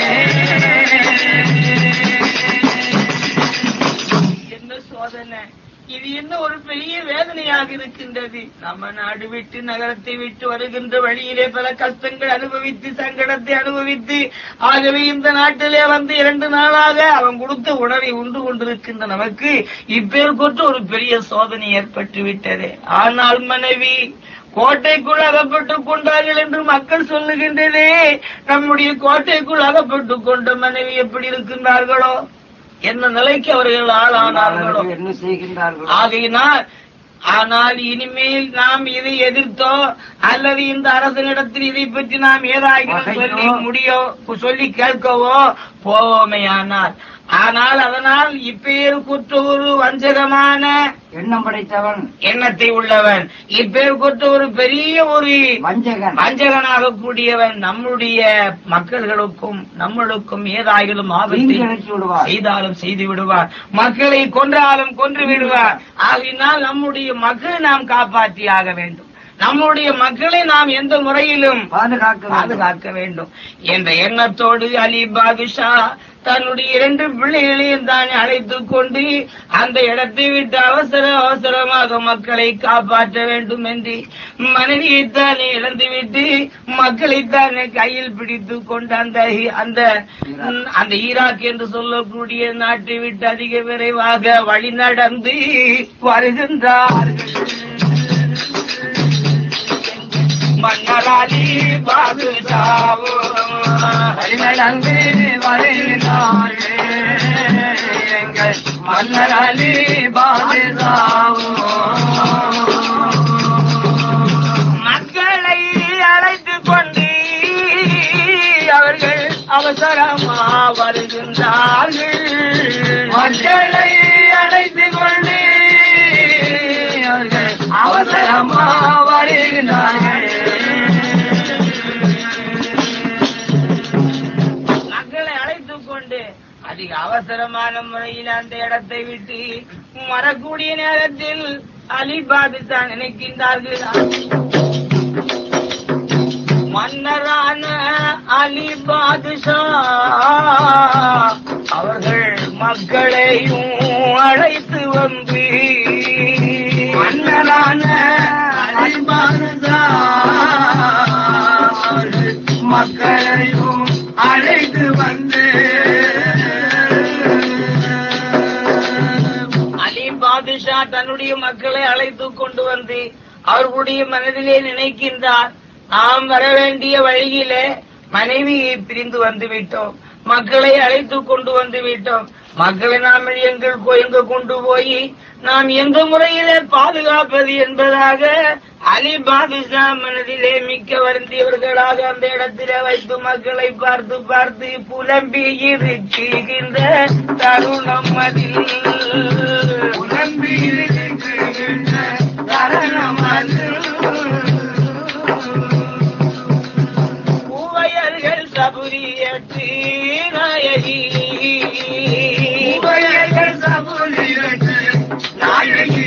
என்ன சோதனை இது என்ன ஒரு பெரிய வேதனையாக இருக்கின்றது நம்ம நாடு விட்டு நகரத்தை விட்டு வருகின்ற வழியிலே பல கஷ்டங்கள் அனுபவித்து சங்கடத்தை அனுபவித்து ஆகவே இந்த நாட்டிலே வந்து இரண்டு நாளாக அவன் கொடுத்த உணவை உண்டு கொண்டிருக்கின்ற நமக்கு இப்பேர் கொண்டு ஒரு பெரிய சோதனை ஏற்பட்டு விட்டது ஆனால் மனைவி கோட்டைக்குள் அகப்பட்டுக் கொண்டார்கள் என்று மக்கள் சொல்லுகின்றதே நம்முடைய கோட்டைக்குள் அகப்பட்டுக் கொண்ட மனைவி எப்படி இருக்கின்றார்களோ என்ன நிலைக்கு அவர்கள் ஆளானார்களோ என்ன செய்கின்றார்கள் ஆகையினால் ஆனால் இனிமேல் நாம் இதை எதிர்த்தோ அல்லது இந்த அரசனிடத்தில் இதை பற்றி நாம் ஏதாகிலும் வகையோ. சொல்லி முடியோ சொல்லி கேட்கவோ போவோமே ஆனால் ஆனால் அதனால் இப்பேர் குற்ற ஒரு வஞ்சகமான எண்ணம் படைத்தவன் எண்ணத்தை உள்ளவன் இப்பேர் குற்ற ஒரு பெரிய ஒரு வஞ்சகன் வஞ்சகனாக கூடியவன் நம்முடைய மக்கள்களுக்கும் நம்மளுக்கும் ஏதாகிலும் ஆபத்தை தீங்கு இழைத்து விடுவார் செய்தாலும் செய்து விடுவார் மக்களை கொன்றாலும் கொன்று விடுவார் ஆகினால் நம்முடைய மக்களை நாம் காப்பாற்றி ஆக வேண்டும் நம்முடைய மக்களை நாம் எந்த முறையிலும் பாதுகாக்க வேண்டும். பாதுகாக்க வேண்டும் என்ற எண்ணத்தோடு அலி பாதுஷா தன்னுடைய இரண்டு பிள்ளைகளையும் தான் அழைத்துக் கொண்டு அந்த இடத்தை விட்டு அவசர அவசரமாக மக்களை காப்பாற்ற வேண்டும் என்று மனைவியைத்தானே இழந்துவிட்டு மக்களைத்தானே கையில் பிடித்து கொண்டு அந்த அந்த அந்த ஈராக் என்று சொல்லக்கூடிய நாட்டை விட்டு அதிக விரைவாக வழி நடந்து வருகின்றார்கள் மன்னராலி பாதுஷாவோ வழிநடந்து வருகிறார்கள் எங்கள் மன்னராலி பாதுகாவோ மக்களை அழைத்துக் கொண்டு அவர்கள் அவசரமா வருகின்றார்கள் மக்களை அழைத்துக் கொண்டு அவர்கள் அவசரமா வருகிறார்கள் மக்களை அழைத்துக் கொண்டு அதிக அவசரமான முறையில் அந்த இடத்தை விட்டு வரக்கூடிய நேரத்தில் அலிபாது தான் நினைக்கின்றார்கள் மன்னரான அலி பாதுஷா அவர்கள் மக்களையும் அழைத்து வந்து மன்னரான அலிபாதுஷா அவர்கள் மக்களையும் அழைத்து வந்து அலி பாதுஷா தன்னுடைய மக்களை அழைத்துக் கொண்டு வந்து அவர்களுடைய மனதிலே நினைக்கின்றார் நாம் வர வேண்டிய வழியிலே மனைவியை பிரிந்து வந்து விட்டோம் மக்களை அழைத்துக் கொண்டு வந்து விட்டோம் மக்களை நாம் எங்கள் கொ- எங்க கொண்டு போய் நாம் எந்த முறையிலே பாதுகாப்பது என்பதாக அலி பாதுஷா மனதிலே மிக்க வருந்தியவர்களாக அந்த இடத்திலே வைத்து மக்களை பார்த்து பார்த்து புலம்பி இருக்கின்ற தருணம் அதில் புலம்பி இருக்கின்ற தருணம் அது. பூவையர்கள் சபுரியற்று நாயகி உபயர்கள் சபுலிரட்டு நாயகி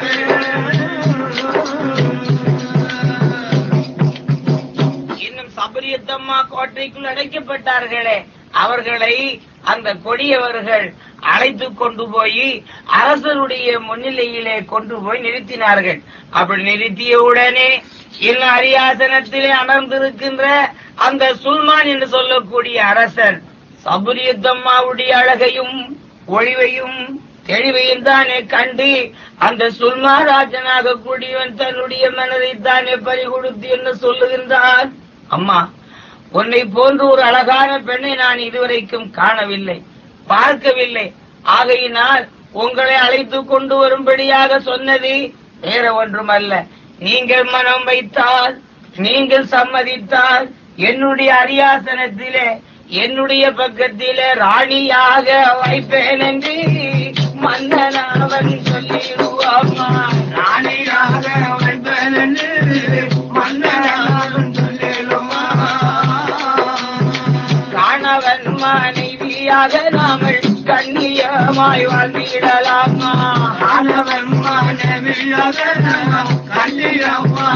இன்னும் சபரியத்தம்மா கோட்டைக்குள் அடைக்கப்பட்டார்களே அவர்களை அந்த கொடியவர்கள் அழைத்து கொண்டு போய் அரசருடைய முன்னிலையிலே கொண்டு போய் நிறுத்தினார்கள் அப்படி நிறுத்திய உடனே இன்னும் அரியாசனத்திலே அமர்ந்திருக்கின்ற அந்த சுல்மான் என்று சொல்லக்கூடிய அரசர் சபரியத்தம்மாவுடைய அழகையும் ஒளிவையும் தெளிவையும் தானே கண்டு அந்த சுல்மாராஜனாக கூடியவன் தன்னுடைய மனதை தானே பறிகொடுத்து என்ன சொல்லுகின்றான் அம்மா உன்னை போன்று ஒரு அழகான பெண்ணை நான் இதுவரைக்கும் காணவில்லை பார்க்கவில்லை ஆகையினால் உங்களை அழைத்து கொண்டு வரும்படியாக சொன்னது வேற ஒன்றுமல்ல நீங்கள் மனம் வைத்தால் நீங்கள் சம்மதித்தால் என்னுடைய அரியாசனத்திலே என்னுடைய பக்கத்திலே ராணியாக வைப்பேன் என்று மன்னன் அவன் சொல்லிடுவாமா ராணியாக வைப்பேன் என்று மன்னனாரும் சொல்லிடுமா கணவன் மனைவியாக நாமல் கண்ணியமாய் வாழ்ந்திடலாமா ஆனவன் மாணவியாக நாம் கண்ணியம்மா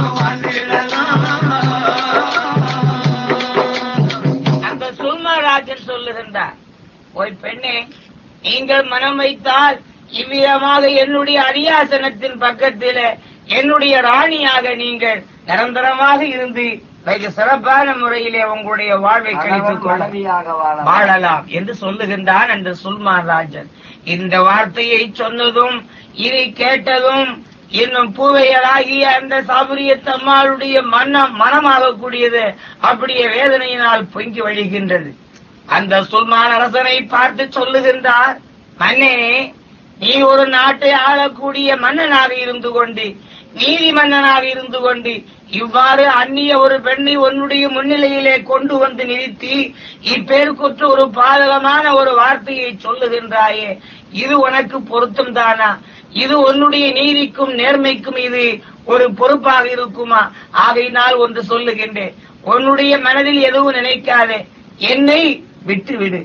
வந்திடலாம் அந்த சுல்மராஜன் சொல்லுகின்றார் ஓய் பெண்ணே நீங்கள் மனம் வைத்தால் இவ்விதமாக என்னுடைய அரியாசனத்தின் பக்கத்திலே என்னுடைய ராணியாக நீங்கள் நிரந்தரமாக இருந்து வெகு சிறப்பான முறையிலே உங்களுடைய வாழ்வை கழித்துக் கொள்ள மனைவியாக வாழ வாழலாம் என்று சொல்லுகின்றான் அந்த சுல்மான் ராஜன் இந்த வார்த்தையை சொன்னதும் இதை கேட்டதும் இன்னும் பூவையராகிய அந்த சாபரியத்தம்மாளுடைய மன்னம் மனமாகக்கூடியது அப்படியே வேதனையினால் பொங்கி வழிகின்றது அந்த சுல்மான் அரசனை பார்த்து சொல்லுகின்றார் மன்னே நீ ஒரு நாட்டை ஆளக்கூடிய மன்னனாக இருந்து கொண்டு நீதி மன்னனாக இருந்து கொண்டு இவ்வாறு அந்நிய ஒரு பெண்ணை உன்னுடைய முன்னிலையிலே கொண்டு வந்து நிறுத்தி இப்பேருக்குற்ற ஒரு பாதகமான ஒரு வார்த்தையை சொல்லுகின்றாயே இது உனக்கு பொருத்தம் தானா இது உன்னுடைய நீதிக்கும் நேர்மைக்கும் இது ஒரு பொறுப்பாக இருக்குமா ஆகையினால் ஒன்று சொல்லுகின்றேன் உன்னுடைய மனதில் எதுவும் நினைக்காதே என்னை விட்டுவிடு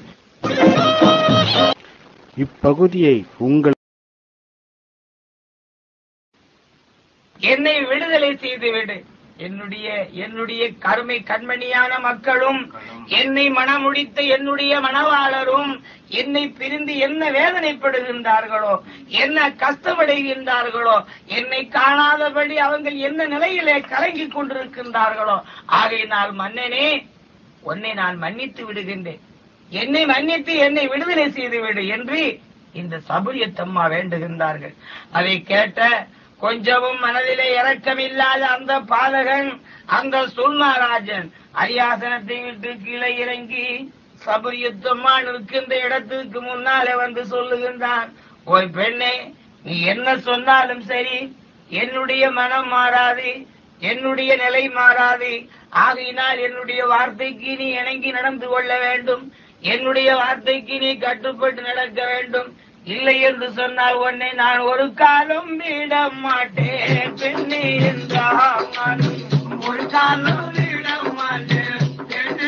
இப்பகுதியை உங்கள் என்னை விடுதலை செய்து விடு என்னுடைய என்னுடைய கருமை கண்மணியான மக்களும் என்னை மனமுடித்த என்னுடைய மணவாளரும் என்னை பிரிந்து என்ன வேதனைப்படுகின்றார்களோ என்ன கஷ்டமடைகின்றார்களோ என்னை காணாதபடி அவங்க என்ன நிலையிலே கலங்கிக் கொண்டிருக்கின்றார்களோ ஆகையினால் மன்னனே உன்னை நான் மன்னித்து விடுகின்றேன் என்னை மன்னித்து என்னை விடுதலை செய்து விடு என்று இந்த சபரியத்தம்மா வேண்டுகின்றார்கள் அதை கேட்ட கொஞ்சமும் மனதிலே இரக்கமில்லாத அந்த பாதகன் அந்த சுல்மாராஜன் அரியாசனத்தை விட்டு கீழே இறங்கி சபரியத்தம்மா இருக்கின்ற இடத்துக்கு முன்னாலே வந்து சொல்லுகின்றான் ஓய் பெண்ணே நீ என்ன சொன்னாலும் சரி என்னுடைய மனம் மாறாது என்னுடைய நிலை மாறாது ஆகையினால் என்னுடைய வார்த்தைக்கு நீ இணங்கி நடந்து கொள்ள வேண்டும் என்னுடைய வார்த்தைக்கு நீ கட்டுப்பட்டு நடக்க வேண்டும் இல்லை என்று சொன்னால் உன்னை நான் ஒரு காலம் விட மாட்டேன் பெண்ணே என்றால் ஒரு காலம் விட மாட்டேன் பெண்ணே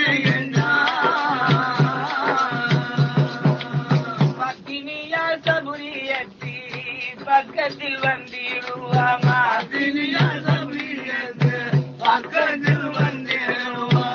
என்றால் பத்தினியால் சபுரியத்தி பக்கத்தில் வந்திடுவாங்க பத்தினியால் சபுரியத்து பக்கத்தில் வந்திடுவாங்க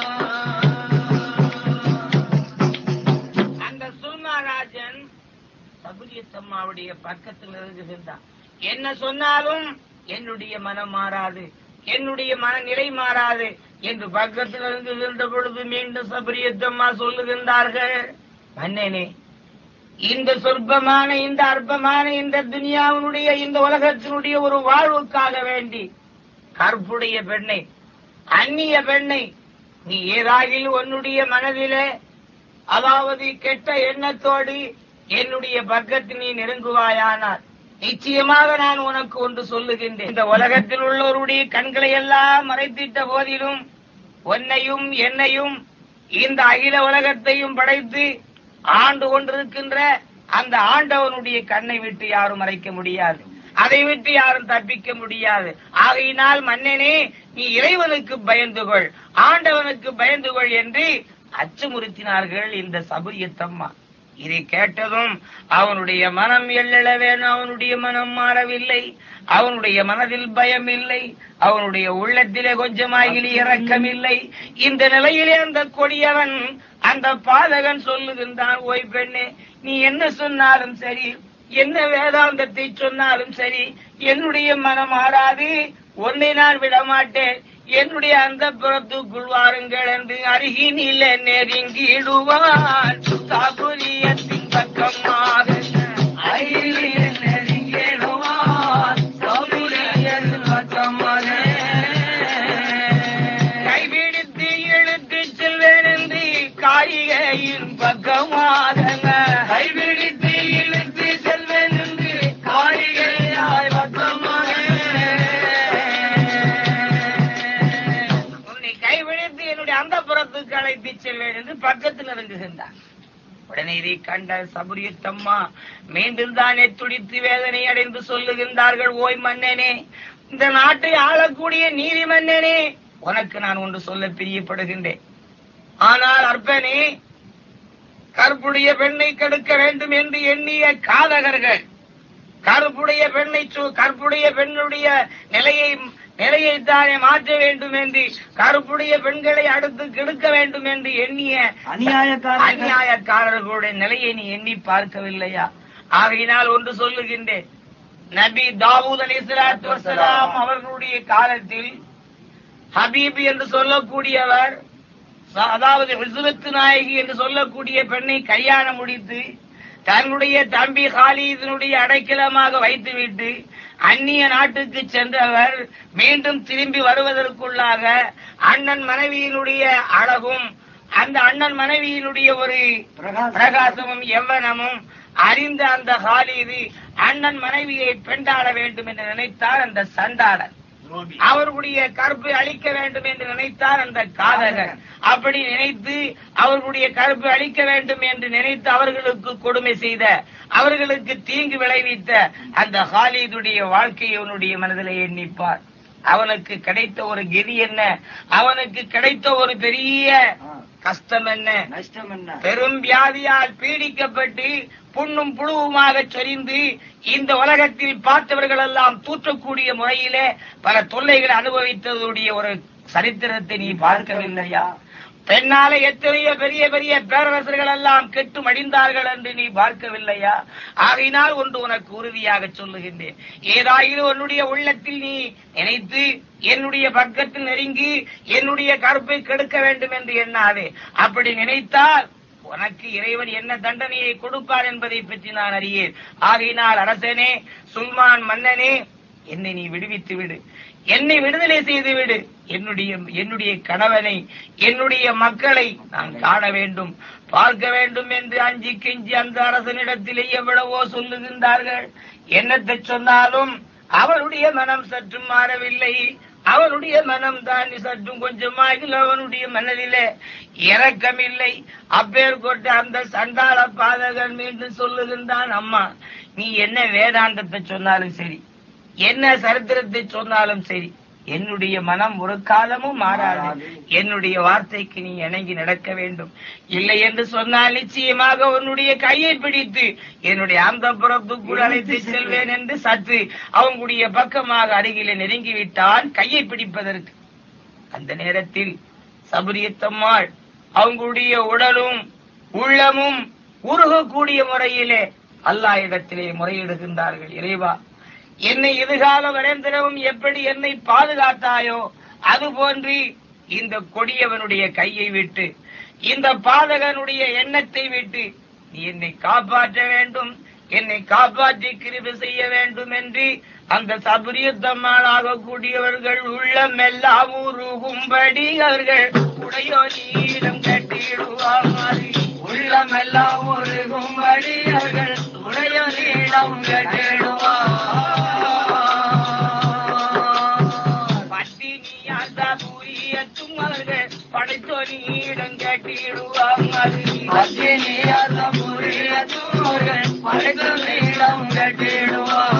அந்த சுல்மாராஜன் சபுரியத்தம்மாவுடைய பக்கத்தில் இருக்குகின்றான் என்ன சொன்னாலும் என்னுடைய மனம் மாறாது என்னுடைய மனநிலை மாறாது என்று பக்கத்தில் இருக்குகின்ற பொழுது மீண்டும் சபரியத்தம்மா சொல்லுகின்றார்கள் மன்னனே இந்த சொற்பமான இந்த அற்பமான இந்த துனியாவினுடைய இந்த உலகத்தினுடைய ஒரு வாழ்வுக்காக வேண்டி கற்புடைய பெண்ணை அந்நிய பெண்ணை நீ ஏதாகில் உன்னுடைய மனதிலே அதாவது கெட்ட எண்ணத்தோடு என்னுடைய பக்கத்தில் நீ நெருங்குவாயானால் நிச்சயமாக நான் உனக்கு ஒன்று சொல்லுகின்றேன் இந்த உலகத்தில் உள்ளவருடைய கண்களை எல்லாம் மறைத்திட்ட போதிலும் உன்னையும் என்னையும் இந்த அகில உலகத்தையும் படைத்து ஆண்டு கொண்டிருக்கின்ற அந்த ஆண்டவனுடைய கண்ணை விட்டு யாரும் மறைக்க முடியாது அதை விட்டு யாரும் தப்பிக்க முடியாது ஆகையினால் மன்னனே நீ இறைவனுக்கு பயந்து கொள் ஆண்டவனுக்கு பயந்து கொள் என்று அச்சுமுறுத்தினார்கள் இந்த சபரியத்தம்மா இதை கேட்டதும் அவனுடைய மனம் எள்ளளவேன் அவனுடைய மனம் மாறவில்லை அவனுடைய மனதில் பயம் இல்லை அவனுடைய உள்ளத்திலே கொஞ்சமாகிலி இரக்கம் இல்லை இந்த நிலையிலே அந்த கொடியவன் அந்த பாதகன் சொல்லுகின்றான் ஓய் பெண்ணே நீ என்ன சொன்னாலும் சரி என்ன வேதாந்தத்தை சொன்னாலும் சரி என்னுடைய மனம் மாறாது உன்னை நான் விட மாட்டேன் என்னுடைய அந்த புறத்துக்குள் வாருங்கள் என்று அருகினில நெருங்கிடுவான் சாபுரியத்தின் பக்கமாக அருகினிலே நெருங்கிடுவான் சாபுரியத்தின் பக்கமாக கைபிடித்து இழுத்து செல்வேன் என்று காரிகையின் பக்கமாக கைபிடித்து இழுத்து செல்வேன் என்று காரிகையாய் பக்கமாக உன்னை கைவிடுத்து என்னுடைய அந்த புறத்துக்கு அழைத்து செல்வேன் என்று பக்கத்தில் இறங்குகின்றான் உடனே இதை கண்ட சபரியத்தம்மா மீண்டும் தானே துடித்து வேதனை அடைந்து சொல்லுகின்றார்கள் ஓய் மன்னனே இந்த நாட்டை ஆளக்கூடிய நீதி மன்னனே உனக்கு நான் ஒன்று சொல்ல பிரியப்படுகின்றேன் ஆனால் அற்பனே கற்புடைய பெண்ணை கெடுக்க வேண்டும் என்று எண்ணிய காதகர்கள் கருப்புடைய பெண்ணை சு- கற்புடைய பெண்ணுடைய நிலையை நிலையை தானே மாற்ற வேண்டும் என்று கருப்புடைய பெண்களை அடுத்து கெடுக்க வேண்டும் என்று எண்ணிய அநியாயக்காரர்கள் அநியாயக்காரர்களுடைய நிலையை நீ எண்ணி பார்க்கவில்லையா ஆகையினால் ஒன்று சொல்லுகின்றேன் நபி தாவூத் அலி வசலாம் அவர்களுடைய காலத்தில் ஹபீப் என்று சொல்லக்கூடியவர் ச- அதாவது விசுவத்து நாயகி என்று சொல்லக்கூடிய பெண்ணை கல்யாணம் முடித்து தன்னுடைய தம்பி ஹாலிதனுடைய அடைக்கலமாக வைத்துவிட்டு அந்நிய நாட்டுக்கு சென்றவர் மீண்டும் திரும்பி வருவதற்குள்ளாக அண்ணன் மனைவியினுடைய அழகும் அந்த அண்ணன் மனைவியினுடைய ஒரு பிரகாசம். பிரகாசமும் எவ்வனமும் அறிந்த அந்த ஹாலிது அண்ணன் மனைவியை பெண்டாட வேண்டும் என்று நினைத்தார் அந்த சண்டாளர் அவர்களுடைய கற்பை அழிக்க வேண்டும் என்று நினைத்தார் அந்த காதகர் அப்படி நினைத்து அவர்களுடைய கற்பை அழிக்க வேண்டும் என்று நினைத்து அவர்களுக்கு கொடுமை செய்த அவர்களுக்கு தீங்கு விளைவித்த அந்த ஹாலிதுடைய வாழ்க்கையை அவனுடைய மனதிலே எண்ணிப்பார் அவனுக்கு கிடைத்த ஒரு கெதி என்ன அவனுக்கு கிடைத்த ஒரு பெரிய கஷ்டம் என்ன நஷ்டம் என்ன பெரும் வியாதியால் பீடிக்கப்பட்டு புண்ணும் புழுவுமாக சொரிந்து இந்த உலகத்தில் பார்த்தவர்கள் எல்லாம் தூற்றக்கூடிய முறையிலே பல தொல்லைகளை அனுபவித்ததுடைய ஒரு சரித்திரத்தை நீ பார்க்கவில்லையா பெண்ணால எத்தனையோ பெரிய பெரிய பேரரசர்கள் எல்லாம் கெட்டு மடிந்தார்கள் என்று நீ பார்க்கவில்லையா ஆகையினால் ஒன்று உனக்கு உறுதியாக சொல்லுகின்றேன் ஏதாயிலும் உன்னுடைய உள்ளத்தில் நீ நினைத்து என்னுடைய பக்கத்தில் நெருங்கி என்னுடைய கருப்பை கெடுக்க வேண்டும் என்று எண்ணாதே அப்படி நினைத்தால் உனக்கு இறைவன் என்ன தண்டனையை கொடுப்பார் என்பதை பற்றி நான் அறியேன் ஆகையினால் அரசனே சுல்மான் மன்னனே என்னை நீ விடுவித்து விடு என்னை விடுதலை செய்து விடு என்னுடைய என்னுடைய கணவனை என்னுடைய மக்களை நான் காண வேண்டும் பார்க்க வேண்டும் என்று அஞ்சி கெஞ்சி அந்த அரசனிடத்திலே எவ்வளவோ சொல்லுகின்றார்கள் என்னத்தை சொன்னாலும் அவனுடைய மனம் சற்றும் மாறவில்லை அவனுடைய மனம் தான் சற்றும் கொஞ்சமாக அவனுடைய மனதிலே இரக்கமில்லை அப்பேர் கொண்ட அந்த சண்டாள பாதகன் மீண்டும் சொல்லுகின்றான் அம்மா நீ என்ன வேதாந்தத்தை சொன்னாலும் சரி என்ன சரித்திரத்தை சொன்னாலும் சரி என்னுடைய மனம் ஒரு காலமும் மாறாது என்னுடைய வார்த்தைக்கு நீ இணங்கி நடக்க வேண்டும் இல்லை என்று சொன்னால் நிச்சயமாக உன்னுடைய கையை பிடித்து என்னுடைய அந்த புறத்துக்குள் அழைத்து செல்வேன் என்று சற்று அவங்களுடைய பக்கமாக அருகிலே நெருங்கி விட்டான் கையை பிடிப்பதற்கு அந்த நேரத்தில் சபரியத்தம்மாள் அவங்களுடைய உடலும் உள்ளமும் உருகக்கூடிய முறையிலே அல்லாஹ் இடத்திலே முறையிடுகின்றார்கள் இறைவா என்னை எதிர்கால வரைந்திரவும் எப்படி என்னை பாதுகாத்தாயோ அது போன்று இந்த கொடியவனுடைய கையை விட்டு இந்த பாதகனுடைய எண்ணத்தை விட்டு நீ என்னை காப்பாற்ற வேண்டும் என்னை காப்பாற்றி கிருபை செய்ய வேண்டும் என்று அந்த சபரியத்தம்மாளாக கூடியவர்கள் உள்ளம் எல்லாம் உருகும்படி அவர்கள் உடையோ நீளம் கட்டிடுவாமாறு உள்ளமெல்லாம் உருகும்படி அவர்கள் உடைய நீளம் கட்டிடுவார் பட்டினியால் சபுரியத்தும் அவர்கள் படைத்தோ நீளம் கட்டிடுவாமாறு பத்தினியார் புரிய தூர்கள் படைத்த நீளம் கட்டிடுவார்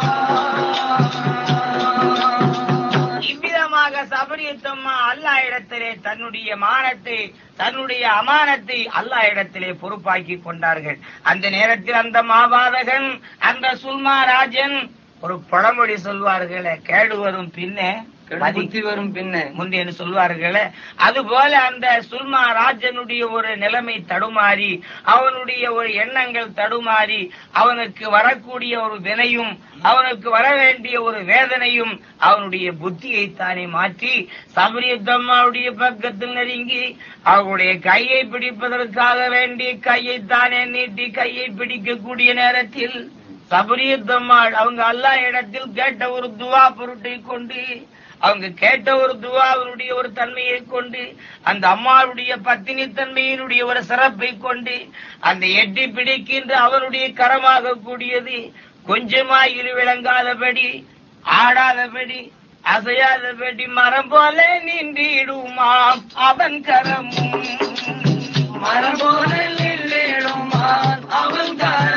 இவ்விதமாக சபரியத்தம்மா அல்லா இடத்திலே தன்னுடைய மானத்தை தன்னுடைய அமானத்தை அல்லா இடத்திலே பொறுப்பாக்கி கொண்டார்கள் அந்த நேரத்தில் அந்த மாபாதகன் அந்த சுல்மா ராஜன் ஒரு பழமொழி சொல்வார்களே கேடு வரும் பின்னே மதி புத்தி வரும் பின்ன முந்தி என்று சொல்வார்களே அதுபோல அந்த சுல்மா ராஜனுடைய ஒரு நிலைமை தடுமாறி அவனுடைய ஒரு எண்ணங்கள் தடுமாறி அவனுக்கு வரக்கூடிய ஒரு வினையும் அவனுக்கு வர வேண்டிய ஒரு வேதனையும் அவனுடைய புத்தியை தானே மாற்றி சபரியத்தம்மாவுடைய பக்கத்தில் நெருங்கி அவருடைய கையை பிடிப்பதற்காக வேண்டி கையை தானே நீட்டி கையை பிடிக்கக்கூடிய நேரத்தில் சபரியத்தம்மாள் அவங்க அல்லா இடத்தில் கேட்ட ஒரு துவா பொருட்டை கொண்டு அவங்க கேட்ட ஒரு துவாவினுடைய ஒரு தன்மையை கொண்டு அந்த அம்மாவுடைய பத்தினி தன்மையினுடைய ஒரு சிறப்பை கொண்டு அந்த எட்டி பிடிக்கின்ற அவனுடைய கரமாக கூடியது கொஞ்சமாய் இரு விளங்காதபடி ஆடாதபடி அசையாதபடி மரம் போல நின்றிடுமாம் அவன் கரமும் மரம் போல நின்றிடுமா அவன்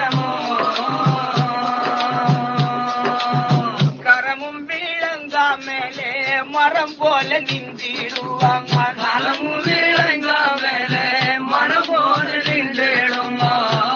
கரமோ கரமும் விளங்கா மேலே மரம் போல நின்றிடுவாங்க நலமும் விளங்காமலே மனம் போல நின்றிடுமா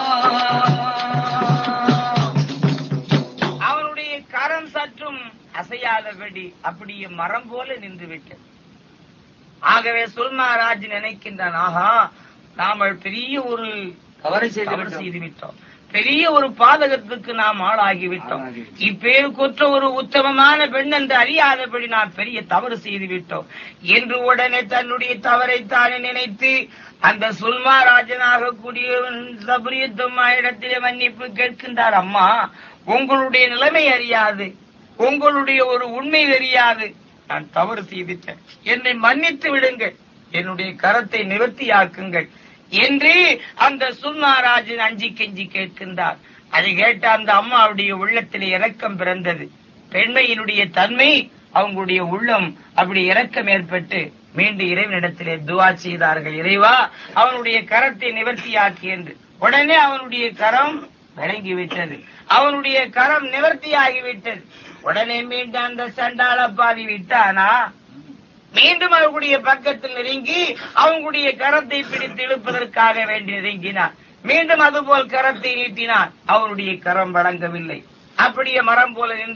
அவனுடைய கரம் சற்றும் அசையாதபடி அப்படியே மரம் போல நின்று விட்டது ஆகவே சுல்மாராஜ் நினைக்கின்றான் ஆஹா நாமல் பெரிய ஒரு தவறு செய்து தவறு விட்டோம். செய்து விட்டோம் பெரிய ஒரு பாதகத்துக்கு நாம் ஆளாகி விட்டோம் ஆளாகிவிட்டோம். இப்பேரு குற்ற ஒரு உத்தமமான பெண் என்று அறியாதபடி நாம் பெரிய தவறு செய்து விட்டோம் என்று உடனே தன்னுடைய தவறை தானே நினைத்து அந்த சுல்மாராஜனாக கூடிய சபரியத்தம்மா இடத்திலே மன்னிப்பு கேட்கின்றார் அம்மா உங்களுடைய நிலைமை அறியாது உங்களுடைய ஒரு உண்மை தெரியாது நான் தவறு செய்துட்டேன் என்னை மன்னித்து விடுங்கள் என்னுடைய கரத்தை நிவர்த்தியாக்குங்கள் என்று அந்த சுல்மாராஜன் அஞ்சி கெஞ்சி கேட்கின்றார் அதை கேட்ட அந்த அம்மாவுடைய உள்ளத்திலே இரக்கம் பிறந்தது பெண்மையினுடைய தன்மை அவங்களுடைய உள்ளம் அப்படி இரக்கம் ஏற்பட்டு மீண்டும் இறைவனிடத்திலே துவா செய்தார்கள் இறைவா அவனுடைய கரத்தை நிவர்த்தியாக்கி என்று உடனே அவனுடைய கரம் விளங்கி விட்டது அவனுடைய கரம் நிவர்த்தியாகி விட்டது உடனே மீண்டும் அந்த சண்டாள பாதி விட்டானா மீண்டும் அவர்களுடைய பக்கத்தில் நெருங்கி அவங்களுடைய கரத்தை பிடித்து இழுப்பதற்காக வேண்டி நெருங்கினார் மீண்டும் அதுபோல் கரத்தை நீட்டினார் அவருடைய கரம் வழங்கவில்லை அப்படியே மரம் போல நின்று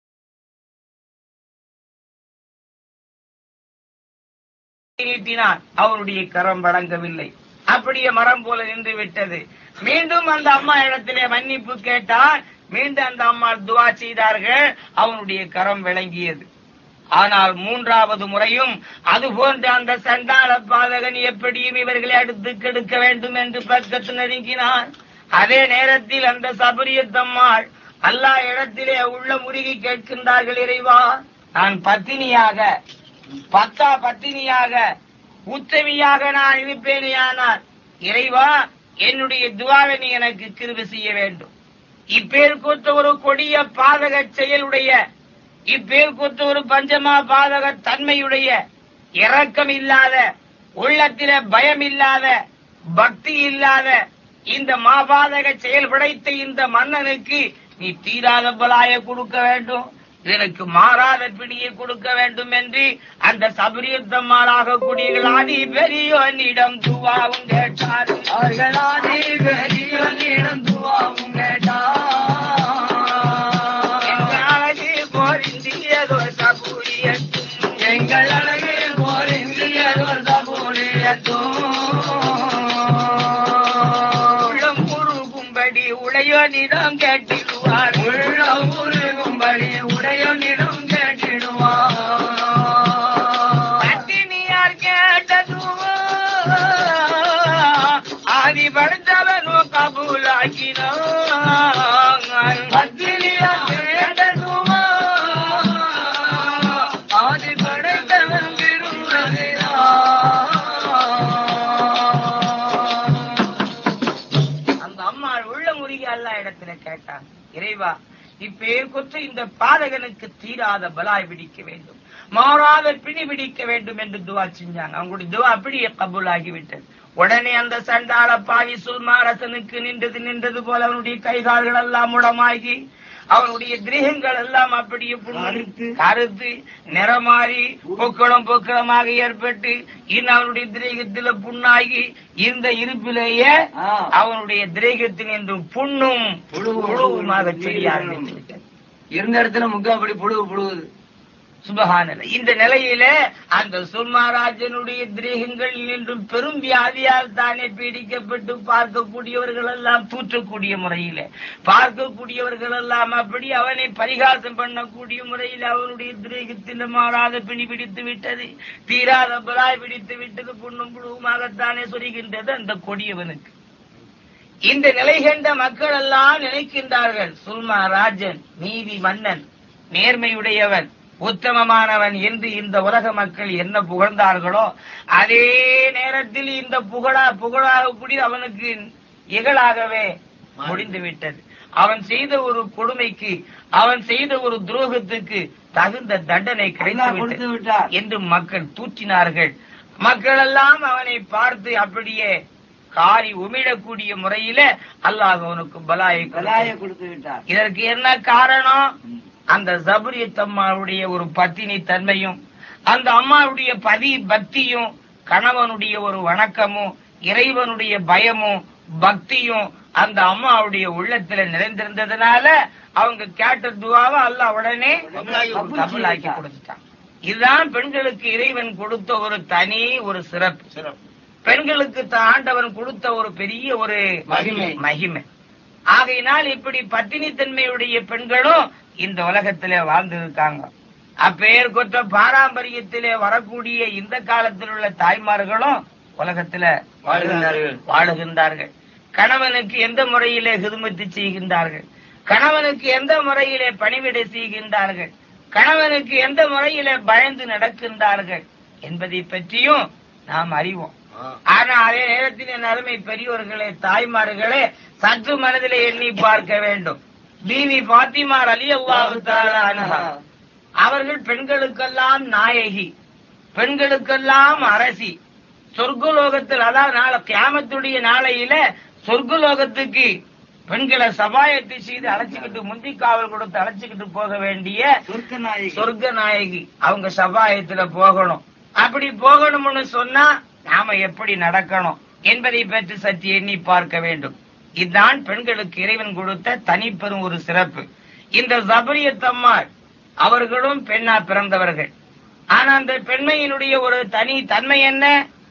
நீட்டினார் அவருடைய கரம் வழங்கவில்லை அப்படியே மரம் போல நின்று விட்டது மீண்டும் அந்த அம்மா இடத்திலே மன்னிப்பு கேட்டால் மீண்டும் அந்த அம்மா துவா செய்தார்கள் அவனுடைய கரம் விளங்கியது ஆனால் மூன்றாவது முறையும் அது போன்ற அந்த சண்டாள பாதகன் எப்படியும் இவர்களை அடுத்து கெடுக்க வேண்டும் என்று பக்கத்து நெருங்கினான் அதே நேரத்தில் அந்த சபரியத்தம்மாள் அல்லா இடத்திலே உள்ள முருகி கேட்கின்றார்கள் இறைவா நான் பத்தினியாக பத்தா பத்தினியாக உத்தமியாக நான் இருப்பேனேயானால் இறைவா என்னுடைய துவாவை நீ எனக்கு கிருபை செய்ய வேண்டும் இப்பேர் கூத்த ஒரு கொடிய பாதக செயலுடைய இப்பேர் கூத்த ஒரு பஞ்சமா பாதக தன்மையுடைய இரக்கம் இல்லாத உள்ளத்தில பயம் இல்லாத பக்தி இல்லாத இந்த மாபாதக செயல் படைத்த இந்த மன்னனுக்கு நீ தீராத பலாய கொடுக்க வேண்டும் எனக்கு மாறாத பிடியை கொடுக்க வேண்டும் என்று அந்த சபரியத்தம்மாளாக கூடிய ஆதி பெரியோனிடம் துவாவும் கேட்டார் அவர்களாதே பெரியோனிடம் துவாவும் எங்கள் கேட்டார் அழகு போரிந்தியதோ சபூரியத்தும் எங்கள் அழகு போர் இந்தியதோர் சபூரியத்தும் உள்ளம் உருகும்படி உடையோனிடம் கேட்டிடுவார் உள்ள உருகும்படி உடையனிடம் கேட்டிடுவார் பட்டினியார் கேட்டதுவோ ஆதி படுத்தவனோ கபூலாக்கினான் பத்தினியார் கேட்டதுமா ஆதி படைத்தவன் விரும்புகிறான் அந்த அம்மாள் உள்ள முருகி அல்லா இடத்துல கேட்டான் இறைவா இப்பேர் கொற்று இந்த பாதகனுக்கு தீராத பலாய் பிடிக்க வேண்டும் மாறாத பிடி பிடிக்க வேண்டும் என்று துவா செஞ்சாங்க அவங்களுடைய துவா அப்படியே கபூலாகி விட்டது உடனே அந்த சண்டாள பாவி சுல்மாரசனுக்கு நின்றது நின்றது போல அவனுடைய கைகால்கள் எல்லாம் முடமாகி அவனுடைய கிரகங்கள் எல்லாம் அப்படியே புண்ணு கருத்து நிறமாறி பொக்களம் பொக்களமாக ஏற்பட்டு இன்னும் அவனுடைய திரேகத்தில புண்ணாகி இந்த இருப்பிலேயே ஆ. அவனுடைய திரேகத்தின் என்றும் புண்ணும் புழு- புழுவுமாக தெரிய ஆரம்பித்திருக்கிறது இருந்த இடத்துல முக்காப்படி புழுவு புழுவுது சுபஹானல்ல இந்த நிலையில அந்த சுல்மாராஜனுடைய திரேகங்கள் என்றும் பெரும் வியாதியால் தானே பீடிக்கப்பட்டு பார்க்கக்கூடியவர்கள் எல்லாம் தூற்றக்கூடிய முறையில பார்க்கக்கூடியவர்கள் எல்லாம் அப்படி அவனை பரிகாசம் பண்ணக்கூடிய முறையில் அவனுடைய திரேகத்தின் மாறாத பிணி பிடித்து விட்டது தீராத பலாய் பிடித்து விட்டது புண்ணும் புழுவுமாகத்தானே சொல்கின்றது அந்த கொடியவனுக்கு இந்த நிலை கண்ட மக்கள் எல்லாம் நினைக்கின்றார்கள் சுல்மா ராஜன் நீதி மன்னன் நேர்மையுடையவன் உத்தமமானவன் என்று இந்த உலக மக்கள் என்ன புகழ்ந்தார்களோ அதே நேரத்தில் இந்த புகழா புகழாக கூடி அவனுக்கு இகழாகவே முடிந்து விட்டது அவன் செய்த ஒரு கொடுமைக்கு அவன் செய்த ஒரு துரோகத்துக்கு தகுந்த தண்டனை கிடைத்து கொடுத்து விட்டது விட்டார் என்று மக்கள் தூற்றினார்கள் மக்கள் எல்லாம் அவனை பார்த்து அப்படியே காரி உமிழக்கூடிய முறையில அல்லாஹ் அவனுக்கு பலாயை கலாய கொடுத்தான். கொடுத்து விட்டார் இதற்கு என்ன காரணம் அந்த ஜபரியத் அம்மாவுடைய ஒரு பத்தினி தன்மையும் அந்த அம்மாவுடைய பதி பக்தியும் கணவனுடைய ஒரு வணக்கமும் இறைவனுடைய பயமும் பக்தியும் அந்த அம்மாவுடைய உள்ளத்துல நிறைந்திருந்ததுனால அவங்க கேட்ட துவாவை அல்லாஹ் உடனே கபூலாக்கி கொடுத்துட்டான் இதுதான் பெண்களுக்கு இறைவன் கொடுத்த ஒரு தனி ஒரு சிறப்பு பெண்களுக்கு த- ஆண்டவன் கொடுத்த ஒரு பெரிய ஒரு மகிமை. மகிமை ஆகையினால் இப்படி பட்டினித்தன்மையுடைய பெண்களும் இந்த உலகத்திலே வாழ்ந்திருக்காங்க அப்பெயர் கொற்ற பாரம்பரியத்திலே வரக்கூடிய இந்த காலத்தில் உள்ள தாய்மார்களும் உலகத்துல வாழ்கின்றார்கள். வாழுகின்றார்கள் கணவனுக்கு எந்த முறையிலே ஹிதுமத்து செய்கின்றார்கள் கணவனுக்கு எந்த முறையிலே பணிவிடை செய்கின்றார்கள் கணவனுக்கு எந்த முறையிலே பயந்து நடக்கின்றார்கள் என்பதை பற்றியும் நாம் அறிவோம் ஆனா அதே நேரத்தில் என் அருமை பெரியோர்களே தாய்மார்களே சற்று மனதிலே எண்ணி பார்க்க வேண்டும் பிவி பாத்திமார் அலி அல்லாஹு அவர்கள் பெண்களுக்கெல்லாம் நாயகி பெண்களுக்கெல்லாம் அரசி சொர்க்கலோகத்தில் அதாவது நாளை கியாமத்துடைய நாளையில சொர்க்கலோகத்துக்கு பெண்களை சபாயத்தை செய்து அழைச்சுக்கிட்டு முந்தி காவல் கொடுத்து அழைச்சுக்கிட்டு போக வேண்டிய சொர்க்க நாயகி சொர்க்க நாயகி அவங்க சபாயத்துல போகணும் அப்படி போகணும்னு சொன்னா நாம எப்படி நடக்கணும் என்பதை பற்றி சற்று எண்ணி பார்க்க வேண்டும் இதுதான் பெண்களுக்கு இறைவன் கொடுத்த தனிப்பெரும் ஒரு சிறப்பு இந்த ஜபரியத்தம்மாள் அவர்களும் பெண்ணா பிறந்தவர்கள் ஆனா அந்த பெண்மையினுடைய ஒரு தனி தன்மை என்ன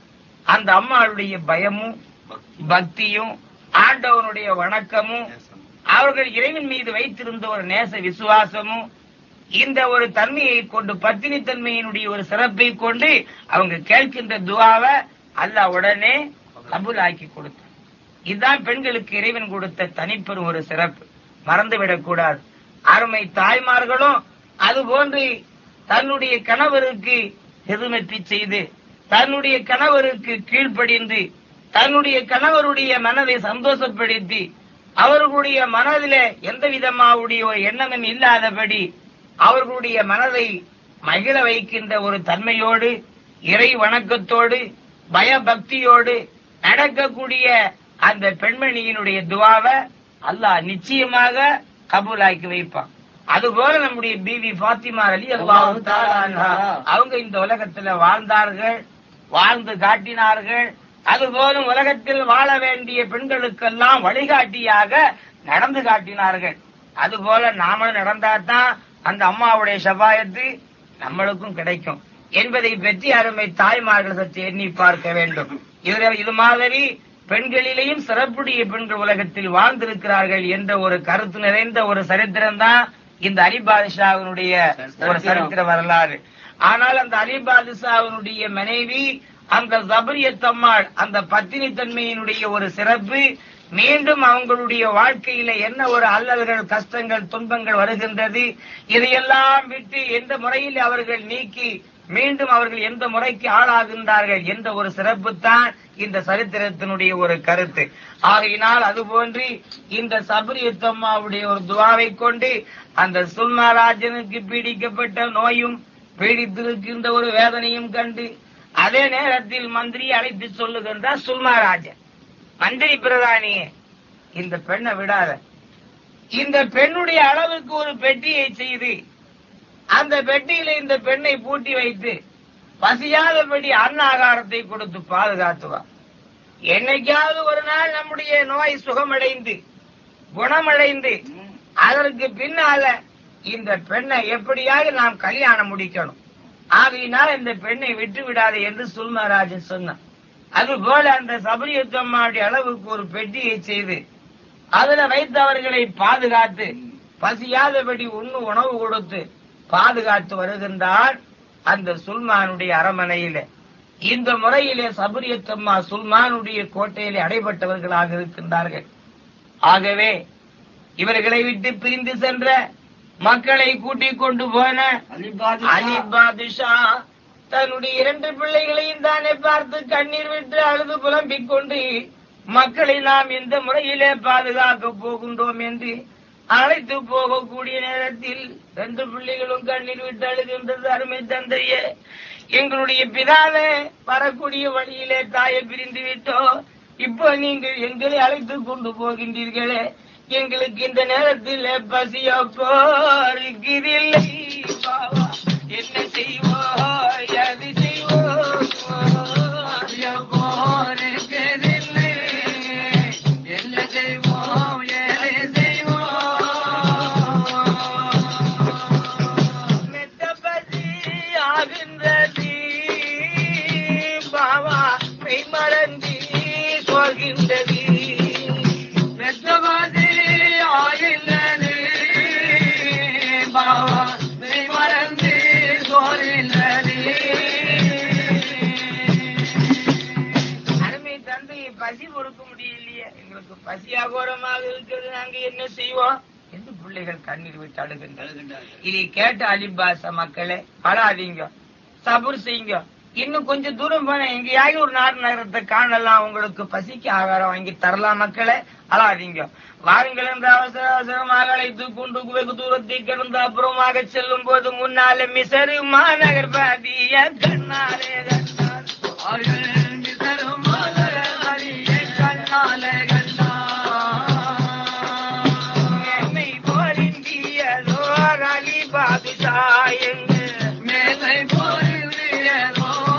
அந்த அம்மாளுடைய பயமும் பக்தியும் ஆண்டவனுடைய வணக்கமும் அவர்கள் இறைவன் மீது வைத்திருந்த ஒரு நேச விசுவாசமும் இந்த ஒரு தன்மையை கொண்டு பத்தினி தன்மையினுடைய ஒரு சிறப்பை கொண்டு அவங்க கேட்கின்ற துவாவை அல்லாஹ் உடனே கபூல் ஆக்கி கொடுத்தார் இதுதான் பெண்களுக்கு இறைவன் கொடுத்த தனிப்பெரும் ஒரு சிறப்பு மறந்துவிடக் கூடாது அருமை தாய்மார்களும் அது போன்று தன்னுடைய கணவருக்கு எதுமத்தி செய்து தன்னுடைய கணவருக்கு கீழ்ப்படிந்து தன்னுடைய கணவருடைய மனதை சந்தோஷப்படுத்தி அவர்களுடைய மனதிலே எந்த விதமாவுடைய ஒரு எண்ணமும் இல்லாதபடி அவர்களுடைய மனதை மகிழ வைக்கின்ற ஒரு தன்மையோடு இறை வணக்கத்தோடு பயபக்தியோடு நடக்கக்கூடிய அந்த பெண்மணியினுடைய துவாவை அல்லாஹ் நிச்சயமாக கபூலாக்கி வைப்பான் அதுபோல நம்முடைய பிவி ஃபாத்திமா அலி அல்லாஹு தஆலா அன்ஹா, அவங்க இந்த உலகத்துல வாழ்ந்தார்கள் வாழ்ந்து காட்டினார்கள் அதுபோல உலகத்தில் வாழ வேண்டிய பெண்களுக்கெல்லாம் வழிகாட்டியாக நடந்து காட்டினார்கள் அதுபோல நாமளும் நடந்தாதான் அந்த அம்மாவுடைய சபாயத்து நம்மளுக்கும் கிடைக்கும் என்பதை பற்றி அருமை தாய்மார்கள் சற்று எண்ணி பார்க்க வேண்டும் இதுல இது மாதிரி பெண்களிலேயும் சிறப்புடைய பெண்கள் உலகத்தில் வாழ்ந்திருக்கிறார்கள் என்ற ஒரு கருத்து நிறைந்த ஒரு சரித்திரம் தான் இந்த அலி பாதுஷாவினுடைய ஒரு சரித்திர வரலாறு ஆனால் அந்த அலி பாதுஷாவினுடைய மனைவி அந்த ஜபரியத்தம்மாள் அந்த பத்தினி தன்மையினுடைய ஒரு சிறப்பு மீண்டும் அவங்களுடைய வாழ்க்கையில என்ன ஒரு அல்லல்கள் கஷ்டங்கள் துன்பங்கள் வருகின்றது இதையெல்லாம் விட்டு எந்த முறையில் அவர்கள் நீக்கி மீண்டும் அவர்கள் எந்த முறைக்கு ஆளாகின்றார்கள் என்ற ஒரு சிறப்பு தான் இந்த சரித்திரத்தினுடைய ஒரு கருத்து ஆகையினால் அதுபோன்று இந்த சபரியத்தம்மாவுடைய ஒரு துவாவை கொண்டு அந்த சுல்மாராஜனுக்கு பீடிக்கப்பட்ட நோயும் பீடித்திருக்கின்ற ஒரு வேதனையும் கண்டு அதே நேரத்தில் மந்திரி அழைத்து சொல்லுகின்றார் சுல்மாராஜன் மந்திரி பிரதானியே இந்த பெண்ணை விடாத இந்த பெண்ணுடைய அளவுக்கு ஒரு பெட்டியை செய்து அந்த பெட்டியில இந்த பெண்ணை பூட்டி வைத்து பசியாதபடி அன்ன ஆகாரத்தை கொடுத்து பாதுகாத்துவா என்னைக்காவது ஒரு நாள் நம்முடைய நோய் சுகமடைந்து குணமடைந்து அதற்கு பின்னால இந்த பெண்ணை எப்படியாக நாம் கல்யாணம் முடிக்கணும் ஆகையினால் இந்த பெண்ணை விட்டு விடாதே என்று சுல்மராஜன் சொன்னான் அதுபோல அந்த சபரியத்தம்மாவுடைய அளவுக்கு ஒரு பெட்டியை செய்து அதுல வைத்து அவர்களை பாதுகாத்து பசியாதபடி உண்ணு உணவு கொடுத்து பாதுகாத்து வருகின்றார் அந்த சுல்மானுடைய அரமனையில இந்த முறையிலே சபரியத்தம்மா சுல்மானுடைய கோட்டையிலே அடைபட்டவர்களாக இருக்கின்றார்கள் ஆகவே இவர்களை விட்டு பிரிந்து சென்ற மக்களை கூட்டிக் கொண்டு போன அலி பாதுஷா தன்னுடைய இரண்டு பிள்ளைகளையும் தானே பார்த்து கண்ணீர் விட்டு அழுது புலம்பிக் கொண்டு மக்களை நாம் எந்த முறையிலே பாதுகாக்க போகின்றோம் என்று அழைத்து போகக்கூடிய நேரத்தில் ரெண்டு பிள்ளைகளும் கண்ணீர் விட்டு அழுகின்றது அருமை தந்தையே எங்களுடைய பிதாவே வரக்கூடிய வழியிலே தாயை பிரிந்து விட்டோ இப்போ நீங்கள் எங்களை அழைத்து கொண்டு போகின்றீர்களே எங்களுக்கு இந்த நேரத்தில் பசியோ போருக்கிறதில்லை பாவா என்ன செய்வோம் எது செய்வோம் பசியோ போருக்கிறதில்லை என்ன செய்வோம் எது செய்வோம் மெத்த பசி ஆகின்றது பாவா மெய் மறந்தி சொல்கின்றது மெத்த பசி ஆகின்றது பாவா மெய் மறந்தி சொல்கின்றது அருமை தந்தையை பசி கொடுக்க முடியலையே எங்களுக்கு பசி அகோரமாக இருக்கிறது நாங்க என்ன செய்வோம் என்று பிள்ளைகள் கண்ணீர் விட்டு அழுகின்றனர் இதை கேட்ட அலிபாச மக்களே அழாதீங்க சபுர் செய்யுங்க இன்னும் கொஞ்சம் தூரம் போன எங்கேயாவது ஒரு நாடு நகரத்தை காணலாம் உங்களுக்கு பசிக்கு ஆகாரம் வாங்கி தரலாம் மக்களே அழாதீங்க வாருங்கள் என்று அவசர அவசரமாக அழைத்து கொண்டு வெகு தூரத்தை கடந்து அப்புறமாக செல்லும் போது முன்னாலே மிசரு மாநகர் பாதிய கண்ணாலே கண்டார் அவர்கள் மிசரு மாநகர் பாதிய கண்ணாலே கண்டார் என்னை போலிந்தியதோ அலி பாதுஷா எங்கு மேலை போலிந்தியதோ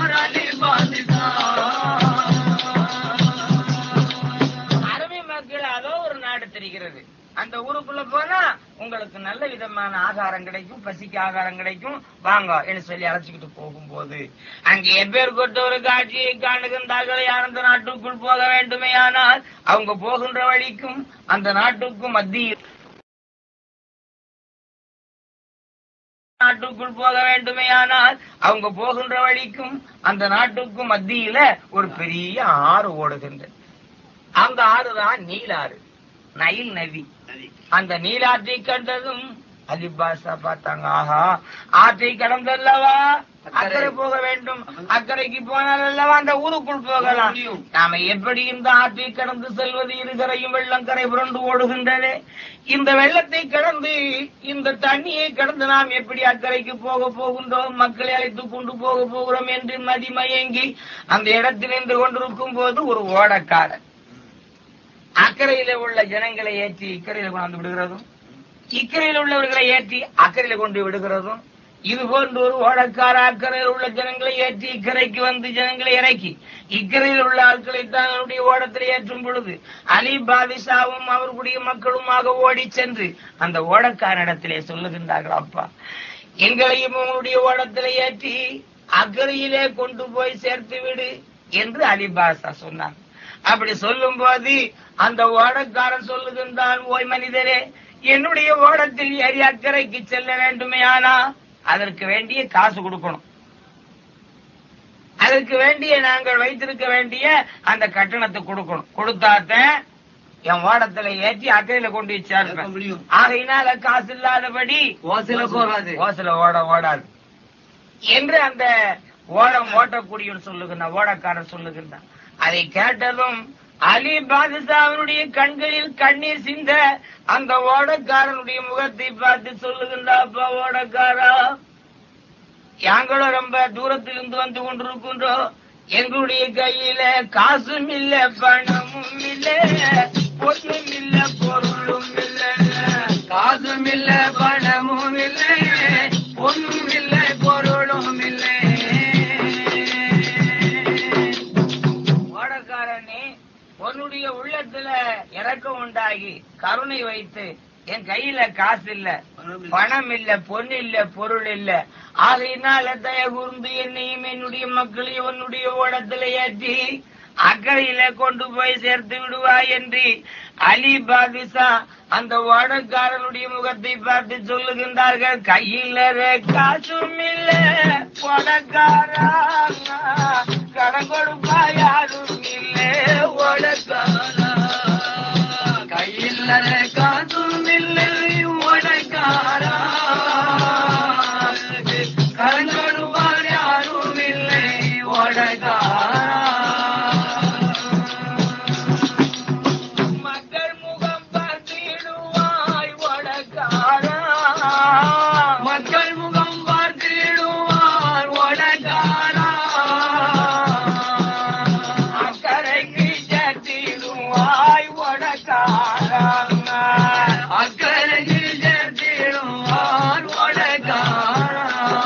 ஊருக்குள்ள போனா உங்களுக்கு நல்ல விதமான ஆகாரம் கிடைக்கும் பசிக்கு ஆகாரம் கிடைக்கும் வாங்க என்று சொல்லி அழைச்சிக்கிட்டு போகும்போது அங்கே எப்பேற்பட்ட ஒரு காட்சியை காணுகின்றார்கள் அந்த நாட்டுக்குள் போக வேண்டுமே ஆனால் அவங்க போகின்ற வழிக்கும் அந்த நாட்டுக்கும் மத்தியில் நாட்டுக்குள் போக வேண்டுமேயானால் அவங்க போகின்ற வழிக்கும் அந்த நாட்டுக்கும் மத்தியில ஒரு பெரிய ஆறு ஓடுகின்றது அந்த ஆறுதான் நீலாறு நைல் நதி அந்த நீலாற்றை கண்டதும் அலிபாசா பார்த்தாங்க ஆஹா ஆற்றை கடந்தல்லவா அக்கறை போக வேண்டும் அக்கறைக்கு போனால் அல்லவா அந்த ஊருக்குள் போகலாம் நாம எப்படி இந்த ஆற்றை கடந்து செல்வது இருகரையும் வெள்ளம் கரை புரண்டு ஓடுகின்றது இந்த வெள்ளத்தை கடந்து இந்த தண்ணியை கடந்து நாம் எப்படி அக்கறைக்கு போக போகின்றோம் மக்களை அழைத்து கொண்டு போக போகிறோம் என்று மதிமயங்கி அந்த இடத்தில் நின்று கொண்டிருக்கும் போது ஒரு ஓடக்காரன் அக்கறையில உள்ள ஜனங்களை ஏற்றி இக்கரையில கொண்டு விடுகிறதும் இக்கரையில் உள்ளவர்களை ஏற்றி அக்கறையில கொண்டு விடுகிறதும் இது போன்று ஒரு ஓடக்கார அக்கறையில் உள்ள ஜனங்களை ஏற்றி இக்கரைக்கு வந்து ஜனங்களை இறக்கி இக்கரையில் உள்ள ஆட்களை தங்களுடைய ஓடத்தில் ஏற்றும் பொழுது அலி பாதிஷாவும் அவர்களுடைய மக்களுமாக ஓடி சென்று அந்த ஓடக்காரனிடத்திலே சொல்லுகின்றார்கள் அப்பா எங்களையும் உங்களுடைய ஓடத்திலே ஏற்றி அக்கறையிலே கொண்டு போய் சேர்த்து விடு என்று அலிபாசா சொன்னார் அப்படி சொல்லும் போது அந்த ஓடக்காரன் சொல்லுகின்றான் ஓய் மனிதரே என்னுடைய ஓடத்தில் ஏறி அக்கறைக்கு செல்ல வேண்டுமே ஆனா அதற்கு வேண்டிய காசு கொடுக்கணும் அதற்கு வேண்டிய நாங்கள் வைத்திருக்க வேண்டிய அந்த கட்டணத்தை கொடுக்கணும் கொடுத்தாத்தான் என் ஓடத்துல ஏற்றி அக்கறையில கொண்டு போய் சேர்ப்பேன் முடியும் ஆகையினால காசு இல்லாதபடி ஓசில போகாது ஓசல ஓட ஓடாது என்று அந்த ஓடம் ஓட்டக்கூடியவர் சொல்லுகின்றான் ஓடக்காரர் சொல்லுகின்றான் அதை கேட்டதும் அலி பாதுஷாவினுடைய கண்களில் கண்ணீர் சிந்த அந்த ஓடக்காரனுடைய முகத்தை பார்த்து சொல்லுகின்றாப்பா ஓடக்காரா யாங்களும் ரொம்ப தூரத்திலிருந்து வந்து கொண்டிருக்கின்றோம் எங்களுடைய கையில காசும் இல்ல பணமும் இல்ல பொண்ணும் இல்ல பொருளும் இல்ல காசும் இல்ல பணமும் இல்ல பொண்ணும் இல்ல பொருளும் இல்ல ஓடக்காரனே உன்னுடைய உள்ளத்துல இறக்கம் உண்டாகி கருணை வைத்து என் கையில காசு இல்ல பணம் இல்ல பொண்ணு இல்ல பொருள் இல்ல ஆகையினால தய கூர்ந்து என்னையும் என்னுடைய மக்களையும் உன்னுடைய ஓடத்துல ஏற்றி அக்கறையில கொண்டு போய் சேர்த்து விடுவாய் என்று அலி பாதிஷா அந்த ஓடக்காரனுடைய முகத்தை பார்த்து சொல்லுகின்றார்கள் கையில காசும் இல்ல ஓடக்காரா கடன் கொடுப்பா யாரும் இல்ல ஓடக்காரா கையில் காசும் இல்லை உனக்காரா கரங்கொடுவார் யாரும் இல்லை உனக்காரா மக்கள் முகம் பார்த்திடுவாய் ஓடக்காரா மக்கள் முகம் பார்த்திடுவார் உனக்காரா அக்கறைக்கு சேர்த்திடுவாய் ஓடக்காரா அக்கறையில் சேர்த்திடுவார் உனக்காரா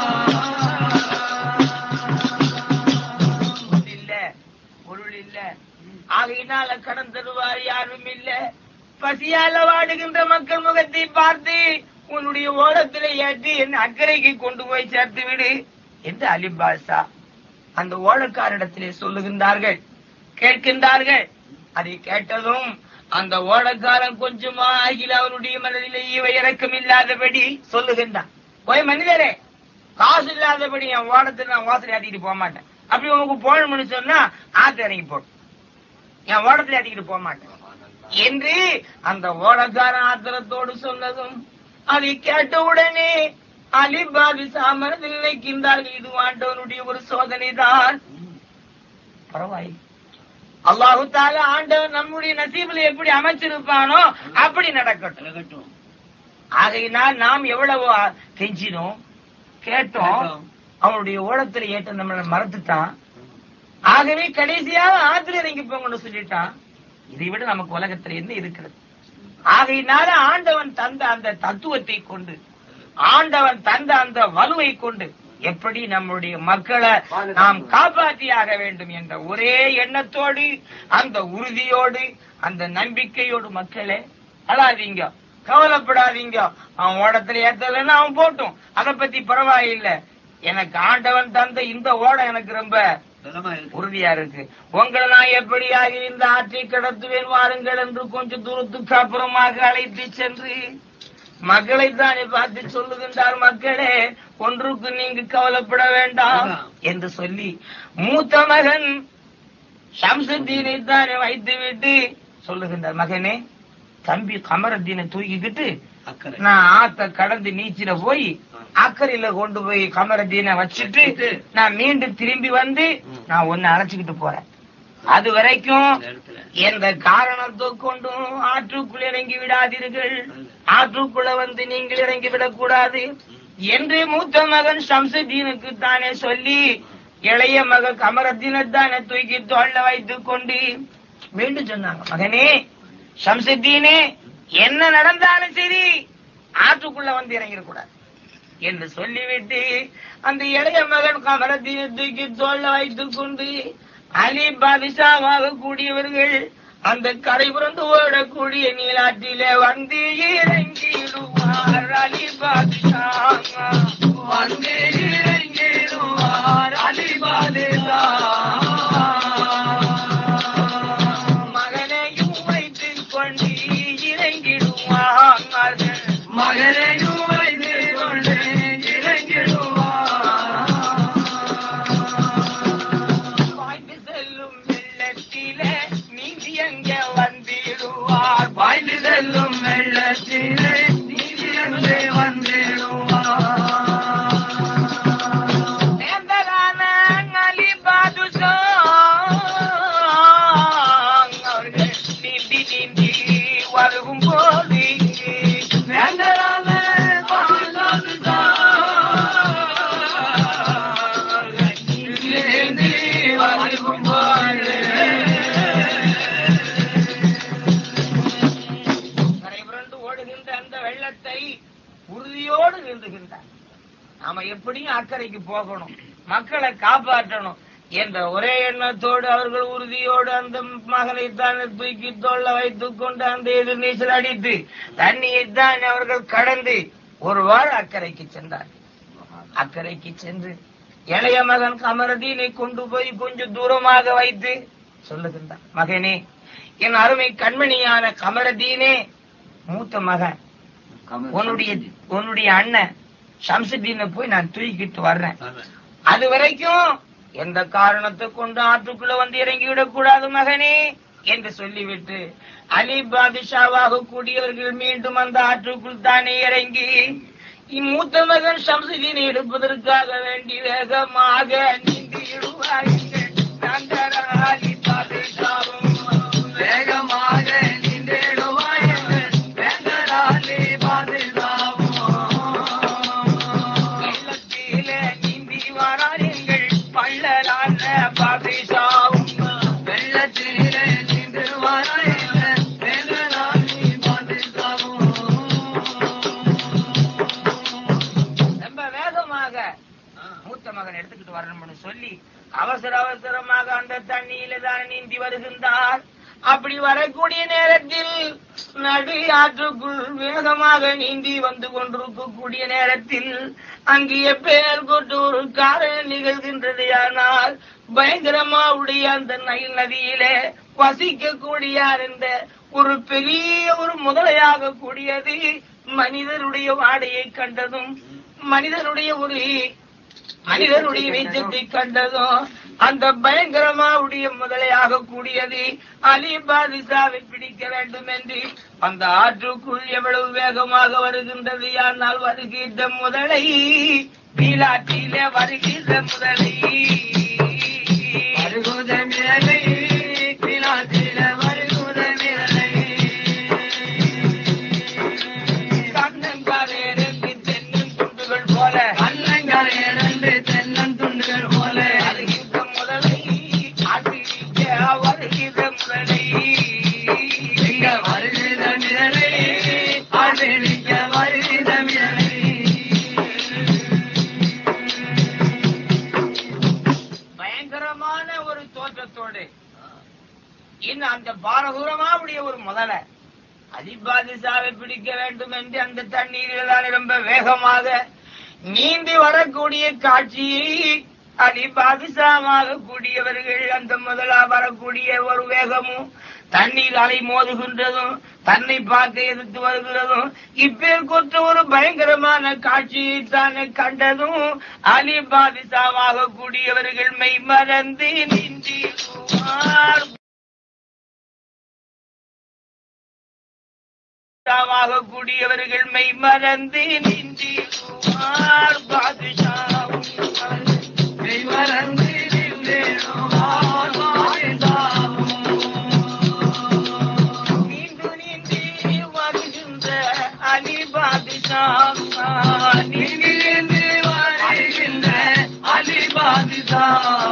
இல்ல பொருள் இல்ல ஆகையினால கடன் தருவார் யாரும் இல்ல பசியால வாடுகின்ற மக்கள் முகத்தை பார்த்து உன்னுடைய ஓரத்திலே ஏற்றி என் அக்கறைக்கு கொண்டு போய் சேர்த்து விடு என்று அலிபாஷா அந்த ஓடக்காரிடத்திலே சொல்லுகின்றார்கள் கேட்கின்றார்கள் அதை கேட்டதும் அந்த ஓடக்காரன் கொஞ்சமா ஆகில அவனுடைய மனதிலே இவை இறக்கம் இல்லாதபடி சொல்லுகின்றான் போய் மனிதரே காசு இல்லாதபடி என் ஓடத்துல நான் ஓசலை ஆட்டிட்டு போக மாட்டேன் அப்படி உனக்கு போகணும்னு சொன்னா ஆத்து இறங்கி போடு என் ஓடத்துல ஆட்டிக்கிட்டு போக மாட்டேன் என்று அந்த ஓடக்காரன் ஆத்திரத்தோடு சொன்னதும் அதை கேட்ட உடனே அலிபாபி சாமரத்தில் நினைக்கின்றார்கள் இது ஆண்டவனுடைய ஒரு சோதனை தான் பரவாயில்லை அல்லாஹு தாலா ஆண்டவன் நம்முடைய நசீபில் எப்படி அமைச்சிருப்பானோ அப்படி நடக்கட்டும் நடக்கட்டும். ஆகையினால் நாம் எவ்வளவு ஆ- கெஞ்சினோம் கேட்டோம் கேட்டோம். அவனுடைய ஓடத்துல ஏற்ற நம்மளை மறந்துட்டான் ஆகவே கடைசியாக ஆத்துல இறங்கி போங்கன்னு சொல்லிட்டான் இதை விட நமக்கு உலகத்துல என்ன இருக்கிறது ஆகையினால ஆண்டவன் தந்த அந்த தத்துவத்தை கொண்டு ஆண்டவன் தந்த அந்த வலுவை கொண்டு எப்படி நம்முடைய மக்களை நாம் காப்பாற்றியாக வேண்டும் என்ற ஒரே எண்ணத்தோடு அந்த உறுதியோடு அந்த நம்பிக்கையோடு மக்களே அழாதீங்க கவலைப்படாதீங்க அவன் ஓடத்துல ஏத்தலைன்னா அவன் போட்டும் அதை பத்தி பரவாயில்லை எனக்கு ஆண்டவன் தந்த இந்த ஓடம் எனக்கு ரொம்ப பலமா இருக்கு உறுதியா இருக்கு உங்களை நான் எப்படியாக இந்த ஆற்றை கடத்துவேன் வாருங்கள் என்று கொஞ்சம் தூரத்துக்கு அப்புறமாக அழைத்து சென்று மக்களை தானே பார்த்து சொல்லுகின்றார் மக்களே ஒன்றுக்கு நீங்க கவலைப்பட வேண்டாம் வேண்டாம். என்று சொல்லி மூத்த மகன் ஷம்சுத்தீனை தானே வைத்து விட்டு சொல்லுகின்றார் மகனே தம்பி கமரத்தீனை தூக்கிக்கிட்டு அக்கறை நான் ஆத்த கடந்து நீச்சில போய் அக்கறையில கொண்டு போய் கமரத்தீனை வச்சுட்டு நான் மீண்டும் திரும்பி வந்து நான் உன்னை அழைச்சுக்கிட்டு போறேன் அது வரைக்கும் இந்த இடத்துல எந்த காரணத்தை கொண்டும் ஆற்றுக்குள் இறங்கி விடாதீர்கள் ஆற்றுக்குள்ள வந்து நீங்கள் இறங்கி விடக்கூடாது என்று மூத்த மகன் ஷம்சுதீனுக்கு தானே சொல்லி இளைய மக கமரத்தினை தானே தூக்கி தோல்ல வைத்துக் கொண்டு மீண்டும் சொன்னாங்க மகனே ஷம்சுத்தீனே என்ன நடந்தாலும் சரி ஆற்றுக்குள்ள வந்து இறங்கிடக்கூடாது என்று சொல்லிவிட்டு அந்த இளைய மகன் கமரத்தினை தூக்கி தோல்ல வைத்துக் கொண்டு அலி பாதிஷாவாக கூடியவர்கள் அந்த கரை புரண்டு ஓடக்கூடிய நீலாற்றிலே வந்து இறங்கிடுவார் அலி பாதிஷா வந்து இறங்கிடுவார் அலிபாலிதா மகனையும் வைத்துக் கொண்டு இறங்கிடுவார் மகனையும் வைத்து கொண்டு இறங்கிடுவார் பாய்ந்து செல்லும் வெள்ளத்திலே நீந்தி அங்கே வந்திடுவார் பாய்ந்து செல்லும் வெள்ளத்திலே நீதி என்று வந்திடுவார் நேர்ந்ததான அலி பாதுஷா அவர்கள் நீந்தி நீந்தி வருகும் போது வேந்தரான பாதுகாத்துதா. இங்கிருந்து வருகும்போது கரை புரண்டு ஓடுகின்ற அந்த வெள்ளத்தை உறுதியோடு நிறுத்துகின்றார் நாம எப்படியும் அக்கறைக்கு போகணும் மக்களை காப்பாற்றணும் என்ற ஒரே எண்ணத்தோடு அவர்கள் உறுதியோடு அந்த மகனை தான் தூக்கி தோல்ல வைத்துக் கொண்டு அந்த எதிர் நீச்சல் அடித்து தண்ணியை தான் அவர்கள் கடந்து ஒரு வாரம் அக்கறைக்கு சென்றார் அக்கறைக்கு சென்று இளைய மகன் கமரதீனை கொண்டு போய் கொஞ்சம் தூரமாக வைத்து சொல்லுகின்றார் மகனே என் அருமை கண்மணியான கமரதீனே மூத்த மகன் உன்னுடைய உன்னுடைய அண்ணன் ஷம்சுதீனை போய் நான் தூக்கிட்டு வர்றேன் அது வரைக்கும் எந்த காரணத்தை கொண்டு ஆற்றுக்குள்ள வந்து இறங்கி விடக்கூடாது மகனே என்று சொல்லிவிட்டு அலி பாதுஷாவாக கூடியவர்கள் மீண்டும் அந்த ஆற்றுக்குள் தானே இறங்கி இம்மூத்த மகன் ஷம்சுதீனை எடுப்பதற்காக வேண்டி வேகமாக நீந்தி இடுவார்கள் நந்தர அலி பாதுஷாவும் வேகமாக நின்றிடுவாய் வேந்தராலே பாதுகாவோம் வெள்ளத்திலே நீந்தி வராருங்கள் பள்ளலான பாதுஷாவும் வெள்ளத்திலே நின்று வராய் வேந்தராலே பாதுகாவோம் ரொம்ப வேகமாக மூத்த மகன் எடுத்துக்கிட்டு வரணும்னு சொல்லி அவசர அவசரமாக அந்த தண்ணியில தான் நீந்தி வருகின்றார் அப்படி வரக்கூடிய நேரத்தில் நடு ஆற்றுக்குள் வேகமாக நீந்தி வந்து கொண்டிருக்கக்கூடிய நேரத்தில் அங்கே பெயர் கொண்டு ஒரு காரணம் நிகழ்கின்றது ஆனால் பயங்கரமா உடைய அந்த நைல் நதியிலே வசிக்கக்கூடிய அந்த ஒரு பெரிய ஒரு முதலையாக கூடியது மனிதருடைய வாடையை கண்டதும் மனிதனுடைய ஒரு மனிதனுடைய வீச்சத்தை கண்டதும் அந்த பயங்கரமா உடைய முதலையாக கூடியது அலி பாதுஷாவை பிடிக்க வேண்டும் என்று அந்த ஆற்றுக்குள் எவ்வளவு வேகமாக வருகின்றது ஆனால் வருகின்ற முதலை பீலாற்றிலே வருகின்ற முதலை வருகுத மிரலை பிலாத்தில வருகுத மிரலை கண்ணங்காவேருக்கு தென்னின் துண்டுகள் போல அன்னங்கள் இரண்டு தென்னன் துண்டுகள் போல வருகின்ற முதலை ஆற்றிலிக்க வருகின்ற முதலை இங்க வருகிற மிரலை ஆதரிக்க வருகிற மிரலை பயங்கரமான ஒரு தோற்றத்தோடு இன்னும் அந்த பாரதூரமா உடைய ஒரு முதலை அதிபாதிசாவை பிடிக்க வேண்டும் என்று அந்த தண்ணீரில் தான் ரொம்ப வேகமாக நீந்தி வரக்கூடிய காட்சியை அலிபாதிசாவாக கூடியவர்கள் அந்த முதலா வரக்கூடிய ஒரு வேகமும் தண்ணீர் அலை மோதுகின்றதும் தன்னை பார்க்க எதிர்த்து வருகிறதும் இப்பேர் கொற்ற ஒரு பயங்கரமான காட்சியை தானே கண்டதும் அலி பாதிசாவாக கூடியவர்கள் மெய் மறந்து நின்றிடுவார் பாதுஷாவாக கூடியவர்கள் மெய் மறந்து நின்றிடுவார் பாதுஷாவும் மெய் மறந்து நின்றேனுவார் பாதுஷாவும். நீண்டு நீந்தி வருகின்ற அலி பாதுஷா நீங்கிலிருந்து வருகின்ற அலி பாதுஷா.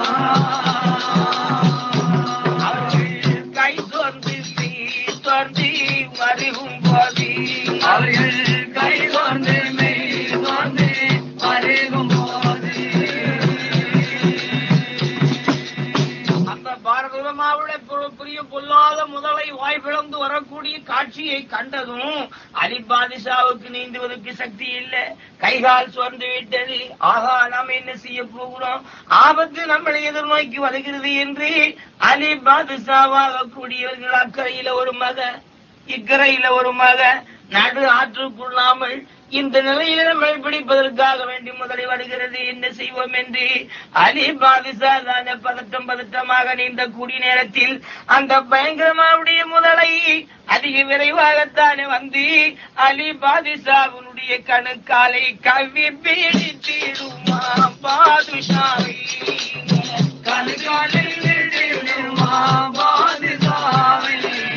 அவர்கள் கை தோன்றி தோன்றி வருகும் போது அவர்கள் கை கொண்டு மெய் கொண்டு வருகும் போது அந்த பாரதமாவுடைய புரிய பொல்லாத முதலை வாய் பிளந்து வரக்கூடிய காட்சியை கண்டதும் அலி பாதிஷாவுக்கு நீந்துவதற்கு சக்தி இல்லை கைகால் சோர்ந்து விட்டது ஆகா நாம் என்ன செய்ய போகிறோம் ஆபத்து நம்மளை எதிர்நோக்கி வருகிறது என்று அலி பாதிஷாவாக கூடியவர்கள் அக்கறையில ஒரு மக இக்கரையில ஒரு மக நடு ஆற்றுக்குள்ளாமல் இந்த நிலையில நம்மை பிடிப்பதற்காக வேண்டி முதலை வருகிறது என்ன செய்வோம் என்று அலி பாதிசா தானே பதட்டம் பதட்டமாக நீந்த கூடிய நேரத்தில் அந்த பயங்கரமாவுடைய முதலை அதிக விரைவாகத்தானே வந்து அலி பாதிசாவுடைய கணுக்காலை கவி பீடித்திடுமா பாதுஷாவை கண்காலில் விழுமா பாதுஷாவை.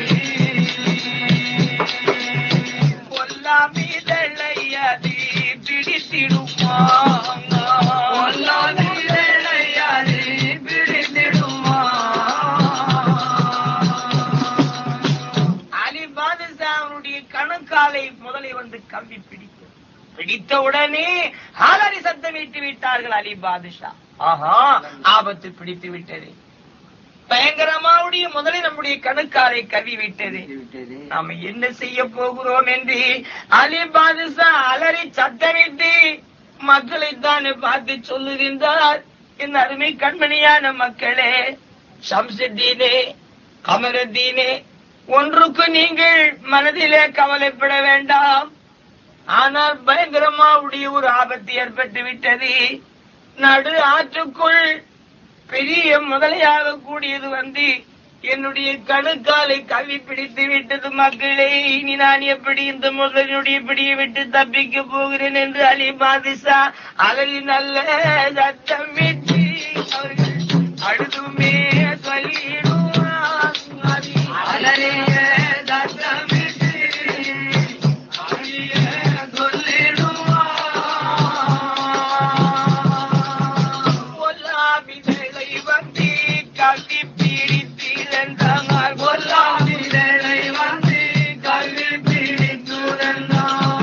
கொல்லாமிதழை அது பிடித்திடுமா பொல்லாத வேளையாலே பிடித்திடுமா. அலி பாதுஷாவுடைய கணுக்காலை முதலை வந்து கம்பி பிடித்து பிடித்த உடனே ஹாலரி சத்தமிட்டு விட்டார்கள் அலி பாதுஷா ஆஹா ஆபத்து பிடித்து விட்டது பயங்கரமாவுடைய முதலை நம்முடைய கணுக்காலை கவி விட்டது நாம என்ன செய்ய போகிறோம் என்று அலி பாதுஷா அலறி சத்தமிட்டு மக்களை தானே பார்த்து சொல்லுகின்றார் என் அருமை கண்மணியான மக்களே ஷம்சுத்தீனே கமருத்தீனே ஒன்றுக்கு நீங்கள் மனதிலே கவலைப்பட வேண்டாம் ஆனால் பயங்கரமாவுடைய ஒரு ஆபத்து ஏற்பட்டு விட்டது நடு ஆற்றுக்குள் பெரிய முதலையாக கூடியது வந்து என்னுடைய கணுக்காலை கவி பிடித்து விட்டது மக்களே இனி நான் எப்படி இந்த முதலினுடைய பிடியை விட்டு தப்பிக்க போகிறேன் என்று அலி பாதிசா அலறி நல்ல சத்தம் விட்டு அவர்கள் அழுதுமே சொல்லிடுவார் அலறிய சத்தமிட்டு அழிய சொல்லிடுமா. பொல்லாவிதழை வந்து கவி பிடித்திருந்தார் பொல்லாவிதழை வந்து கல்வி பிடித்துடனான்.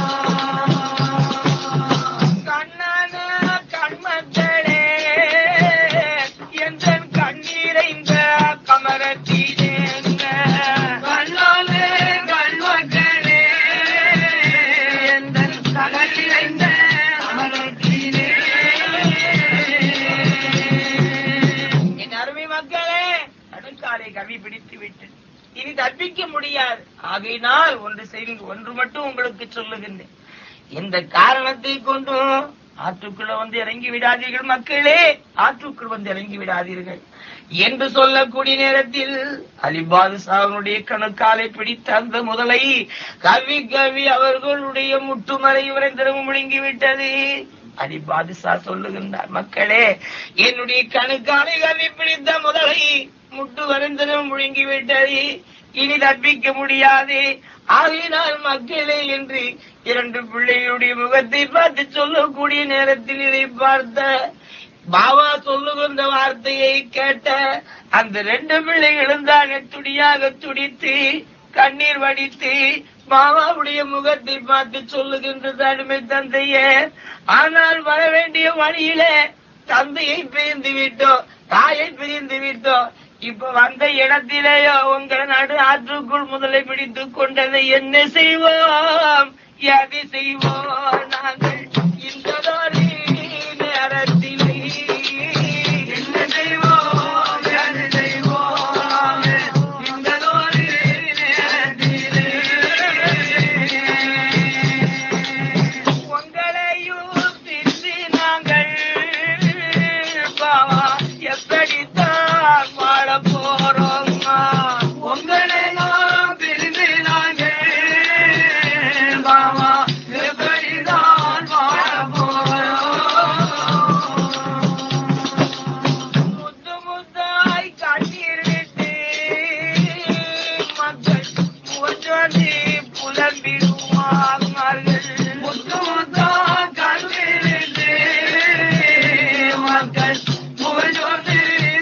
கண்ணான கண்மக்களே என்ற கண்ணீரைந்த கமரத்திலே கண்ணாலே கண்மக்களே, எந்தன் கடலிறைந்த அமரத்திலே. என் அருமை மக்களே கணுக்காலை கவி பிடித்து விட்டு இனி தப்பிக்க முடியாது ஆகையினால் ஒன்று செய்து ஒன்று மட்டும் உங்களுக்கு சொல்லுகின்றேன் எந்த காரணத்தை கொண்டும் ஆற்றுக்குள்ள வந்து இறங்கி விடாதீர்கள் மக்களே ஆற்றுக்குள் வந்து இறங்கி விடாதீர்கள் என்று சொல்லக்கூடிய நேரத்தில் அலிபாது சாவனுடைய கணுக்காலை பிடித்த அந்த முதலை கவி கவி அவர்களுடைய முட்டுமலை விரைந்திரமும் முழுங்கி விட்டது அலி பாதுஷா சொல்லுகின்றார் மக்களே என்னுடைய கணுக்காலை கவி பிடித்த முதலை முட்டு வருந்தனும் முழுங்கி விட்டது இனி தப்பிக்க முடியாது ஆகினால் மக்களே என்று இரண்டு பிள்ளைகளுடைய முகத்தை பார்த்து சொல்லக்கூடிய நேரத்தில் இதை பார்த்த பாபா சொல்லுகின்ற வார்த்தையை கேட்ட அந்த ரெண்டு பிள்ளைகளும் தான் துடியாக துடித்து கண்ணீர் வடித்து பாபாவுடைய முகத்தை பார்த்து சொல்லுகின்றது அடிமை தந்தையே ஆனால் வர வேண்டிய வழியில தந்தையை பிரிந்து விட்டோம் தாயை பிரிந்து விட்டோம் இப்ப வந்த இடத்திலேயோ உங்கள் நடு ஆற்றுக்குள் முதலை பிடித்து கொண்டதை என்ன செய்வோம் எது செய்வோம் நாங்கள் இந்த தாரி நேரத்திலே என்ன செய்வோம் எது செய்வோம் இந்த தாரி நேரத்திலே உங்களையும் பிரிந்து நாங்கள் பாவா எப்படித்தான் வாழ போறோம் உங்களையும் பிரிந்து நாங்கள் பாவா எப்படித்தான் வாழ போறோம் முத்து முத்தாய் கண்ணீர் விட்டு மக்கள் முகஞ்சோதி புலம்பிடுவார்கள் முத்து முத்தாய் கண்ணீர் விட்டு மக்கள் முகஞ்சோதி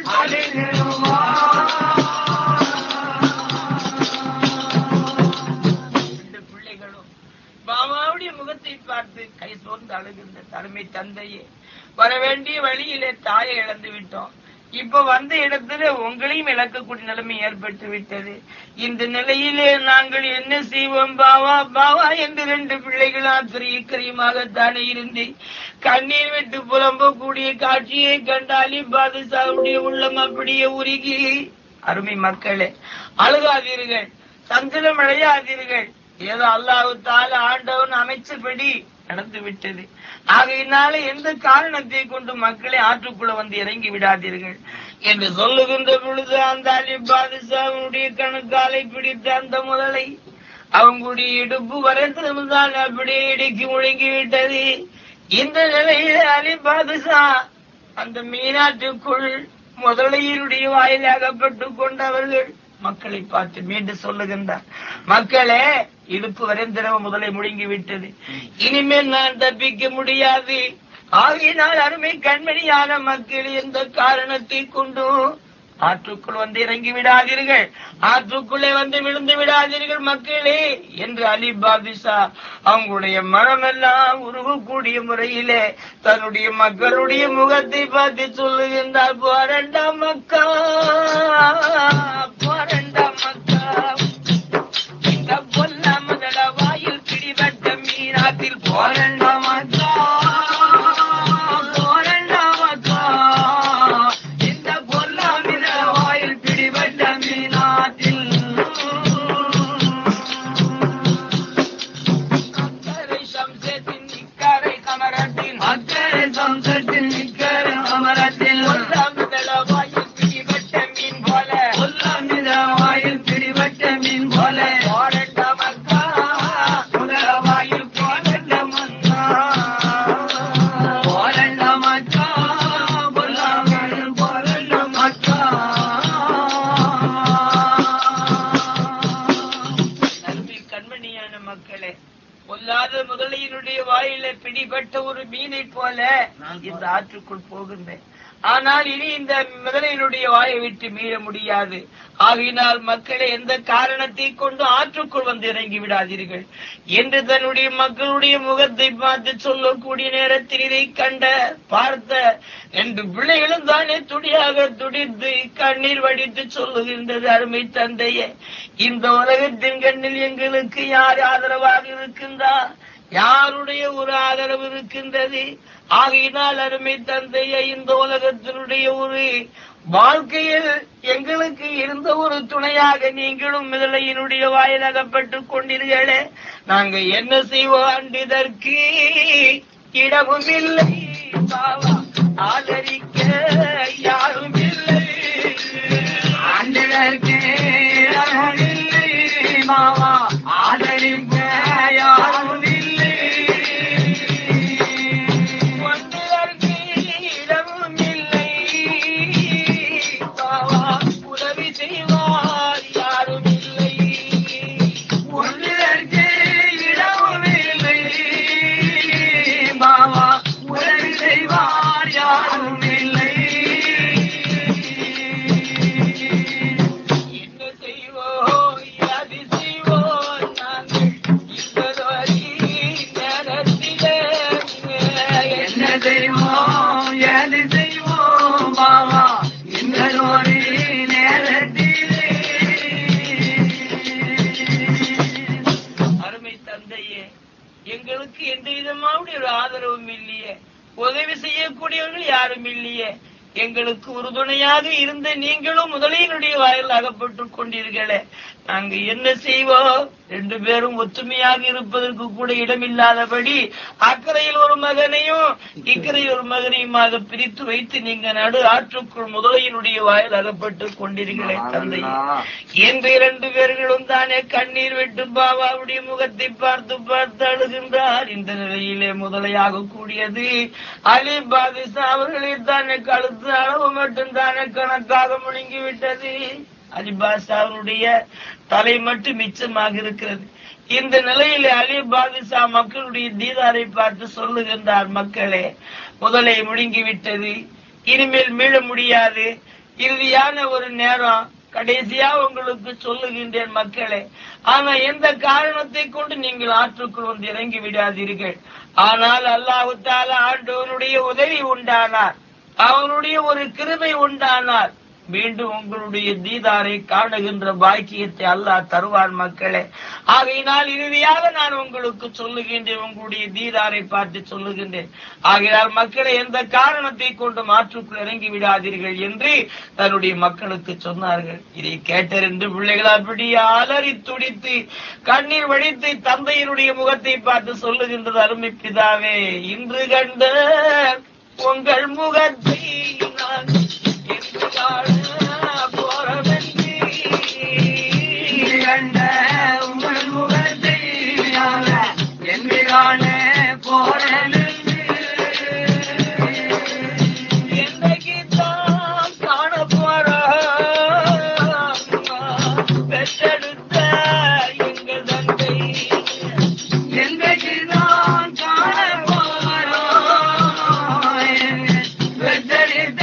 ரெண்டு பிள்ளைகளும் பாபாவுடைய முகத்தை பார்த்து கை சோர்ந்து அழுகின்ற தலைமை தந்தையே வர வேண்டிய வழியிலே தாயை இழந்து விட்டோம் இப்ப வந்த இடத்துல உங்களையும் இழக்கக்கூடிய நிலைமை ஏற்பட்டு விட்டது இந்த நிலையிலே நாங்கள் என்ன செய்வோம் பாவா பாவா என்று ரெண்டு பிள்ளைகள் ஆத்திரியக்கரியமாகத்தானே இருந்து கண்ணீர் விட்டு புலம்பக்கூடிய காட்சியை கண்டாலி பாதுசாவுடைய உள்ளம் அப்படியே உருகி அருமை மக்களே அழுகாதீர்கள் சஞ்சலம் அடையாதீர்கள் ஏதோ அல்லாஹு தால ஆண்டவன் அமைச்சபடி நடந்து விட்டது ஆகையினால எந்த காரணத்தை கொண்டு மக்களை ஆற்றுக்குள்ள வந்து இறங்கி விடாதீர்கள் என்று சொல்லுகின்ற பொழுது அந்த அலி பாதுஷாவுடைய கணுக்காலை பிடித்த அந்த முதலை அவங்களுடைய இடுப்பு வரை திரும்புதான் அப்படியே இடுக்கி முழுங்கி விட்டது இந்த நிலையில அலி பாதுஷா அந்த மீனாற்றுக்குள் முதலையினுடைய வாயில் அகப்பட்டு கொண்டவர்கள் மக்களை பார்த்து மீண்டும் சொல்லுகின்றார் மக்களே இடுப்பு வரைந்திரவ முதலை முழுங்கி விட்டது இனிமேல் நான் தப்பிக்க முடியாது ஆகையினால் அருமை கண்மணியான மக்கள் எந்த காரணத்தை கொண்டு ஆற்றுக்குள் வந்து இறங்கி விடாதீர்கள் ஆற்றுக்குள்ளே வந்து விழுந்து விடாதீர்கள் மக்களே என்று அலி பாதிஷா அவங்களுடைய மனமெல்லாம் உருகக்கூடிய முறையிலே தன்னுடைய மக்களுடைய முகத்தை பார்த்து சொல்லுகின்றார் போரண்டா மக்கா போரண்டா மக்கா இந்த பொல்லாமதட வாயில் பிடிபட்ட மீனாத்தில் போரண்டா மக்கா போரண்டா மக்கா இந்த பொல்லாமித வாயில் பிடிபட்ட மீனாத்தில் அக்கறை சம்சத்தின் இக்கரை கமரத்தின் அக்கறை சம்சத்தின் நிக்கரை அமரத்தில் பொல்லாமதட வாயில் பிடிபட்ட மீன் போல கொல்லாமித வாயில் பிடிபட்ட மீன் போல போரண்டா மக்கா முதல வாயில் போரண்ட மன்னா போரண்ட மக்கா பொல்லாமல் போரண்ட மக்கா அருமை கண்மணியான மக்களே பொல்லாத முதலையினுடைய வாயில பிடிபட்ட ஒரு மீனை போல இந்த ஆற்றுக்குள் போகின்றேன் ஆனால் இனி இந்த முதலையினுடைய வாயை விட்டு மீற முடியாது ஆகையினால் மக்களை எந்த காரணத்தை கொண்டு ஆற்றுக்குள் வந்து இறங்கி விடாதீர்கள் என்று தன்னுடைய மக்களுடைய முகத்தை பார்த்து சொல்லக்கூடிய நேரத்தில் இதை கண்ட பார்த்த ரெண்டு பிள்ளைகளும் தானே துடியாக துடித்து கண்ணீர் வடித்து சொல்லுகின்றது அருமை தந்தையே இந்த உலகத்தின் கண்ணில் எங்களுக்கு யார் ஆதரவாக இருக்கின்றார் யாருடைய ஒரு ஆதரவு இருக்கின்றது ஆகையினால் அருமை தந்தையை இந்த உலகத்தினுடைய ஒரு வாழ்க்கையில் எங்களுக்கு இருந்த ஒரு துணையாக நீங்களும் முதலையினுடைய வாயிலகப்பட்டுக் கொண்டீர்களே நாங்க என்ன செய்வோம் அன்று இதற்கு இடமும் இல்லை பாவா ஆதரிக்க யாரும் இல்லை ஆண்டிடர்க்கே இடமில்லை மாமா ஆதரிக்க யாரும் இல்லை ஒன்றிற்கு இடமும் இல்லை பாவா உதவி செய்வார் யாரும் இல்லை ஒன்றிடர்க்கே இடமும் இல்லை மாமா உதவி செய்வார் யாரும் இல்லை ஒரு ஆதரவும் இல்லையே உதவி செய்யக்கூடியவர்கள் யாரும் இல்லையே எங்களுக்கு உறுதுணையாக இருந்த நீங்களும் முதலையினுடைய வாயில் அகப்பட்டுக் கொண்டீர்களே நாங்க என்ன செய்வோம் ரெண்டு பேரும் ஒற்றுமையாக இருப்பதற்கு கூட இடமில்லாதபடி அக்கறையில் ஒரு மகனையும் இக்கரையில் ஒரு மகனையுமாக பிரித்து வைத்து நீங்க நடு ஆற்றுக்குள் முதலையினுடைய வாயில் அகப்பட்டுக் கொண்டீர்களே தந்தை என்று இரண்டு பேர்களும் தானே கண்ணீர் விட்டு பாபாவுடைய முகத்தை பார்த்து பார்த்து அழுகின்றார் இந்த நிலையிலே முதலையாக கூடியது அலி பாதிசா அவர்களை தானே கழுத்து அளவு மட்டும் தானே கணக்காக முழுங்கி விட்டது அலிபாஷா அவருடைய தலை மட்டும் மிச்சமாக இருக்கிறது இந்த நிலையிலே அலி பாதிஷா மக்களுடைய தீதாரை பார்த்து சொல்லுகின்றார் மக்களே முதலை முழுங்கி விட்டது இனிமேல் மீள முடியாது இறுதியான ஒரு நேரம் கடைசியா உங்களுக்கு சொல்லுகின்றேன் மக்களே ஆனா எந்த காரணத்தை கொண்டு நீங்கள் ஆற்றுக்குள் வந்து இறங்கி விடாதீர்கள் ஆனால் அல்லாஹு தாலா ஆண்டவனுடைய உதவி உண்டானார் அவனுடைய ஒரு கிருபை உண்டானார் மீண்டும் உங்களுடைய தீதாரை காணுகின்ற பாக்கியத்தை அல்லாஹ் தருவான் மக்களே ஆகையினால் இறுதியாக நான் உங்களுக்கு சொல்லுகின்றேன் உங்களுடைய தீதாரை பார்த்து சொல்லுகின்றேன் ஆகையால் மக்களை எந்த காரணத்தை கொண்டு மாற்றுக்குள் இறங்கி விடாதீர்கள் என்று தன்னுடைய மக்களுக்கு சொன்னார்கள் இதை கேட்டறிந்து பிள்ளைகள் அப்படியே அலறி துடித்து கண்ணீர் வடித்து தந்தையினுடைய முகத்தை பார்த்து சொல்லுகின்றது அருமை பிதாவே இன்று கண்ட உங்கள் முகத்தை நான் என்று காண போறவென்று கண்ட உங்கள் முகத்தை என்று காண என்றைக்கு தான் காண போறோம் பெற்றெடுத்த எங்கள் தந்தை என்றைக்கு நான் காண போறோம் பெற்றெடுத்த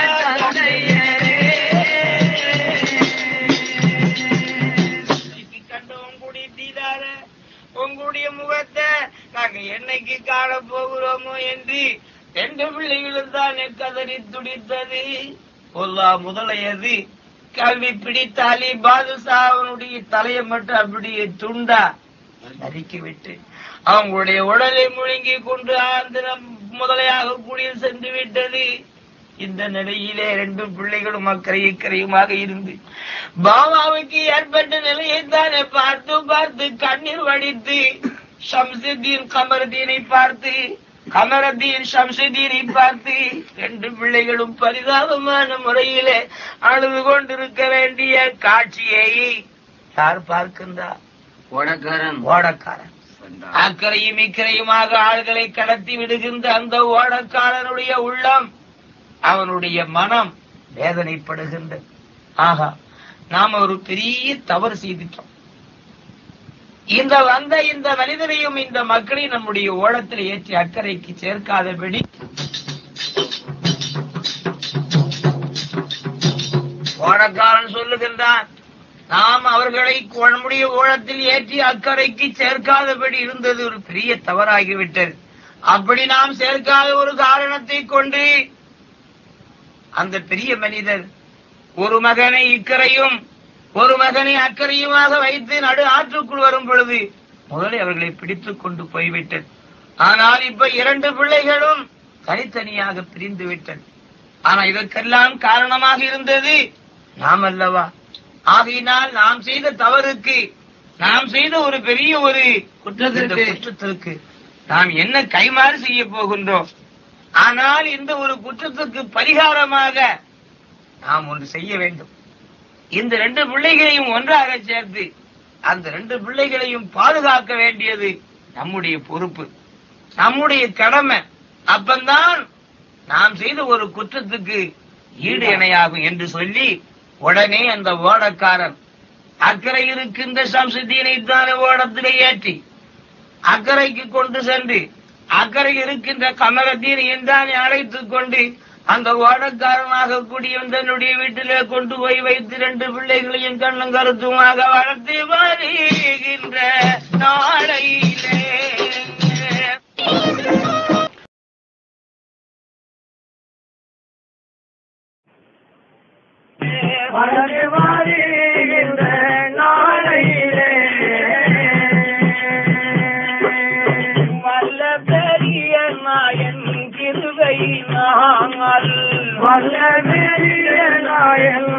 இன்னைக்கு கண்ட உங்களுடைய தீதார உங்களுடைய முகத்தை நாங்க என்னைக்கு காண போகிறோமோ என்று ரெண்டு பிள்ளைகளும் தானே கதறி துடித்தது பொல்லா முதலையது கல்வி பிடித்தாலி பாதுஷா அவனுடைய தலையை மட்டும் அப்படியே துண்டா நறுக்கி விட்டு அவங்களுடைய உடலை முழுங்கி கொண்டு ஆந்திரம் முதலையாக கூடிய சென்று விட்டது இந்த நிலையிலே ரெண்டு பிள்ளைகளும் அக்கறை இக்கரையுமாக இருந்து பாபாவுக்கு ஏற்பட்ட நிலையை தானே பார்த்து பார்த்து கண்ணீர் வடித்து ஷம்சுதீன் கமருதீனை பார்த்து கமருதீன் ஷம்சுதீனை பார்த்து ரெண்டு பிள்ளைகளும் பரிதாபமான முறையிலே அழுது கொண்டிருக்க வேண்டிய காட்சியை யார் பார்க்கின்றார் ஓடக்காரன் ஓடக்காரன் அக்கறையும் இக்கரையுமாக ஆள்களை கடத்தி விடுகின்ற அந்த ஓடக்காரனுடைய உள்ளம் அவனுடைய மனம் வேதனைப்படுகின்றது ஆகா நாம ஒரு பெரிய தவறு செய்துட்டோம் இந்த வந்த இந்த மனிதனையும் இந்த மக்களையும் நம்முடைய ஓடத்தில் ஏற்றி அக்கறைக்கு சேர்க்காதபடி ஓடக்காரன் சொல்லுகின்றான் நாம் அவர்களை நம்முடைய ஓழத்தில் ஏற்றி அக்கறைக்கு சேர்க்காதபடி இருந்தது ஒரு பெரிய தவறாகிவிட்டது அப்படி நாம் சேர்க்காத ஒரு காரணத்தை கொண்டு அந்த பெரிய மனிதர் ஒரு மகனை இக்கரையும் ஒரு மகனை அக்கறையுமாக வைத்து நடு ஆற்றுக்குள் வரும் பொழுது முதலில் அவர்களை பிடித்துக் கொண்டு போய்விட்டது ஆனால் இப்ப இரண்டு பிள்ளைகளும் தனித்தனியாக பிரிந்து விட்டது ஆனா இதற்கெல்லாம் காரணமாக இருந்தது நாம் அல்லவா ஆகையினால் நாம் செய்த தவறுக்கு நாம் செய்த ஒரு பெரிய ஒரு குற்றத்திற்கு குற்றத்திற்கு நாம் என்ன கைமாறு செய்ய போகின்றோம் ஆனால் இந்த ஒரு குற்றத்துக்கு பரிகாரமாக நாம் ஒன்று செய்ய வேண்டும் இந்த ரெண்டு பிள்ளைகளையும் ஒன்றாக சேர்த்து அந்த ரெண்டு பிள்ளைகளையும் பாதுகாக்க வேண்டியது நம்முடைய பொறுப்பு நம்முடைய கடமை அப்பந்தான் நாம் செய்த ஒரு குற்றத்துக்கு ஈடு இணையாகும் என்று சொல்லி உடனே அந்த ஓடக்காரன் அக்கறை இருக்கின்ற சம்சுதீனை தானே ஓடத்திலே ஏற்றி அக்கறைக்கு கொண்டு சென்று அக்கறை இருக்கின்ற கமலத்தீனை என்றானே அழைத்துக் கொண்டு அந்த ஓடக்காரனாக கூடிய தன்னுடைய வீட்டிலே கொண்டு போய் வைத்து ரெண்டு பிள்ளைகளையும் கண்ணும் கருத்துமாக வளர்த்து வருகின்ற நாளையிலே வளர்ந்து வருகின்ற நாளையிலே வல்ல பெரிய அல்லது நாயன்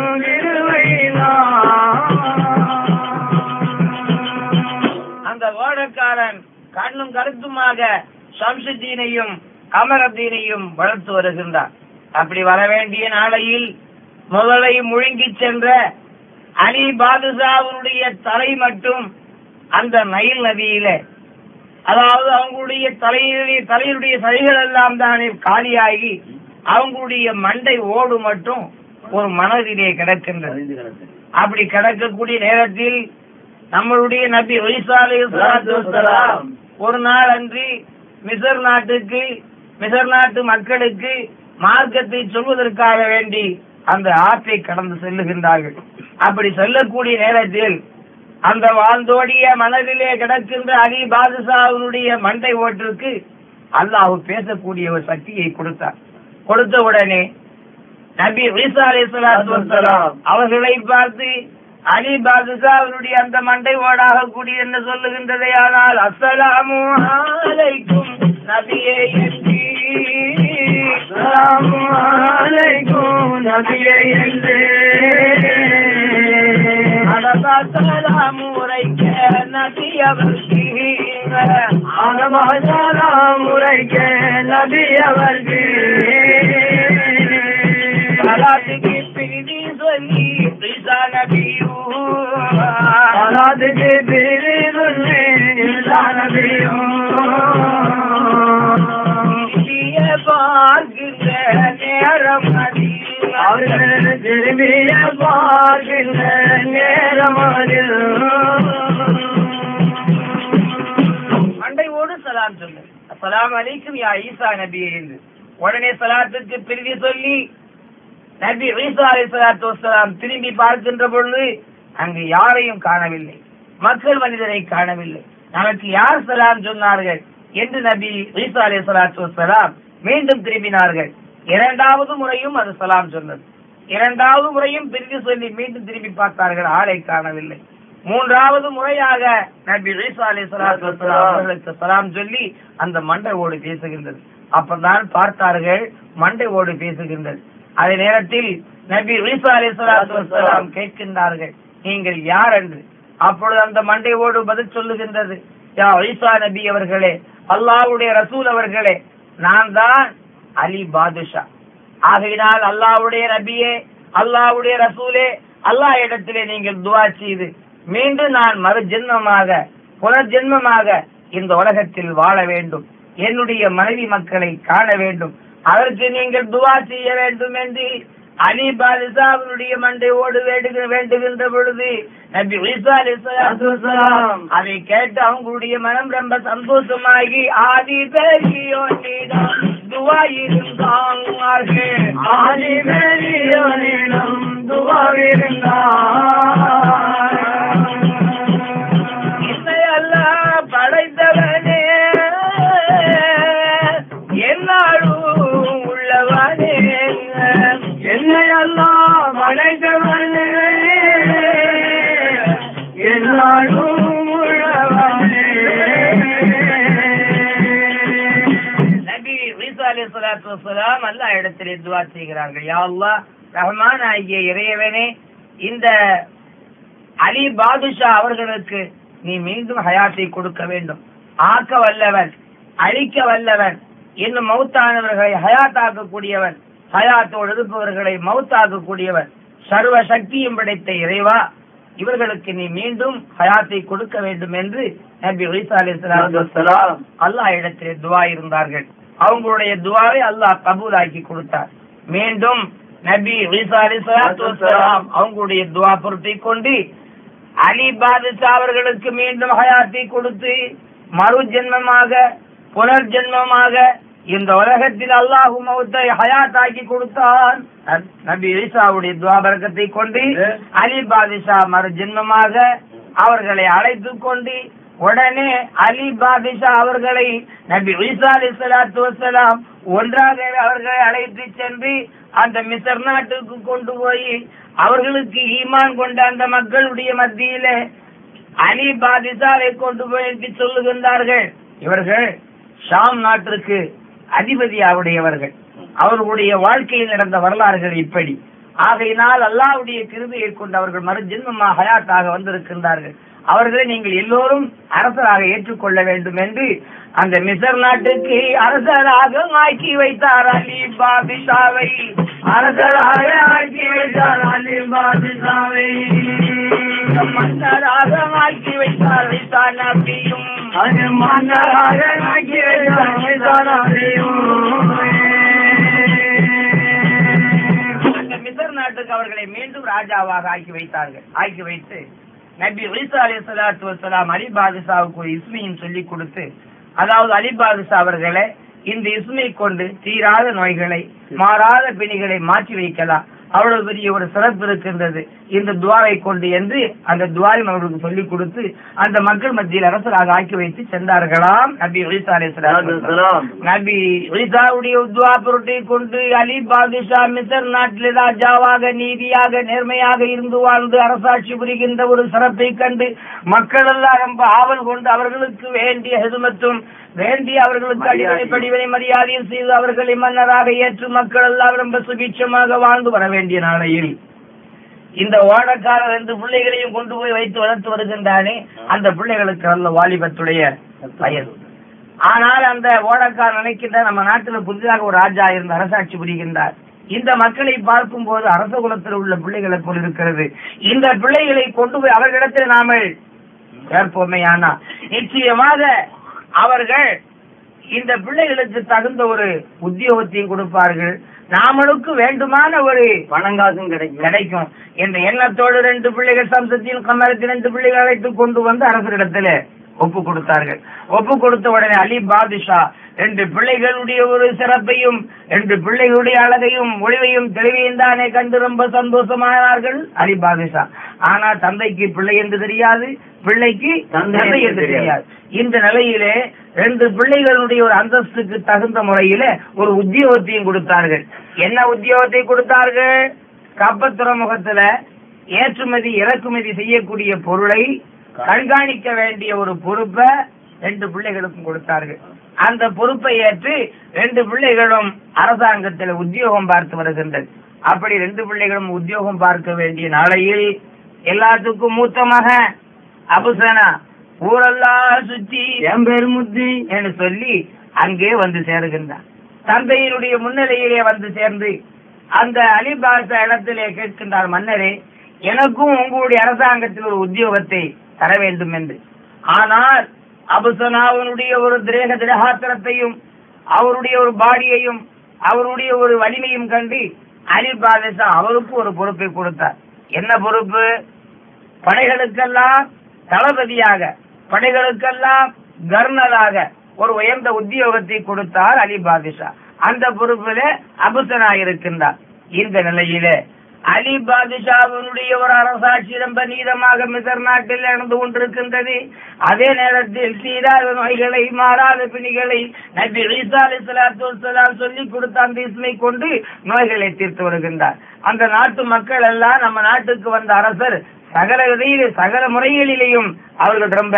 அந்த ஓடக்காரன் கண்ணும் கருத்துமாக சம்சுத்தீனையும் கமரத்தீனையும் வளர்த்து வருகின்றார் அப்படி வர வேண்டிய நாளையில் முதலை முழுங்கி சென்ற அலி பாதுஷாவுடைய தலை மட்டும் அந்த நைல் நதியில அதாவது அவங்களுடைய தலையினுடைய தலையினுடைய சதைகள் எல்லாம் தானே காலியாகி அவங்களுடைய மண்டை ஓடு மட்டும் ஒரு மனதிலே கிடக்கின்றது அப்படி கிடக்கக்கூடிய நேரத்தில் நம்மளுடைய நபி ஒய்சா அலைஹிஸ்ஸலாத்து வஸ்ஸலாம் ஒரு நாள் அன்றி மிசர் நாட்டுக்கு மிசர் நாட்டு மக்களுக்கு மார்க்கத்தை சொல்வதற்காக வேண்டி அந்த ஆற்றை கடந்து செல்லுகின்றார்கள் அப்படி செல்லக்கூடிய நேரத்தில் அந்த வாழ்ந்தோடிய மனதிலே கிடக்கின்ற அலி பாதுஷாவினுடைய மண்டை ஓட்டிற்கு அல்லாஹ் பேசக்கூடிய ஒரு சக்தியை கொடுத்தார் கொடுத்த உடனே நபி ஈசா அலைஹிஸ்ஸலாத்து வஸ்ஸலாம் அவர்களை பார்த்து அலி பாதுஷா அவருடைய அந்த மண்டை ஓடாக கூடி என்ன சொல்லுகின்றதே ஆனால் அஸ்ஸலாமு அலைக்கும் நபியே என்று அஸ்ஸலாமு அலைக்கும் நபியே என்று அடபாசலாம் உரைக்க நபி அவர்க்கு அடபாசலாம் உரைக்க நபி அவர்க்கு சலாத்துக்கு பிரிதி சொல்லி ஈசா நபியூ சலாத்துக்கு பிரிதி சொல்லி ஈசா நபியூ திரும்பிய பார்க்கின்ற நேரம் அதில் அவர்கள் திரும்பிய பார்க்கின்ற நேரம் அதில் மண்டையோடு சலாம் சொல்லு அஸ்ஸலாமு அலைக்கும் யா ஈசா நபியே என்று உடனே சலாத்துக்கு பிரிதி சொல்லி நபி ஈசா அலைஹிஸ்ஸலாத்து வஸ்ஸலாம் திரும்பி பார்க்கின்ற பொழுது அங்கு யாரையும் காணவில்லை மக்கள் மனிதரை காணவில்லை நமக்கு யார் சலாம் சொன்னார்கள் என்று நபி ஈசா அலைஹிஸ்ஸலாத்து வஸ்ஸலாம் மீண்டும் திரும்பினார்கள் இரண்டாவது முறையும் அது சலாம் சொன்னது இரண்டாவது முறையும் பிரித்து சொல்லி மீண்டும் திரும்பி பார்த்தார்கள் ஆளை காணவில்லை மூன்றாவது முறையாக நபி ஈசா அலைஹிஸ்ஸலாத்து வஸ்ஸலாம் அவர்களுக்கு சலாம் சொல்லி அந்த மண்டை ஓடு பேசுகின்றது அப்பதான் பார்த்தார்கள் மண்டை ஓடு பேசுகின்றது அதே நேரத்தில் நபி ஈசா அலைஹிஸ்ஸலாத்து வஸ்ஸலாம் கேட்கின்றார்கள் நீங்கள் யார் என்று அப்பொழுது அந்த மண்டை ஓடு பதில் சொல்லுகின்றது யா ஈசா நபி அவர்களே அல்லாஹ்வுடைய ரசூல் அவர்களே நான் தான் அலி பாதுஷா ஆகையினால் அல்லாஹ்வுடைய நபியே அல்லாஹ்வுடைய ரசூலே அல்லாஹ் இடத்திலே நீங்கள் துவா செய்து மீண்டும் நான் மறு ஜென்மமாக புனர்ஜென்மமாக இந்த உலகத்தில் வாழ வேண்டும் என்னுடைய மனைவி மக்களை காண வேண்டும் அதற்கு நீங்கள் துவா செய்ய வேண்டும் என்று அலி பாதுஷாவினுடைய மண்டை ஓடு வேண்டுகிற வேண்டுகின்ற பொழுது நபி ஈசா அலைஹிஸ்ஸலாத்து வஸ்ஸலாம் அதை கேட்டு அவங்களுடைய மனம் ரொம்ப சந்தோஷமாகி ஆதி பெரியோனிடம் துவா இருந்தார்கள் ஆதி பெரியோனிடம் துவா இருந்தார் என்னை அல்லாஹ் படைத்தவனே என்னாலும் உள்ளவனே என்னை அல்லாஹ் படைத்தவனே என்னாலும் உள்ளவனே நபி ஈசா அலைஹிஸ்ஸலாத்து வஸ்ஸலாம் அல்லாஹ் இடத்திலே துஆ செய்கிறார்கள் யா அல்லாஹ் ரஹ்மான் ஆகிய இறைவனே இந்த அலி பாதுஷா அவர்களுக்கு நீ மீண்டும் ஹயாத்தை கொடுக்க வேண்டும் ஆக்க வல்லவன் அழிக்க வல்லவன் இன்னும் மௌத்தானவர்களை ஹயாத்தாக்கக்கூடியவன் ஹயாத்தோடு இருப்பவர்களை மௌத்தாக்கக்கூடியவன் சர்வ சக்தியும் படைத்த இறைவா இவர்களுக்கு நீ மீண்டும் ஹயாத்தை கொடுக்க வேண்டும் என்று நபி ஈசா அலைஹிஸ்ஸலாத்து வஸ்ஸலாம் அல்லாஹ் இடத்திலே துவா இருந்தார்கள் அவங்களுடைய துவாவை அல்லாஹ் கபூலாக்கி கொடுத்தார் மீண்டும் நபி ஈசா அலைஹிஸ்ஸலாத்து வஸ்ஸலாம் அவங்களுடைய துவா பொருத்தி கொண்டு அலி பாதுஷா அவர்களுக்கு மீண்டும் ஹயாத்தை கொடுத்து மறு ஜென்மமாக புனர்ஜென்மமாக இந்த உலகத்தில் அல்லாஹு மௌத்தை ஹயாத்தாக்கி கொடுத்தான் ந- நபி ஈசாவுடைய துவாபரக்கத்தை கொண்டு அலி பாதுஷா மறு ஜென்மமாக அவர்களை அழைத்து கொண்டு உடனே அலி பாதுஷா அவர்களை நபி ஈசா அலி சலாத்து வசலாம் ஒன்றாக அவர்களை அழைத்து சென்று அந்த மிசர் நாட்டுக்கு கொண்டு போய் அவர்களுக்கு ஈமான் கொண்ட அந்த மக்களுடைய மத்தியிலே அலி பாதிசாவை கொண்டு போய் என்று சொல்லுகின்றார்கள் இவர்கள் ஷாம் நாட்டிற்கு அதிபதியாவுடையவர்கள் அவர்களுடைய வாழ்க்கையில் நடந்த வரலாறுகள் இப்படி ஆகையினால் அல்லாஹ்வுடைய கிருபையை கொண்டு அவர்கள் மறுஜென்மமா ஹயாத்தாக வந்திருக்கின்றார்கள் அவர்களை நீங்கள் எல்லோரும் அரசராக ஏற்றுக்கொள்ள வேண்டும் என்று அந்த மிசர் நாட்டுக்கு அரசராக ஆக்கி வைத்தார் அலி பாபிஷாவை அரசராக ஆக்கி வைத்தார் அலி பாபிஷாவை மன்னராக ஆக்கி வைத்தார் ஈசா நபியும் அது மன்னராக ஆக்கி வைத்தார் ஈசா நபியும் அந்த மிசர் நாட்டுக்கு அவர்களை மீண்டும் ராஜாவாக ஆக்கி வைத்தார்கள் ஆக்கி வைத்து நபி ஈசா அலி சலாத்து வசலாம் அலி பாதுஷாவுக்கு ஒரு இஸ்மியும் சொல்லிக் கொடுத்து அதாவது அலி பாதுஷா அவர்களை இந்த இஸ்மை கொண்டு தீராத நோய்களை மாறாத பிணிகளை மாற்றி வைக்கலாம் அவ்வளவு பெரிய ஒரு சிறப்பு இருக்கின்றது இந்த துவாவை கொண்டு என்று அந்த துவாவை அவர்களுக்கு சொல்லிக் கொடுத்து அந்த மக்கள் மத்தியில் அரசராக ஆக்கி வைத்து சென்றார்களாம் நபி ஈசா அலி நபி ஈசாவுடைய உத்வா பொருட்டை கொண்டு அலி பாதுஷா மிசர் நாட்டில் ராஜாவாக நீதியாக நேர்மையாக இருந்து வாழ்ந்து அரசாட்சி புரிகின்ற ஒரு சிறப்பை கண்டு மக்கள் எல்லாம் ரொம்ப ஆவல் கொண்டு அவர்களுக்கு வேண்டிய ஹெதுமத்தும் வேண்டிய அவர்களுக்கு அடிவரை படிவரை மரியாதையும் செய்து அவர்களை மன்னராக ஏற்று மக்கள் எல்லாம் ரொம்ப சுபிட்சமாக வாழ்ந்து வர வேண்டிய நாளையில் இந்த ஓடக்காரர் ரெண்டு பிள்ளைகளையும் கொண்டு போய் வைத்து வளர்த்து வருகின்றானே அந்த பிள்ளைகளுக்கு நல்ல வாலிபத்துடைய வயது ஆனால் அந்த ஓடக்காரர் நினைக்கின்ற நம்ம நாட்டுல புதிதாக ஒரு ராஜா இருந்து அரசாட்சி புரிகின்றார் இந்த மக்களை பார்க்கும் போது அரச குலத்தில் உள்ள பிள்ளைகளை போல் இருக்கிறது இந்த பிள்ளைகளை கொண்டு போய் அவர்களிடத்தில் நாம சேர்ப்போமே ஆனா நிச்சயமாக அவர்கள் இந்த பிள்ளைகளுக்கு தகுந்த ஒரு உத்தியோகத்தையும் கொடுப்பார்கள் நாமளுக்கு வேண்டுமான ஒரு பணங்காசும் கிடைக்கும் கிடைக்கும் என்ற எண்ணத்தோடு ரெண்டு பிள்ளைகள் சம்சத்தின் கமலத்தில் ரெண்டு பிள்ளைகள் அழைத்து கொண்டு வந்து அரசரிடத்துல ஒப்பு கொடுத்தார்கள் ஒப்பு கொடுத்த உடனே அலி பாதுஷா ரெண்டு பிள்ளைகளுடைய ஒரு சிறப்பையும் ரெண்டு பிள்ளைகளுடைய அழகையும் ஒளிவையும் தெளிவையும் தானே கண்டு ரொம்ப சந்தோஷமானார்கள் அலி பாதுஷா ஆனா தந்தைக்கு பிள்ளை என்று தெரியாது பிள்ளைக்கு தந்தை தந்தை என்று என்று தெரியாது. தெரியாது இந்த நிலையிலே ரெண்டு பிள்ளைகளுடைய ஒரு அந்தஸ்துக்கு தகுந்த முறையில ஒரு உத்தியோகத்தையும் கொடுத்தார்கள் என்ன உத்தியோகத்தை கொடுத்தார்கள் கப்பத் துறைமுகத்துல ஏற்றுமதி இறக்குமதி செய்யக்கூடிய பொருளை கண்காணிக்க வேண்டிய ஒரு பொறுப்பை ரெண்டு பிள்ளைகளுக்கும் கொடுத்தார்கள் அந்த பொறுப்பை ஏற்று ரெண்டு பிள்ளைகளும் அரசாங்கத்தில் உத்தியோகம் பார்த்து வருகின்றது அப்படி ரெண்டு பிள்ளைகளும் உத்தியோகம் பார்க்க வேண்டிய நாளையில் எல்லாத்துக்கும் மூத்த மகன் அபுசனா ஊரெல்லாம் சுத்தி என் பேர் முத்தி என்று சொல்லி அங்கே வந்து சேருகின்றான் தந்தையினுடைய முன்னிலையிலே வந்து சேர்ந்து அந்த அலிபாசா இடத்திலே கேட்கின்றார் மன்னரே எனக்கும் உங்களுடைய அரசாங்கத்தில் ஒரு உத்தியோகத்தை தர வேண்டும் என்று ஆனால் அபுசனாவனுடைய ஒரு திரேக திரகாத்திரத்தையும் அவருடைய ஒரு பாடியையும் அவருடைய ஒரு வலிமையும் கண்டு அலி பாதஷா அவருக்கு ஒரு பொறுப்பை கொடுத்தார் என்ன பொறுப்பு படைகளுக்கெல்லாம் தளபதியாக படைகளுக்கெல்லாம் கர்னலாக ஒரு உயர்ந்த உத்தியோகத்தை கொடுத்தார் அலி பாதுஷா அந்த பொறுப்பில அபுசனா இருக்கின்றார் இந்த நிலையிலே அலி பாதுஷாவினுடைய ஒரு அரசாட்சி ரொம்ப நீதமாக மிசர் நாட்டில் நடந்து கொண்டிருக்கின்றது அதே நேரத்தில் சீராத நோய்களை மாறாத பிணிகளை நபி ஈசா அலி சலாத்து வசலாம் சொல்லிக் கொடுத்த அந்த இஸ்மை கொண்டு நோய்களை தீர்த்து வருகின்றார் அந்த நாட்டு மக்கள் எல்லாம் நம்ம நாட்டுக்கு வந்த அரசர் சகல விதையிலே சகல முறைகளிலேயும் அவர்கள் ரொம்ப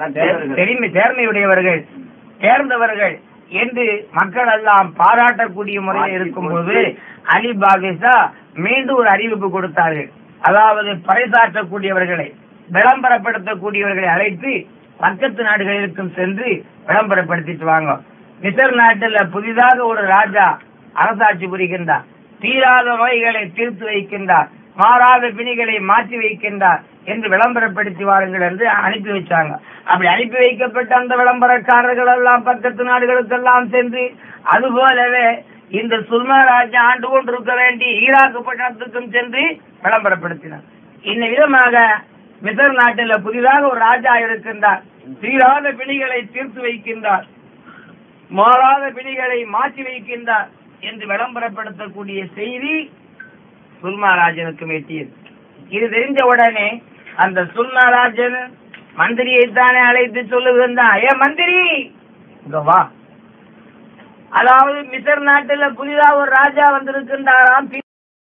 தெரிமை தேர்மையுடையவர்கள் தேர்ந்தவர்கள் என்று மக்கள் எல்லாம் பாராட்டக்கூடிய முறையில் இருக்கும்போது அலி பாகிசா மீண்டும் ஒரு அறிவிப்பு கொடுத்தார்கள் அதாவது பறைசாற்றக்கூடியவர்களை விளம்பரப்படுத்தக்கூடியவர்களை அழைத்து பக்கத்து நாடுகளுக்கும் சென்று விளம்பரப்படுத்திட்டு வாங்க மிசர் நாட்டுல புதிதாக ஒரு ராஜா அரசாட்சி புரிகின்றார் தீராத நோய்களை தீர்த்து வைக்கின்றார் மாறாத பிணிகளை மாற்றி வைக்கின்றார் என்று விளம்பரப்படுத்தி வாருங்கள் என்று அனுப்பி வச்சாங்க அப்படி அனுப்பி வைக்கப்பட்ட அந்த விளம்பரக்காரர்கள் எல்லாம் பக்கத்து நாடுகளுக்கெல்லாம் சென்று அது போலவே இந்த சுல்மா ராஜா ஆண்டு கொண்டிருக்க வேண்டி ஈராக்கு பட்டணத்துக்கும் சென்று விளம்பரப்படுத்தினார் இந்த விதமாக மிசர் நாட்டில் புதிதாக ஒரு ராஜா இருக்கின்றார் தீராத பிணிகளை தீர்த்து வைக்கின்றார் மாறாத பிணிகளை மாற்றி வைக்கின்றார் என்று விளம்பரப்படுத்தக்கூடிய செய்தி சுல்மாராஜனுக்கு எட்டியது இது தெரிஞ்ச உடனே அந்த சுல்மாராஜன் மந்திரியை தானே அழைத்து சொல்லுகின்றான் ஏ மந்திரி இங்க வா அதாவது மிசர் நாட்டுல புதிதா ஒரு ராஜா வந்திருக்கின்றாராம் பி-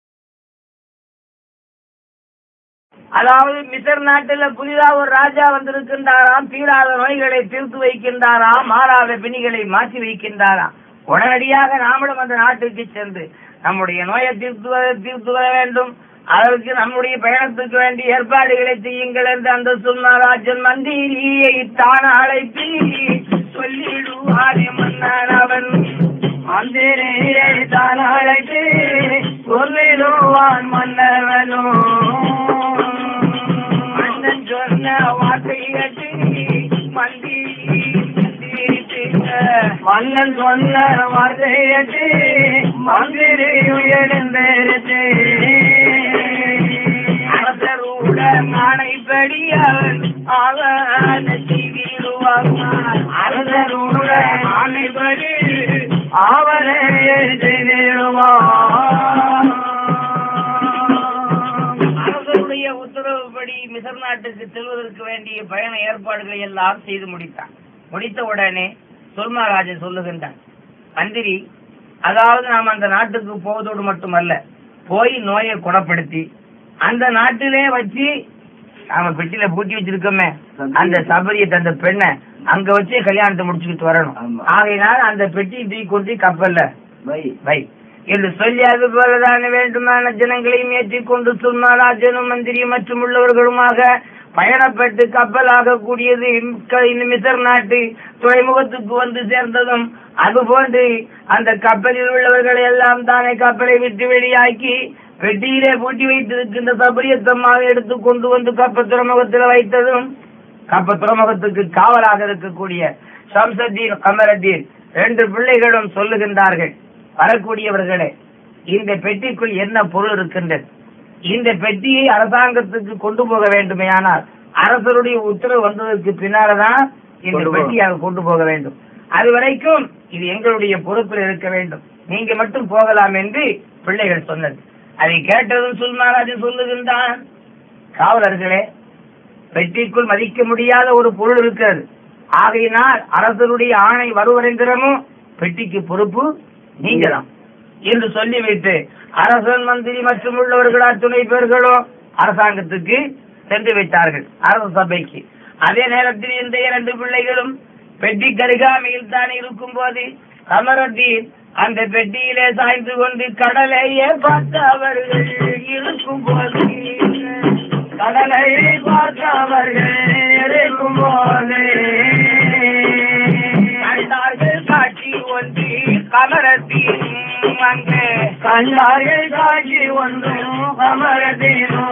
அதாவது மிசர் நாட்டுல புதிதா ஒரு ராஜா வந்திருக்கின்றாராம் தீராத நோய்களை தீர்த்து வைக்கின்றாராம் மாறாத பிணிகளை மாற்றி வைக்கின்றாராம் உடனடியாக நாமளும் அந்த நாட்டுக்கு சென்று நம்முடைய நோயை தீர்த்து வர- தீர்த்து வர வேண்டும் அதற்கு நம்முடைய பயணத்துக்கு வேண்டிய ஏற்பாடுகளை செய்யுங்கள் என்று அந்த சுல்மராஜன் மந்திரியை தான் அழைத்து சொல்லிடுவாரே மன்னர் அவன் மந்திரியை தான் அழைத்து சொல்லிடுவான் மன்னவனோ அண்ணன் சொன்ன வார்த்தை கேட்டு மந்திரி சிரித்திட்ட. மன்னன் சொன்ன வார்த்தையட்டு மந்திரி உயர்ந்தெடுத்து அரசருடன் ஆணைப்படி அவன் அவன் செய்திடுவார் அரசருடன் ஆணைப்படி அவனை செய்திடுவான் அரசருடைய உத்தரவுப்படி மிசர் நாட்டுக்கு செல்வதற்கு வேண்டிய பயண ஏற்பாடுகளை எல்லாம் செய்து முடித்தான் முடித்த உடனே சொல்மராஜன் சொல்லுகின்றான் மந்திரி அதாவது நாம் அந்த நாட்டுக்கு போவதோடு மட்டுமல்ல போய் நோயை குணப்படுத்தி அந்த நாட்டிலே வச்சு நாம பெட்டியில பூட்டி வச்சிருக்கோமே அந்த சபரியத்தை அந்த பெண்ணை அங்க வச்சே கல்யாணத்தை முடிச்சுக்கிட்டு வரணும் ஆமா. ஆகையினால் அந்த பெட்டியை தூக்கி கொண்டு கப்பல்ல வை வை என்று சொல்லி அது போலதான வேண்டுமான ஜனங்களையும் ஏற்றிக்கொண்டு சுல்மராஜனும் மந்திரி மற்றும் உள்ளவர்களுமாக பயணப்பட்டு கப்பலாக கூடியது க- இந்த மிசர் நாட்டு துறைமுகத்துக்கு வந்து சேர்ந்ததும் அது போன்று அந்த கப்பலில் உள்ளவர்களை எல்லாம் தானே கப்பலை விட்டு வெளியாக்கி பெட்டியிலே பூட்டி வைத்திருக்கின்ற சபரியத்தம்மாக எடுத்து கொண்டு வந்து கப்பல் துறைமுகத்தில் வைத்ததும் கப்ப துறைமுகத்துக்கு காவலாக இருக்கக்கூடிய ஷம்சத்தீன் கமரத்தீன் ரெண்டு பிள்ளைகளும் சொல்லுகின்றார்கள் வரக்கூடியவர்களே இந்த பெட்டிக்குள் என்ன பொருள் இருக்கின்றது இந்த பெட்டியை அரசாங்கத்துக்கு கொண்டு போக வேண்டுமேயானால் அரசருடைய உத்தரவு வந்ததற்கு பின்னால்தான் இந்த கொண்டு போக- பெட்டியை அங்க கொண்டு போக வேண்டும் அது வரைக்கும் இது எங்களுடைய பொறுப்பில் இருக்க வேண்டும் நீங்க மட்டும் போகலாம் என்று பிள்ளைகள் சொன்னது அதை கேட்டதும் சுல்மாராஜன் சொல்லுகின்றான் காவலர்களே பெட்டிக்குள் மதிக்க முடியாத ஒரு பொருள் இருக்கிறது ஆகையினால் அரசருடைய ஆணை வருவரைந்திரமும் பெட்டிக்கு பொறுப்பு நீங்களாம் என்று சொல்லிவிட்டு அரசன் மந்திரி மற்றும் உள்ளவர்கள் அத்துணை பேர்களும் அரசாங்கத்துக்கு சென்று வைத்தார்கள் அரச சபைக்கு அதே நேரத்தில் இந்த இரண்டு பிள்ளைகளும் பெட்டி கருகாமையில் தான் இருக்கும் போது கமரத்தீன் அந்த பெட்டியிலே சாய்ந்து கொண்டு கடலையே பார்த்து அவர்கள் இருக்கும் போது கடலை பார்த்தவர்கள் இருக்கும் போது கண்டார்கள் காட்சி ஒன்று கமரத்தீன் அங்கே கண்டார்கள் காட்சி ஒன்றும் கமரதீனோ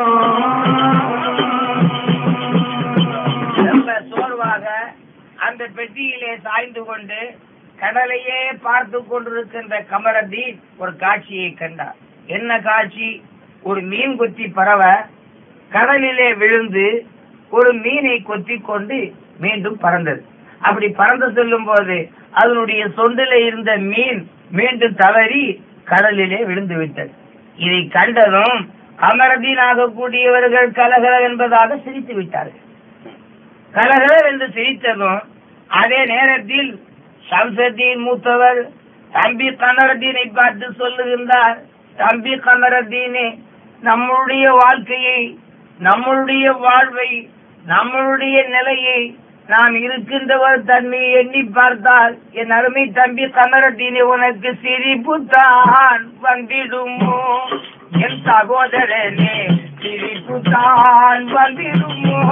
ரொம்ப சோர்வாக அந்த பெட்டியிலே சாய்ந்து கொண்டு கடலையே பார்த்து கொண்டிருக்கின்ற கமரத்தீன் ஒரு காட்சியை கண்டார் என்ன காட்சி ஒரு மீன் கொத்தி பறவை கடலிலே விழுந்து ஒரு மீனை கொத்தி கொண்டு மீண்டும் பறந்தது அப்படி பறந்து செல்லும் போது அதனுடைய சொந்தில இருந்த மீன் மீண்டும் தவறி கடலிலே விழுந்து விட்டது இதை கண்டதும் அமரதீன் ஆகக்கூடியவர்கள் கலகல என்பதாக சிரித்து விட்டார்கள் கலகல என்று சிரித்ததும் அதே நேரத்தில் ஷம்சத்தீன் மூத்தவர் தம்பி கமரதீனை பார்த்து சொல்லுகின்றார் தம்பி கமரதீனே நம்மளுடைய வாழ்க்கையை நம்மளுடைய வாழ்வை நம்மளுடைய நிலையை நாம் இருக்கின்றவர் தன்மையை எண்ணி பார்த்தால் என் அருமை தம்பி கமரதீனை உனக்கு சிரிப்பு தான் வந்திடுமோ என் சகோதரனே சிரிப்பு தான் வந்திடுமோ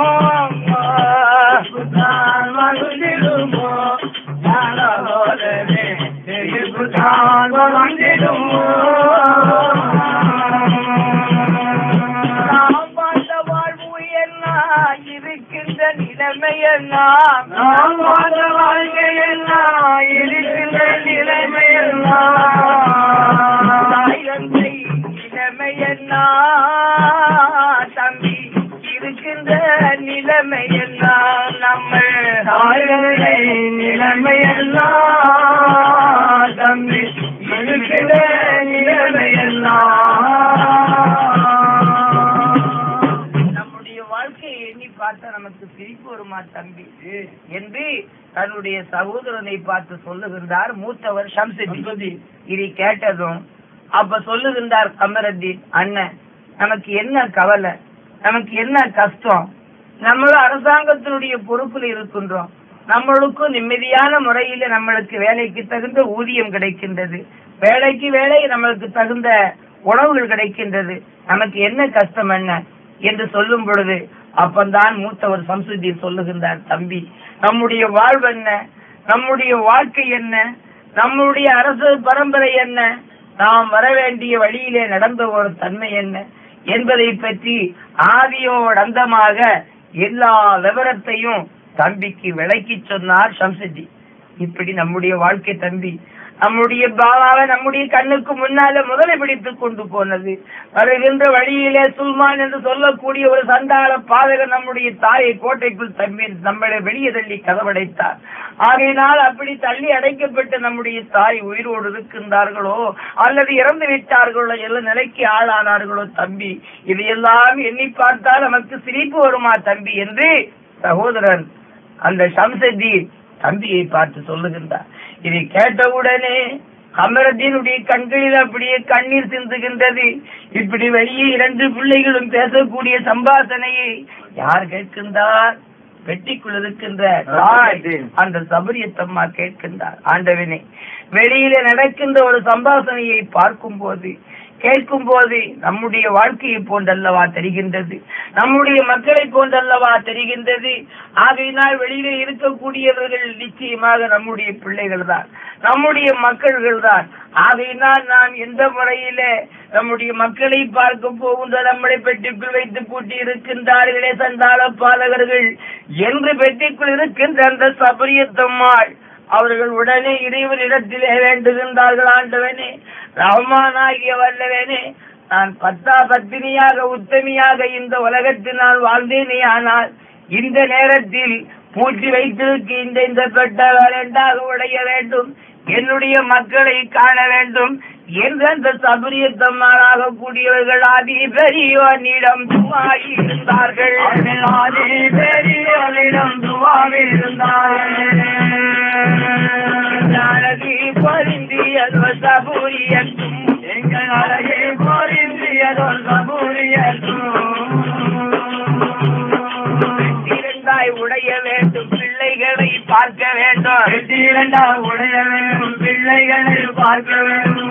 தான் வந்துடுமோ சகோதரனே சிரிப்பு தான் வந்துடுமோ நாம் வாழ்ந்த வாழ்வு என்ன இருக்கின்ற நிலைமை என்ன நாம் வாழ்ந்த வாழ்க்கையெல்லாம் இருக்கின்ற நிலைமையெல்லாம் தாயந்தை நிலைமை என்ன தம்பி இருக்கின்ற நிலைமை என்ன நம்ம தாய்களை நிலைமையெல்லாம் தம்பி இருக்கிற நிலைமையெல்லாம் நம்முடைய வாழ்க்கையை எண்ணி பார்த்தா நமக்கு சிரிப்பு வருமா தம்பி என்று தன்னுடைய சகோதரனை பார்த்து சொல்லுகின்றார் மூத்தவர் ஷம்சுதி இதை கேட்டதும் அப்ப சொல்லுகின்றார் கமரத்தீன் அண்ணன் நமக்கு என்ன கவலை நமக்கு என்ன கஷ்டம் நம்மளும் அரசாங்கத்தினுடைய பொறுப்புல இருக்கின்றோம் நம்மளுக்கும் நிம்மதியான முறையில நம்மளுக்கு வேலைக்கு தகுந்த ஊதியம் கிடைக்கின்றது வேலைக்கு வேலை நம்மளுக்கு தகுந்த உணவுகள் கிடைக்கின்றது நமக்கு என்ன கஷ்டம் என்ன என்று சொல்லும் பொழுது அப்பந்தான் மூத்தவர் சம்சுதீர் சொல்லுகின்றார் தம்பி நம்முடைய வாழ்வு என்ன நம்முடைய வாழ்க்கை என்ன நம்முடைய அரசு பரம்பரை என்ன நாம் வர வேண்டிய வழியிலே நடந்த ஒரு தன்மை என்ன என்பதை பற்றி ஆதியோடு அந்தமாக எல்லா விவரத்தையும் தம்பிக்கு விளக்கி சொன்னார் சம்சதி இப்படி நம்முடைய வாழ்க்கை தம்பி நம்முடைய பாபாவை நம்முடைய கண்ணுக்கு முன்னால முதலை பிடித்துக் கொண்டு போனது வருகின்ற வழியிலே சுல்மான் என்று சொல்லக்கூடிய ஒரு சண்டாள பாதகர் நம்முடைய தாயை கோட்டைக்குள் தம்பி நம்மளை வெளியே தள்ளி கதவடைத்தார் ஆகையினால் அப்படி தள்ளி அடைக்கப்பட்டு நம்முடைய தாய் உயிரோடு இருக்கின்றார்களோ அல்லது இறந்து விட்டார்களோ எல்லா நிலைக்கு ஆளானார்களோ தம்பி இதையெல்லாம் எண்ணி பார்த்தால் நமக்கு சிரிப்பு வருமா தம்பி என்று சகோதரன் அந்த சம்சதீன் தம்பியை பார்த்து சொல்லுகின்றார் இதை கேட்டவுடனே அமரதீனுடைய கண்களில் அப்படியே கண்ணீர் சிந்துகின்றது இப்படி வெளியே இரண்டு பிள்ளைகளும் பேசக்கூடிய சம்பாசனையை யார் கேட்கின்றார் வெட்டிக்குள் இருக்கின்ற தாய் அந்த சபரியத்தம்மா கேட்கின்றார் ஆண்டவனே வெளியில நடக்கின்ற ஒரு சம்பாசனையை பார்க்கும் போது கேட்கும் போது நம்முடைய வாழ்க்கையை போன்றல்லவா தெரிகின்றது நம்முடைய மக்களை போன்றல்லவா தெரிகின்றது ஆகையினால் வெளியிலே இருக்கக்கூடியவர்கள் நிச்சயமாக நம்முடைய பிள்ளைகள் தான் நம்முடைய மக்கள்கள் தான் ஆகையினால் நாம் எந்த முறையிலே நம்முடைய மக்களை பார்க்க போகின்ற நம்மளை பெட்டிக்குள் வைத்து பூட்டி இருக்கின்றார்களே சண்டாள பாலகர்கள் என்று பெட்டிக்குள் இருக்கின்ற அந்த சபரியத்தம்மாள் அவர்கள் உடனே இறைவனிடத்திலே வேண்டுகின்றார்கள் ஆண்டவனே ரஹ்மானாகிய வல்லவனே நான் பத்தா பத்தினியாக உத்தமியாக இந்த உலகத்தில் நான் வாழ்ந்தேனே ஆனால் இந்த நேரத்தில் பூட்டி வைத்திருக்கின்ற இந்த பெட்ட இரண்டாக உடைய வேண்டும் என்னுடைய மக்களை காண வேண்டும் என்று அந்த சபரியத்தம்மாளாக கூடியவர்கள் ஆதி பெரியோனிடம் துவாகி இருந்தார்கள் ஆதி பெரியோனிடம் துவாகி இருந்தார்கள் ஜானகி பொருந்தியதோ சபூரியத்தும் எங்கள் அழகே பொருந்தியதோ சபூரியத்தும் இரண்டாய் உடைய வேண்டும் பிள்ளைகளை பார்க்க வேண்டும் இரண்டாய் உடைய வேண்டும் பிள்ளைகளை பார்க்க வேண்டும்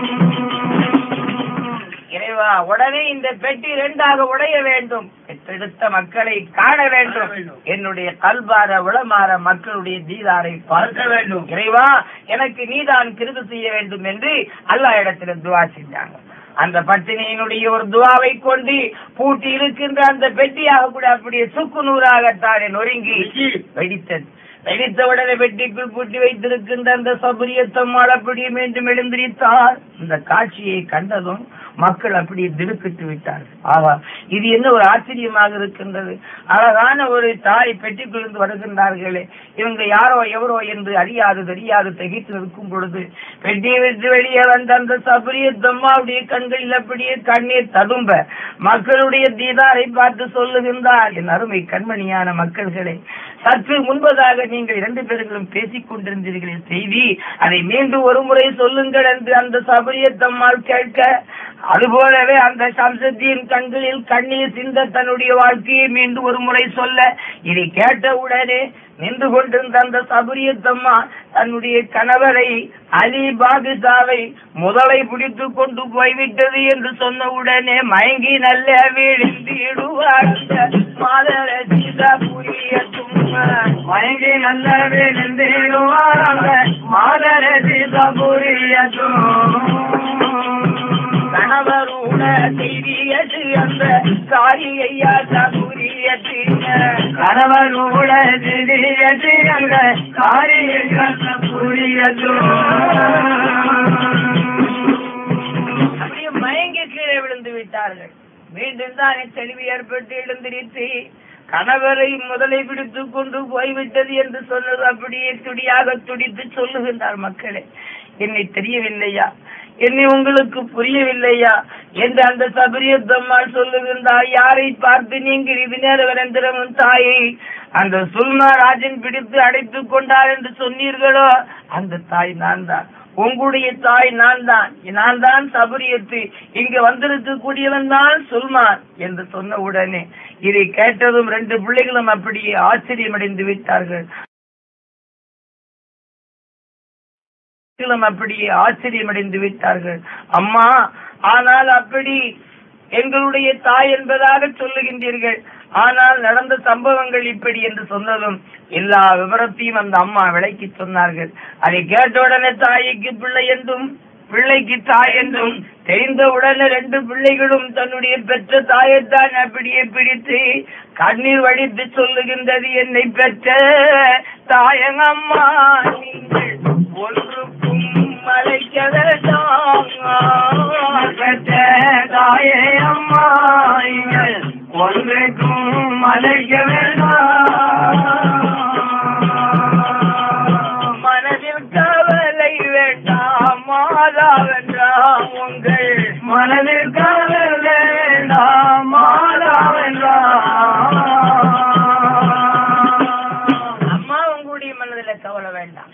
இறைவா உடனே இந்த பெட்டி இரண்டாக உடைய வேண்டும் பெற்றெடுத்த மக்களை காண வேண்டும் என்னுடைய கல்பார உளமாற மக்களுடைய தீதாரை பார்க்க வேண்டும் இறைவா எனக்கு நீதான் கிருது செய்ய வேண்டும் என்று அல்லா இடத்துல துவா செஞ்சாங்க அந்த பட்டினியினுடைய ஒரு துவாவை கொண்டு பூட்டி இருக்கின்ற அந்த பெட்டியாக கூட அப்படியே சுக்கு நூறாகத்தானே நொறுங்கி வெடித்தது வெடித்த உடனே வெட்டிக்குள் பூட்டி வைத்திருக்கின்ற அந்த சபரியத்தம்மாள் அப்படியே மீண்டும் எழுந்திரித்தார் இந்த காட்சியை கண்டதும் மக்கள் அப்படியே திடுக்கிட்டு விட்டார்கள் ஆகா இது என்ன ஒரு ஆச்சரியமாக இருக்கின்றது அழகான ஒரு தாய் பெட்டிக்குள்ளிருந்து வருகின்றார்களே இவங்க யாரோ எவரோ என்று அறியாது தெரியாது திகைத்து நிற்கும் பொழுது பெட்டியை விட்டு வெளியே வந்த அந்த சபரியத்தம்மாவுடைய கண்களில் அப்படியே கண்ணீர் ததும்ப மக்களுடைய தீதாரை பார்த்து சொல்லுகின்றார் என் அருமை கண்மணியான மக்கள்களே சற்று முன்பதாக நீங்கள் இரண்டு பேர்களும் பேசிக் கொண்டிருந்தீர்களே செய்தி அதை மீண்டும் ஒரு முறை சொல்லுங்கள் என்று அந்த சபரியத்தம்மாள் கேட்க அதுபோலவே அந்த சம்சத்தின் கண்களில் கண்ணீர் சிந்த தன்னுடைய வாழ்க்கையை மீண்டும் ஒரு முறை சொல்ல இதை கேட்டவுடனே நின்று கொண்டிருந்த அந்த சபரியத்தம்மா தன்னுடைய கணவரை அலி பாதுஷாவை முதலை பிடித்து கொண்டு போய்விட்டது என்று சொன்ன உடனே மயங்கி நல்ல விழுந்திடுவார் மாதர சீதா புரியட்டும் மயங்கி நல்ல விழுந்திடுவார் மாதர சீதா புரியட்டும் கணவரோட செய்தியது அந்த காரிகையா சபுரியது கணவரோட செய்தியது அந்த காரிகையா சபுரியது அப்படியே மயங்கி கீழே விழுந்து விட்டார்கள் மீண்டும் தான் தெளிவு ஏற்பட்டு எழுந்திருத்து கணவரை முதலை பிடித்து கொண்டு போய்விட்டது என்று சொன்னது அப்படியே துடியாக துடித்து சொல்லுகின்றார் மக்களே என்னை தெரியவில்லையா என்னை உங்களுக்கு புரியவில்லையா என்று அந்த சபரியத்தம்மாள் சொல்லுகின்றார் யாரை பார்த்து நீங்கள் இது நேர வரந்திரமும் தாயை அந்த சுல்மா ராஜன் பிடித்து அடைத்துக் கொண்டார் என்று சொன்னீர்களோ அந்த தாய் நான் தான் உங்களுடைய தாய் நான் தான் நான் தான் சபரியத்து இங்கு வந்திருக்கக்கூடியவன் தான் சுல்மான் என்று சொன்ன உடனே இதை கேட்டதும் ரெண்டு பிள்ளைகளும் அப்படியே ஆச்சரியமடைந்து விட்டார்கள் மக்களும் அப்படியே ஆச்சரியமடைந்து விட்டார்கள் அம்மா ஆனால் அப்படி எங்களுடைய தாய் என்பதாக சொல்லுகின்றீர்கள் ஆனால் நடந்த சம்பவங்கள் இப்படி என்று சொன்னதும் எல்லா விவரத்தையும் அந்த அம்மா விளக்கி சொன்னார்கள் அதை கேட்ட உடனே தாய்க்கு பிள்ளை என்றும் பிள்ளைக்கு தாய் என்றும் தெரிந்த உடனே ரெண்டு பிள்ளைகளும் தன்னுடைய பெற்ற தாயைத்தான் அப்படியே பிடித்து கண்ணீர் வடித்து சொல்லுகின்றது என்னை பெற்ற தாயங்கம்மா நீங்கள் ஒன்றுக்கும் மலைக்க வேண்டாம் பெற்ற தாயே அம்மா நீங்கள் ஒன்றுக்கும் மலைக்க வேண்டாம் மனதில் கவலை வேண்டாம் மாதா வென்றாம் உங்கள் மனதில் கவலை வேண்டாம் மாதா வென்றாம் அம்மா உங்களுடைய மனதில் கவலை வேண்டாம்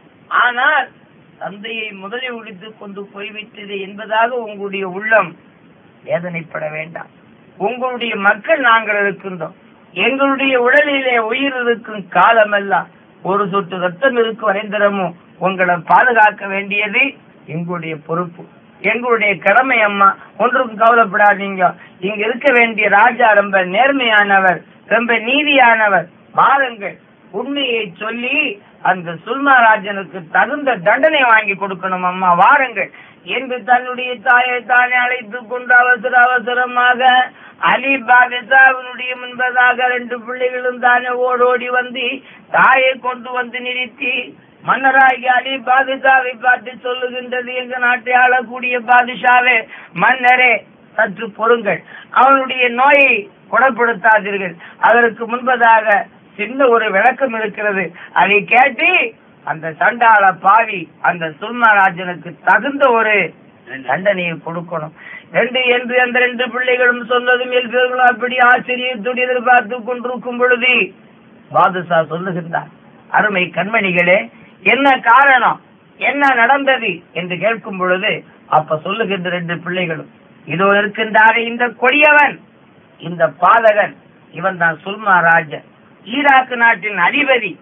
ஆனால் தந்தையை முதலில் உடித்து கொண்டு போய்விட்டது என்பதாக உங்களுடைய உள்ளம் வேதனைப்பட வேண்டாம் உங்களுடைய மக்கள் நாங்கள் இருக்கின்றோம் எங்களுடைய உடலிலே உயிர் இருக்கும் காலமெல்லாம் ஒரு சொட்டு ரத்தம் இருக்கும் வரைந்திரமும் உங்களை பாதுகாக்க வேண்டியது எங்களுடைய பொறுப்பு எங்களுடைய கடமை அம்மா ஒன்றுக்கும் கவலைப்படாதீங்க இங்க இருக்க வேண்டிய ராஜா ரொம்ப நேர்மையானவர் ரொம்ப நீதியானவர் வாருங்கள் உண்மையை சொல்லி அந்த சுல்மாராஜனுக்கு தகுந்த தண்டனை வாங்கி கொடுக்கணும் அம்மா வாருங்கள் என்று தன்னுடைய தாயை தானே அழைத்து கொண்டு அவசர அவசரமாக அலி பாகசாவினுடைய முன்பதாக ரெண்டு பிள்ளைகளும் தானே ஓடோடி வந்து தாயை கொண்டு வந்து நிறுத்தி மன்னராகி அலி பாதுஷாவை பார்த்து சொல்லுகின்றது எங்க நாட்டை ஆளக்கூடிய பாதுஷாவே மன்னரே சற்று பொறுங்கள் அவனுடைய நோயை குணப்படுத்தாதீர்கள் அதற்கு முன்பதாக சின்ன ஒரு விளக்கம் இருக்கிறது அதை கேட்டு அந்த சண்டாள பாவி அந்த சுல்மராஜனுக்கு தகுந்த ஒரு தண்டனையை கொடுக்கணும் ரெண்டு என்று அந்த ரெண்டு பிள்ளைகளும் சொன்னதும் எல்பேர்களும் அப்படி ஆச்சரியத்தோடு எதிர்பார்த்து கொண்டிருக்கும் பொழுது பாதுஷா சொல்லுகின்றார் அருமை கண்மணிகளே என்ன காரணம் என்ன நடந்தது என்று கேட்கும் பொழுது அப்ப சொல்லுகின்ற ரெண்டு பிள்ளைகளும் இதோ இருக்கின்றாரே இந்த கொடியவன் இந்த பாதகன் இவன் தான் சுல்மா ராஜன் ஈராக்கு நாட்டின் அதிபதி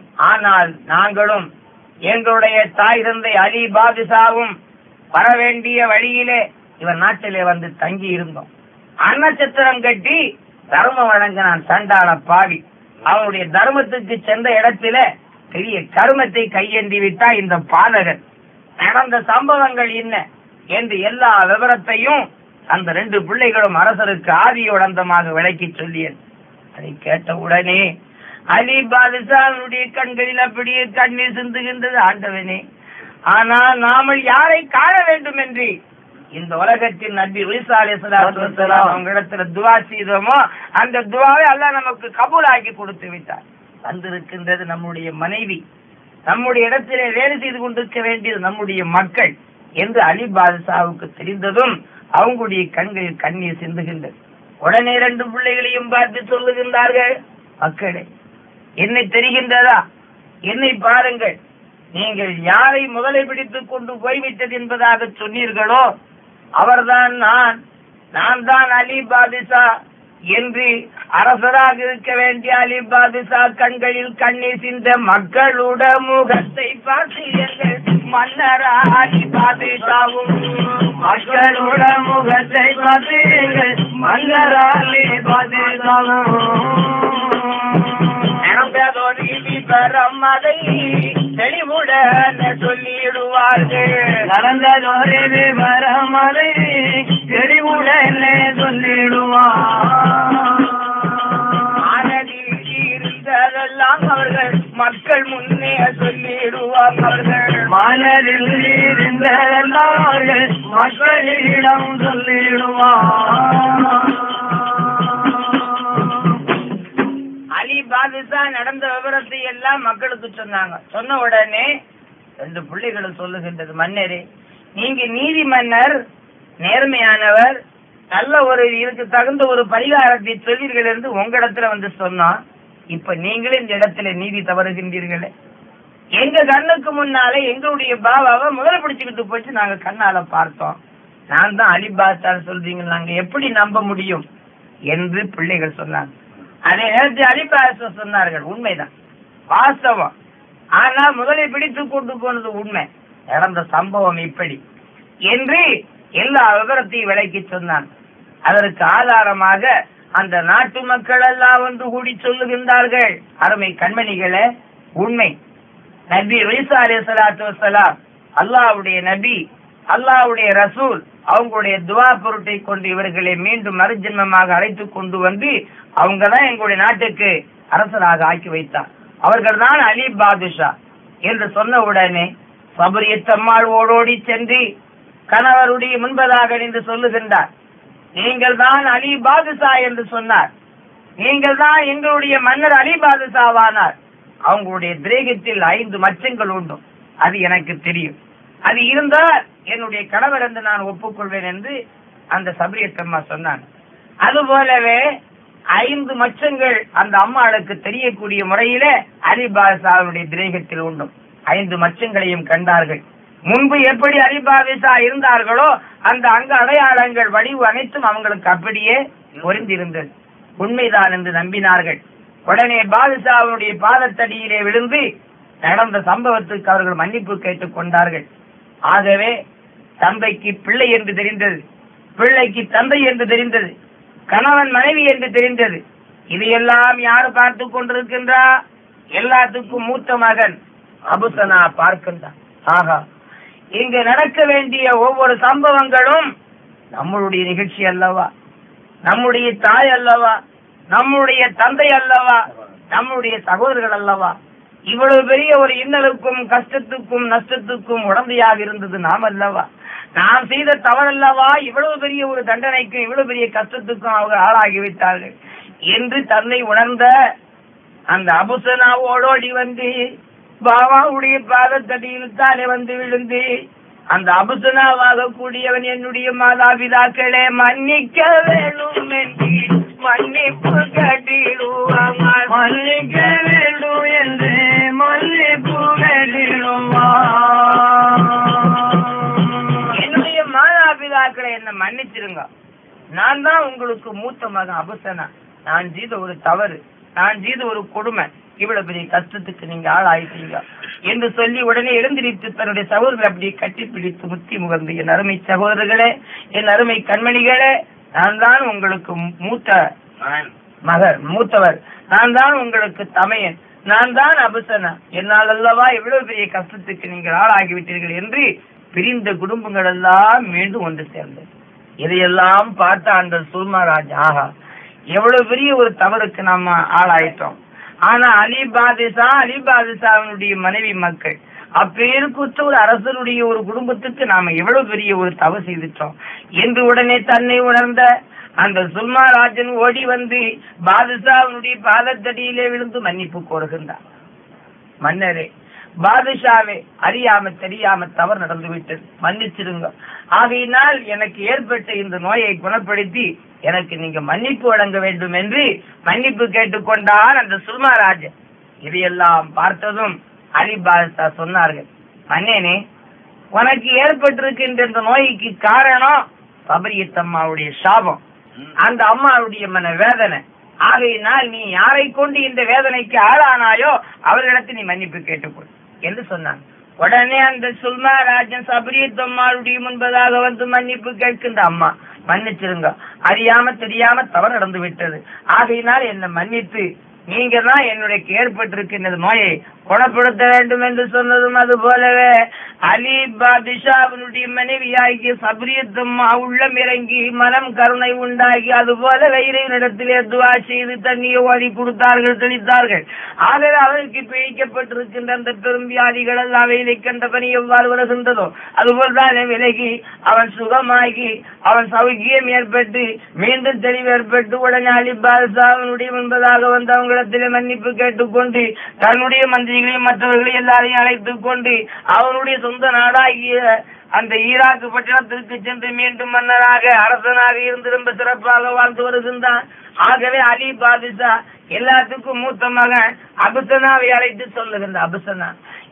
ஆனால் நாங்களும் எங்களுடைய தாய் தந்தை அலி பாதுஷாவும் வர வேண்டிய வழியிலே இவன் நாட்டிலே வந்து தங்கி இருந்தோம் அன்னச்சத்திரம் கட்டி தர்மம் வழங்கினான் சண்டாள பாவி அவனுடைய தர்மத்துக்கு சென்ற இடத்தில பெரிய கருமத்தை கையேந்தி விட்டா இந்த பாதகன் நடந்த சம்பவங்கள் என்ன என்று எல்லா விவரத்தையும் அந்த ரெண்டு பிள்ளைகளும் அரசருக்கு ஆதியோடந்தமாக விளக்கி சொல்லியது அதை கேட்ட உடனே அலி பாதுஷாவுடைய கண்களில் அப்படியே கண்ணீர் சிந்துகின்றது ஆண்டவனே ஆனால் நாமல் யாரை காண வேண்டும் என்று இந்த உலகத்தின் நபி உலிசா அலிஸ்லாம் அவங்க இடத்துல துவா செய்தோமோ அந்த துவாவை அல்லாஹ் நமக்கு கபூலாக்கி கொடுத்து விட்டார் வந்திருக்கின்றது நம்முடைய மனைவி நம்முடைய இடத்திலே வேலை செய்து கொண்டிருக்க வேண்டியது நம்முடைய மக்கள் என்று அலி பாதுஷாவுக்கு தெரிந்ததும் அவங்களுடைய கண்களில் கண்ணீர் சிந்துகின்றது உடனே ரெண்டு பிள்ளைகளையும் பார்த்து சொல்லுகின்றார்கள் மக்களே என்னை தெரிகின்றதா என்னை பாருங்கள் நீங்கள் யாரை முதலை பிடித்துக் கொண்டு போய்விட்டது என்பதாக சொன்னீர்களோ அவர்தான் நான் நான் தான் அலி பாதுஷா என்று அரசராக இருக்க வேண்டிய அலி பாதுஷா கண்களில் கண்ணீர் சிந்த மக்களோட முகத்தை பார்த்து எங்கள் மன்னரா அலி பாதுஷாவும் மக்களோட முகத்தை பார்த்து எங்கள் மன்னரா அலி பாதுஷாவும் நடந்ததொரு விபரம் அதை தெளிவுடன் சொல்லிடுவார்கள் நடந்ததொரு விபரம் அதை தெளிவுடன் சொல்லிடுவார் மனதில் இருந்ததெல்லாம் அவர்கள் மக்கள் முன்னே சொல்லிடுவார் அவர்கள் மனதில் இருந்ததெல்லாம் அவர்கள் மக்களிடம் சொல்லிடுவார் அலி பாதுஷா நடந்த விவரத்தை எல்லாம் மக்களுக்கு சொன்னாங்க சொன்ன உடனே ரெண்டு பிள்ளைகளும் சொல்லுகின்றது மன்னரே நீங்க நீதி மன்னர் நேர்மையானவர் நல்ல ஒரு இதுக்கு தகுந்த ஒரு பரிகாரத்தை சொல்வீர்கள் என்று உங்க இடத்துல வந்து சொன்னோம் இப்ப நீங்களே இந்த இடத்துல நீதி தவறுகின்றீர்களே எங்க கண்ணுக்கு முன்னாலே எங்களுடைய பாபாவை முதல் பிடிச்சுக்கிட்டு போச்சு நாங்க கண்ணால பார்த்தோம் நான் தான் அலி பாதுஷா சொல்றீங்க நாங்க எப்படி நம்ப முடியும் என்று பிள்ளைகள் சொன்னாங்க அதே நேரத்தில் அலிபாச சொன்னார்கள் உண்மைதான் வாஸ்தவம் ஆனா முதலை பிடித்து கொண்டு போனது உண்மை நடந்த சம்பவம் இப்படி என்று எல்லா விவரத்தையும் விளக்கி சொன்னான் அதற்கு ஆதாரமாக அந்த நாட்டு மக்கள் எல்லாம் ஒன்று கூடி சொல்லுகின்றார்கள் அருமை கண்மணிகளே உண்மை நபி ஈசா அலைஹி ஸலாத்து வஸலாம் அல்லாஹ்வுடைய நபி அல்லாஹ்வுடைய ரசூல் அவங்களுடைய துவா பொருட்டை கொண்டு இவர்களை மீண்டும் மறுஜென்மமாக அழைத்து கொண்டு வந்து அவங்க தான் எங்களுடைய நாட்டுக்கு அரசராக ஆக்கி வைத்தார் அவர்கள் தான் அலி பாதுஷா என்று சொன்ன உடனே சபரியத்தம்மாள் ஓடோடி சென்று கணவருடைய முன்பதாக நின்று சொல்லுகின்றார் நீங்கள் தான் அலி பாதுஷா என்று சொன்னார் நீங்கள் தான் எங்களுடைய மன்னர் அலி பாதுஷாவானார் அவங்களுடைய திரேகத்தில் ஐந்து மச்சங்கள் உண்டு அது எனக்கு தெரியும் அது இருந்தால் என்னுடைய கணவர் என்று நான் ஒப்புக்கொள்வேன் என்று அந்த சபரியத்தம்மா சொன்னான் அதுபோலவே ஐந்து மச்சங்கள் அந்த அம்மாளுக்கு தெரியக்கூடிய முறையில அலிபாசாவுடைய திரேகத்தில் உண்டும் ஐந்து மச்சங்களையும் கண்டார்கள் முன்பு எப்படி அலிபாபிசா இருந்தார்களோ அந்த அங்க அடையாளங்கள் வடிவு அனைத்தும் அவங்களுக்கு அப்படியே பொருந்திருந்தது உண்மைதான் என்று நம்பினார்கள் உடனே பாதுஷாவுடைய பாதத்தடியிலே விழுந்து நடந்த சம்பவத்துக்கு அவர்கள் மன்னிப்பு கேட்டுக் கொண்டார்கள் ஆகவே தந்தைக்கு பிள்ளை என்று தெரிந்தது பிள்ளைக்கு தந்தை என்று தெரிந்தது கணவன் மனைவி என்று தெரிந்தது இதையெல்லாம் யார் பார்த்து கொண்டிருக்கின்றா எல்லாத்துக்கும் மூத்த மகன் அபுசனா பார்க்கின்றான் ஆகா இங்கு நடக்க வேண்டிய ஒவ்வொரு சம்பவங்களும் நம்மளுடைய நிகழ்ச்சி அல்லவா நம்முடைய தாய் அல்லவா நம்முடைய தந்தை அல்லவா நம்முடைய சகோதரர்கள் அல்லவா இவ்வளவு பெரிய ஒரு இன்னலுக்கும் கஷ்டத்துக்கும் நஷ்டத்துக்கும் உடந்தையாக இருந்தது நாம் அல்லவா நாம் செய்த தவறல்லவா இவ்வளவு பெரிய ஒரு தண்டனைக்கும் இவ்வளவு பெரிய கஷ்டத்துக்கும் அவர்கள் ஆளாகிவிட்டார்கள் என்று தன்னை உணர்ந்த அந்த அபுசனா ஓடோடி வந்து பாபாவுடைய பாதத்தடியில் தானே வந்து விழுந்து அந்த அபுசனாவாக கூடியவன் என்னுடைய மாதாபிதாக்களே மன்னிக்க வேணும் என்று மன்னிப்பு கட்டிடுவாங்க மன்னிக்க வேண்டும் என்று மன்னிப்பு வேண்டிடுவான் என்னுடைய மாதாபிதாக்களை என்ன மன்னிச்சிருங்க நான் தான் உங்களுக்கு மூத்த மகன் அபுசனா நான் செய்த ஒரு தவறு நான் செய்த ஒரு கொடுமை இவ்வளவு பெரிய கஷ்டத்துக்கு நீங்க ஆள் ஆயிட்டீங்க என்று சொல்லி உடனே எழுந்திரித்து தன்னுடைய சகோதரரை அப்படியே கட்டிப்பிடித்து முத்தி முகர்ந்து என் அருமை சகோதரர்களே என் அருமை கண்மணிகளே நான் தான் உங்களுக்கு மூத்த மகர் மூத்தவர் நான் தான் உங்களுக்கு தமையன் நான் தான் அபுசனா என்னால் அல்லவா எவ்வளவு பெரிய கஷ்டத்துக்கு நீங்கள் ஆளாகிவிட்டீர்கள் என்று பிரிந்த குடும்பங்கள் எல்லாம் மீண்டும் ஒன்று சேர்ந்தது இதையெல்லாம் பார்த்த அந்த சுல்மராஜ் ஆஹா எவ்வளவு பெரிய ஒரு தவறுக்கு நாம ஆளாயிட்டோம் ஆனா அலி பாதிஷா அலி பாதிஷாவினுடைய மனைவி மக்கள் அப்பேருக்குற்ற ஒரு அரசனுடைய ஒரு குடும்பத்துக்கு நாம எவ்வளவு பெரிய ஒரு தவறு செய்துட்டோம் என்று உடனே தன்னை உணர்ந்த அந்த சுல்மாராஜன் ஓடி வந்து பாதுஷாவினுடைய பாதத்தடியிலே விழுந்து மன்னிப்பு கோருகின்றார் மன்னரே பாதுஷாவே அறியாம தெரியாம தவறு நடந்து விட்டது மன்னிச்சிருங்க ஆகையினால் எனக்கு ஏற்பட்ட இந்த நோயை குணப்படுத்தி எனக்கு நீங்க மன்னிப்பு வழங்க வேண்டும் என்று மன்னிப்பு கேட்டுக்கொண்டார் அந்த சுல்மாராஜன் இதையெல்லாம் பார்த்ததும் அலி பாதுஷா சொன்னார்கள் மன்னேனே உனக்கு ஏற்பட்டிருக்கின்ற இந்த நோய்க்கு காரணம் சபரியத்தம்மாவுடைய சாபம் அந்த அம்மாவுடைய மன வேதனை ஆகையினால் நீ யாரை கொண்டு இந்த வேதனைக்கு ஆளானாயோ அவர்களிடத்தில் நீ மன்னிப்பு கேட்டுக்கொள் என்று சொன்னான் உடனே அந்த சுல்மாராஜன் சபரியத்தம்மாளுடைய முன்பதாக வந்து மன்னிப்பு கேட்கின்ற அம்மா மன்னிச்சிருங்க அறியாம தெரியாம தவறு நடந்து விட்டது ஆகையினால் என்னை மன்னித்து நீங்க தான் என்னுடைய ஏற்பட்டிருக்கின்ற நோயை குணப்படுத்த வேண்டும் என்று சொன்னதும் அது போலவே அலி பாதிஷாவினுடைய மனைவியாகிய சபரியத்தம்மா உள்ளம் இறங்கி மனம் கருணை உண்டாகி அது போல இறைவனிடத்திலே துவா செய்து தண்ணியை ஓதி கொடுத்தார்கள் தெளித்தார்கள் ஆகவே அவருக்கு பிழைக்கப்பட்டிருக்கின்ற அந்த பெரும் வியாதிகள் எல்லாம் அவையிலை கண்டபடி எவ்வாறு வருகின்றதோ அதுபோல் தானே விலகி அவன் சுகமாகி அவன் சௌக்கியம் ஏற்பட்டு மீண்டும் தெளிவு ஏற்பட்டு உடனே அலி பாதுஷாவினுடைய முன்பதாக வந்து அவங்களிடத்திலே மன்னிப்பு கேட்டுக்கொண்டு தன்னுடைய மந்திரிகளையும் மற்றவர்களையும் எல்லாரையும் அழைத்துக் கொண்டு அவனுடைய சொந்த நாடாகிய அந்த ஈராக்கு பட்டணத்திற்கு சென்று மீண்டும் மன்னராக அரசனாக இருந்து ரொம்ப சிறப்பாக வாழ்ந்து வருகின்றான் ஆகவே அலி பாதுஷா எல்லாத்துக்கும் மூத்த மகன் அபுசனாவை அழைத்து சொல்லுகின்ற அபுசனா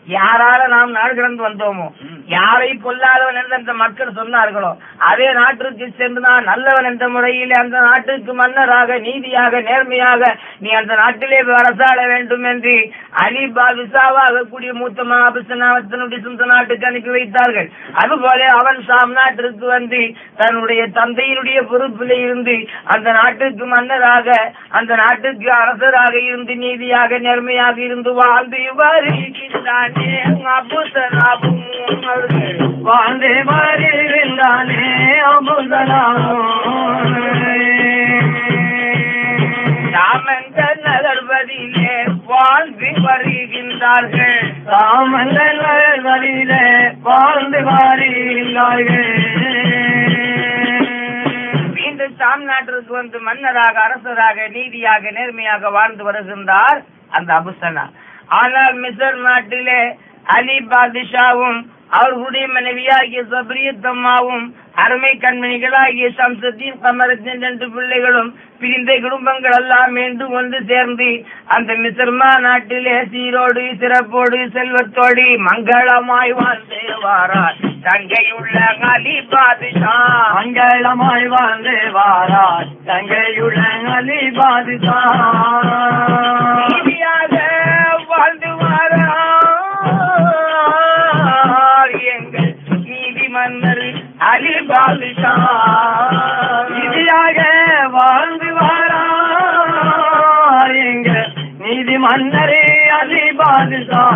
யாரால நாம் நாடு கடந்து வந்தோமோ யாரை பொல்லாதவன் என்று அந்த மக்கள் சொன்னார்களோ அதே நாட்டிற்கு சென்று நான் நல்லவன் என்ற முறையில் அந்த நாட்டுக்கு மன்னராக நீதியாக நேர்மையாக நீ அந்த நாட்டிலே அரசாள வேண்டும் என்று அலி பாபிசாவாக கூடிய மூத்த மகாபிசனாவத்தினுடைய சொந்த நாட்டுக்கு அனுப்பி வைத்தார்கள் அதுபோல அவன் சாம் நாட்டிற்கு வந்து தன்னுடைய தந்தையினுடைய பொறுப்பில் இருந்து அந்த நாட்டுக்கு மன்னராக அந்த நாட்டுக்கு அரசராக இருந்து நீதியாக நேர்மையாக இருந்து வாழ்ந்து வருகின்றானே அபுசனாபும் அவர்கள் வாழ்ந்து வருகின்றானே சாமந்த நகர்வதிலே வாழ்ந்து வருகின்றார்கள் ராமந்தன் வழியிலே வாழ்ந்து வருகின்றார்கள் மீண்டும் சாம் நாட்டிற்கு வந்து மன்னராக அரசராக நீதியாக நேர்மையாக வாழ்ந்து வருகின்றார் அந்த அபுசனா ஆனால் மிசர் நாட்டிலே அலி பாதிஷாவும் அவர்களுடைய மனைவியாகிய சபரியத்தம்மாவும் அருமை கண்மணிகளாகிய சம்சத்தின் கமரத்தின் ரெண்டு பிள்ளைகளும் பிரிந்த குடும்பங்கள் எல்லாம் மீண்டும் ஒன்று சேர்ந்து அந்த மிசர்மா நாட்டிலே சீரோடு சிறப்போடு செல்வத்தோடு மங்களமாய் வாழ்ந்து வாரார் தங்கையுள்ள அலி பாதிஷா மங்களமாய் வாழ்ந்து வாரார் தங்கையுள்ள அலி பாதுகா நீதியாக வாழ்ந்து வாரார் எங்கள் நீதி மன்னர் அலி பாதுஷா இதியாக வாழ்ந்து வாரார் எங்க நீதி மன்னரே அலி பாதுகா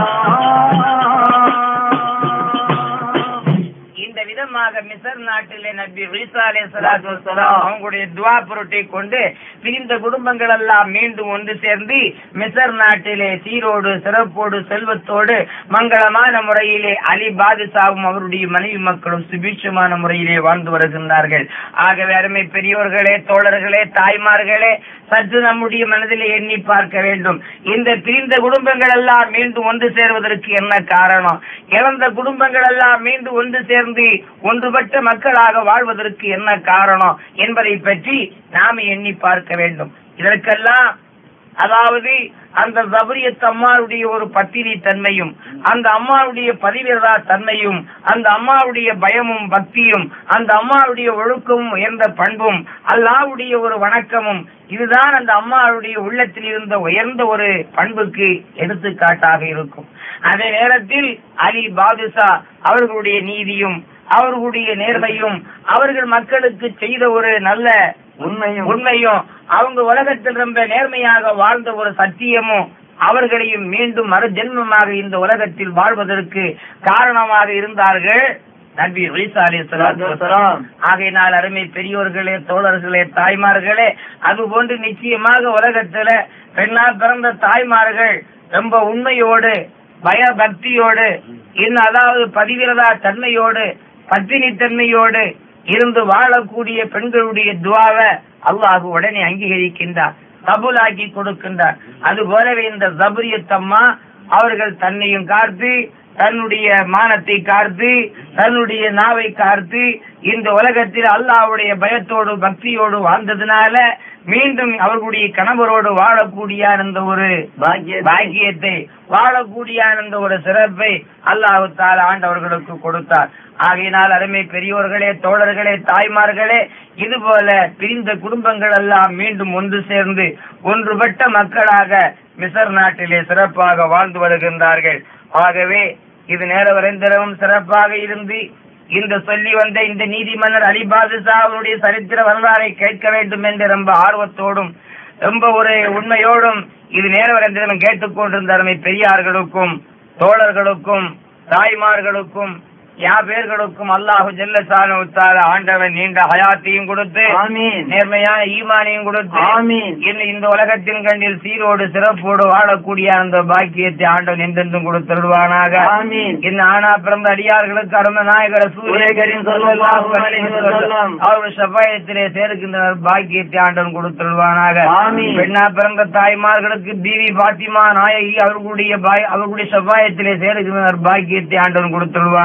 இந்த விதமாக மிசர் நாட்டிலே நபி ஈசா அலைஹிஸ்ஸலாத்து வஸ்ஸலாம் அவங்களுடைய துவா பொருட்டை கொண்டு பிரிந்த குடும்பங்கள் எல்லாம் மீண்டும் ஒன்று சேர்ந்து மிசர் நாட்டிலே சீரோடு சிறப்போடு செல்வத்தோடு மங்களமான முறையிலே அலி பாதுஷாவும் அவருடைய மனைவி மக்களும் சுபீட்சமான முறையிலே வாழ்ந்து வருகின்றார்கள் ஆகவே அருமை பெரியோர்களே தோழர்களே தாய்மார்களே சற்று நம்முடைய மனதிலே எண்ணி பார்க்க வேண்டும் இந்த பிரிந்த குடும்பங்கள் எல்லாம் மீண்டும் ஒன்று சேர்வதற்கு என்ன காரணம் இழந்த குடும்பங்கள் எல்லாம் மீண்டும் ஒன்று சேர்ந்து ஒன்றுபட்ட மக்களாக வாழ்வதற்கு என்ன காரணம் என்பதை பற்றி நாம எண்ணி பார்க்க வேண்டும் இதற்கெல்லாம் அதாவது அந்த ஜபரியத் அம்மாவுடைய ஒரு பத்தினி தன்மையும் அந்த அம்மாவுடைய பதிவிரதா தன்மையும் அந்த அம்மாவுடைய பயமும் பக்தியும் அந்த அம்மாவுடைய ஒழுக்கமும் உயர்ந்த பண்பும் அல்லாவுடைய ஒரு வணக்கமும் இதுதான் அந்த அம்மாவுடைய உள்ளத்தில் இருந்த உயர்ந்த ஒரு பண்புக்கு எடுத்துக்காட்டாக இருக்கும் அதே நேரத்தில் அலி பாதுஷா அவர்களுடைய நீதியும் அவர்களுடைய நேர்மையும் அவர்கள் மக்களுக்கு செய்த ஒரு நல்ல உண்மையும் உண்மையும் அவங்க உலகத்தில் ரொம்ப நேர்மையாக வாழ்ந்த ஒரு சத்தியமும் அவர்களையும் மீண்டும் மறு ஜென்மமாக இந்த உலகத்தில் வாழ்வதற்கு காரணமாக இருந்தார்கள் நபி ஈசா அலைஹிஸ்ஸலாத்து வஸலாம். ஆகையினால் அருமை பெரியோர்களே தோழர்களே தாய்மார்களே அதுபோன்று நிச்சயமாக உலகத்துல பெண்ணா பிறந்த தாய்மார்கள் ரொம்ப உண்மையோடு பயபக்தியோடு இன்னும் அதாவது பதிவிரதா தன்மையோடு பத்தினி தன்மையோடு இருந்து வாழக்கூடிய பெண்களுடைய துவாவை அல்லாஹ் உடனே அங்கீகரிக்கின்றார் கபூலாக்கி கொடுக்கின்றார் அது போலவே இந்த ஜபரியத்தம்மா அவர்கள் தன்னையும் காத்து தன்னுடைய மானத்தை காத்து தன்னுடைய நாவை காத்து இந்த உலகத்தில் அல்லாஹ்வுடைய பயத்தோடு பக்தியோடு வாழ்ந்ததுனால மீண்டும் அவர்களுடைய கணவரோடு வாழக்கூடிய அந்த ஒரு பாக்கிய பாக்கியத்தை வாழக்கூடிய அந்த ஒரு சிறப்பை அல்லாஹு தால ஆண்டவர்களுக்கு கொடுத்தார் ஆகையினால் அருமை பெரியோர்களே தோழர்களே தாய்மார்களே இது போல பிரிந்த குடும்பங்கள் எல்லாம் மீண்டும் ஒன்று சேர்ந்து ஒன்றுபட்ட மக்களாக மிசர் நாட்டிலே சிறப்பாக வாழ்ந்து வருகின்றார்கள் ஆகவே இது நேர வரைந்தரவும் சிறப்பாக இருந்து இந்த சொல்லி வந்த இந்த நீதிமன்னர் அலிபாதுஷா அவருடைய சரித்திர வரலாறை கேட்க வேண்டும் என்று ரொம்ப ஆர்வத்தோடும் ரொம்ப ஒரு உண்மையோடும் இது நேர வரைந்தரம் கேட்டுக்கொண்டிருந்த அருமை பெரியார்களுக்கும் தோழர்களுக்கும் தாய்மார்களுக்கும் யா பேர்களுக்கும் அல்லாஹு ஜெல்லசான ஆண்டவன் நீண்ட ஹயாத்தையும் கொடுத்து ஆமீன் நேர்மையான ஈமானையும் கொடுத்து ஆமீன் இன்னும் இந்த உலகத்தின் கண்ணில் சீரோடு சிறப்போடு வாழக்கூடிய அந்த பாக்கியத்தை ஆண்டவன் என்றென்றும் கொடுத்துடுவானாக ஆமீன் இந்த ஆனா பிறந்த அடியார்களுக்கு அருந்த நாயகர சூரியகரின் ஸல்லல்லாஹு அலைஹி வஸல்லம். அவர்கள் சபாயத்திலே சேர்க்கின்றனர் பாக்கியத்தை ஆண்டவன் கொடுத்துடுவானாக ஆமீன். பெண்ணா பிறந்த தாய்மார்களுக்கு பிவி பாத்திமா நாயகி அவர்களுடைய பாய் அவர்களுடைய சபாயத்திலே சேர்க்கின்றனர் பாக்கியத்தை ஆண்டவன் கொடுத்துடுவானாக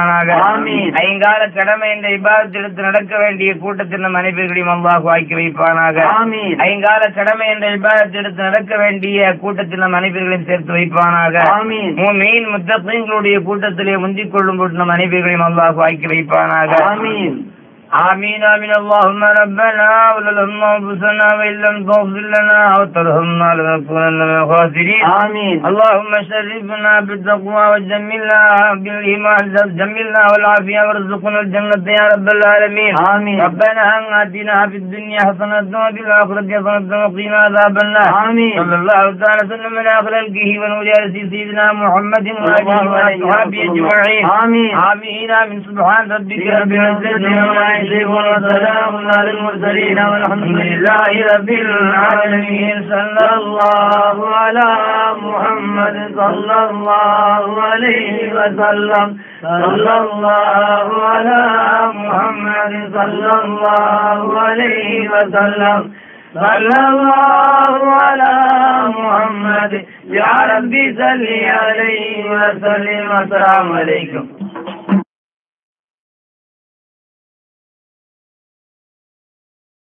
ஆமீன். ஐங்கால கடமை என்ற இபாதத்தை எடுத்து நடக்க வேண்டிய கூட்டத்தில் நம் அனைவர்களையும் அல்லாஹ் ஆக்கி வைப்பானாக ஆமீன். ஐங்கால கடமை என்ற இபாதத்தை எடுத்து நடக்க வேண்டிய கூட்டத்தில் நம் அனைவர்களையும் சேர்த்து வைப்பானாக ஆமீன். மூமீன் முத்தகீன்களுடைய கூட்டத்திலே முந்திக் கொள்ளும் போது நம் அனைவர்களையும் அல்லாஹ் ஆக்கி வைப்பானாக ஆமீன். آمين آمين اللهم ربنا وللهم أنفسنا وإن لم تغفر لنا وترحمنا لنكونن من الخاسرين آمين. اللهم شرفنا بالتقوى وجملنا بالإيمان جملنا والعافية وارزقنا الجنة يا رب العالمين آمين. ربنا آتنا في الدنيا حسنة وفي الآخرة حسنة وقنا عذاب النار آمين. صلى الله تعالى وسلم على خلقه ونور سيدنا محمد وآله وأصحابه أجمعين آمين. آمين آمين سبحان ربك رب العزة عما يصفون وسلام على المرسلين والحمد لله رب العالمين صلى الله على محمد صلى الله عليه وسلم صلى الله على محمد صلى الله عليه وسلم صلى الله على محمد يا ربي صل عليه وسلم السلام عليكم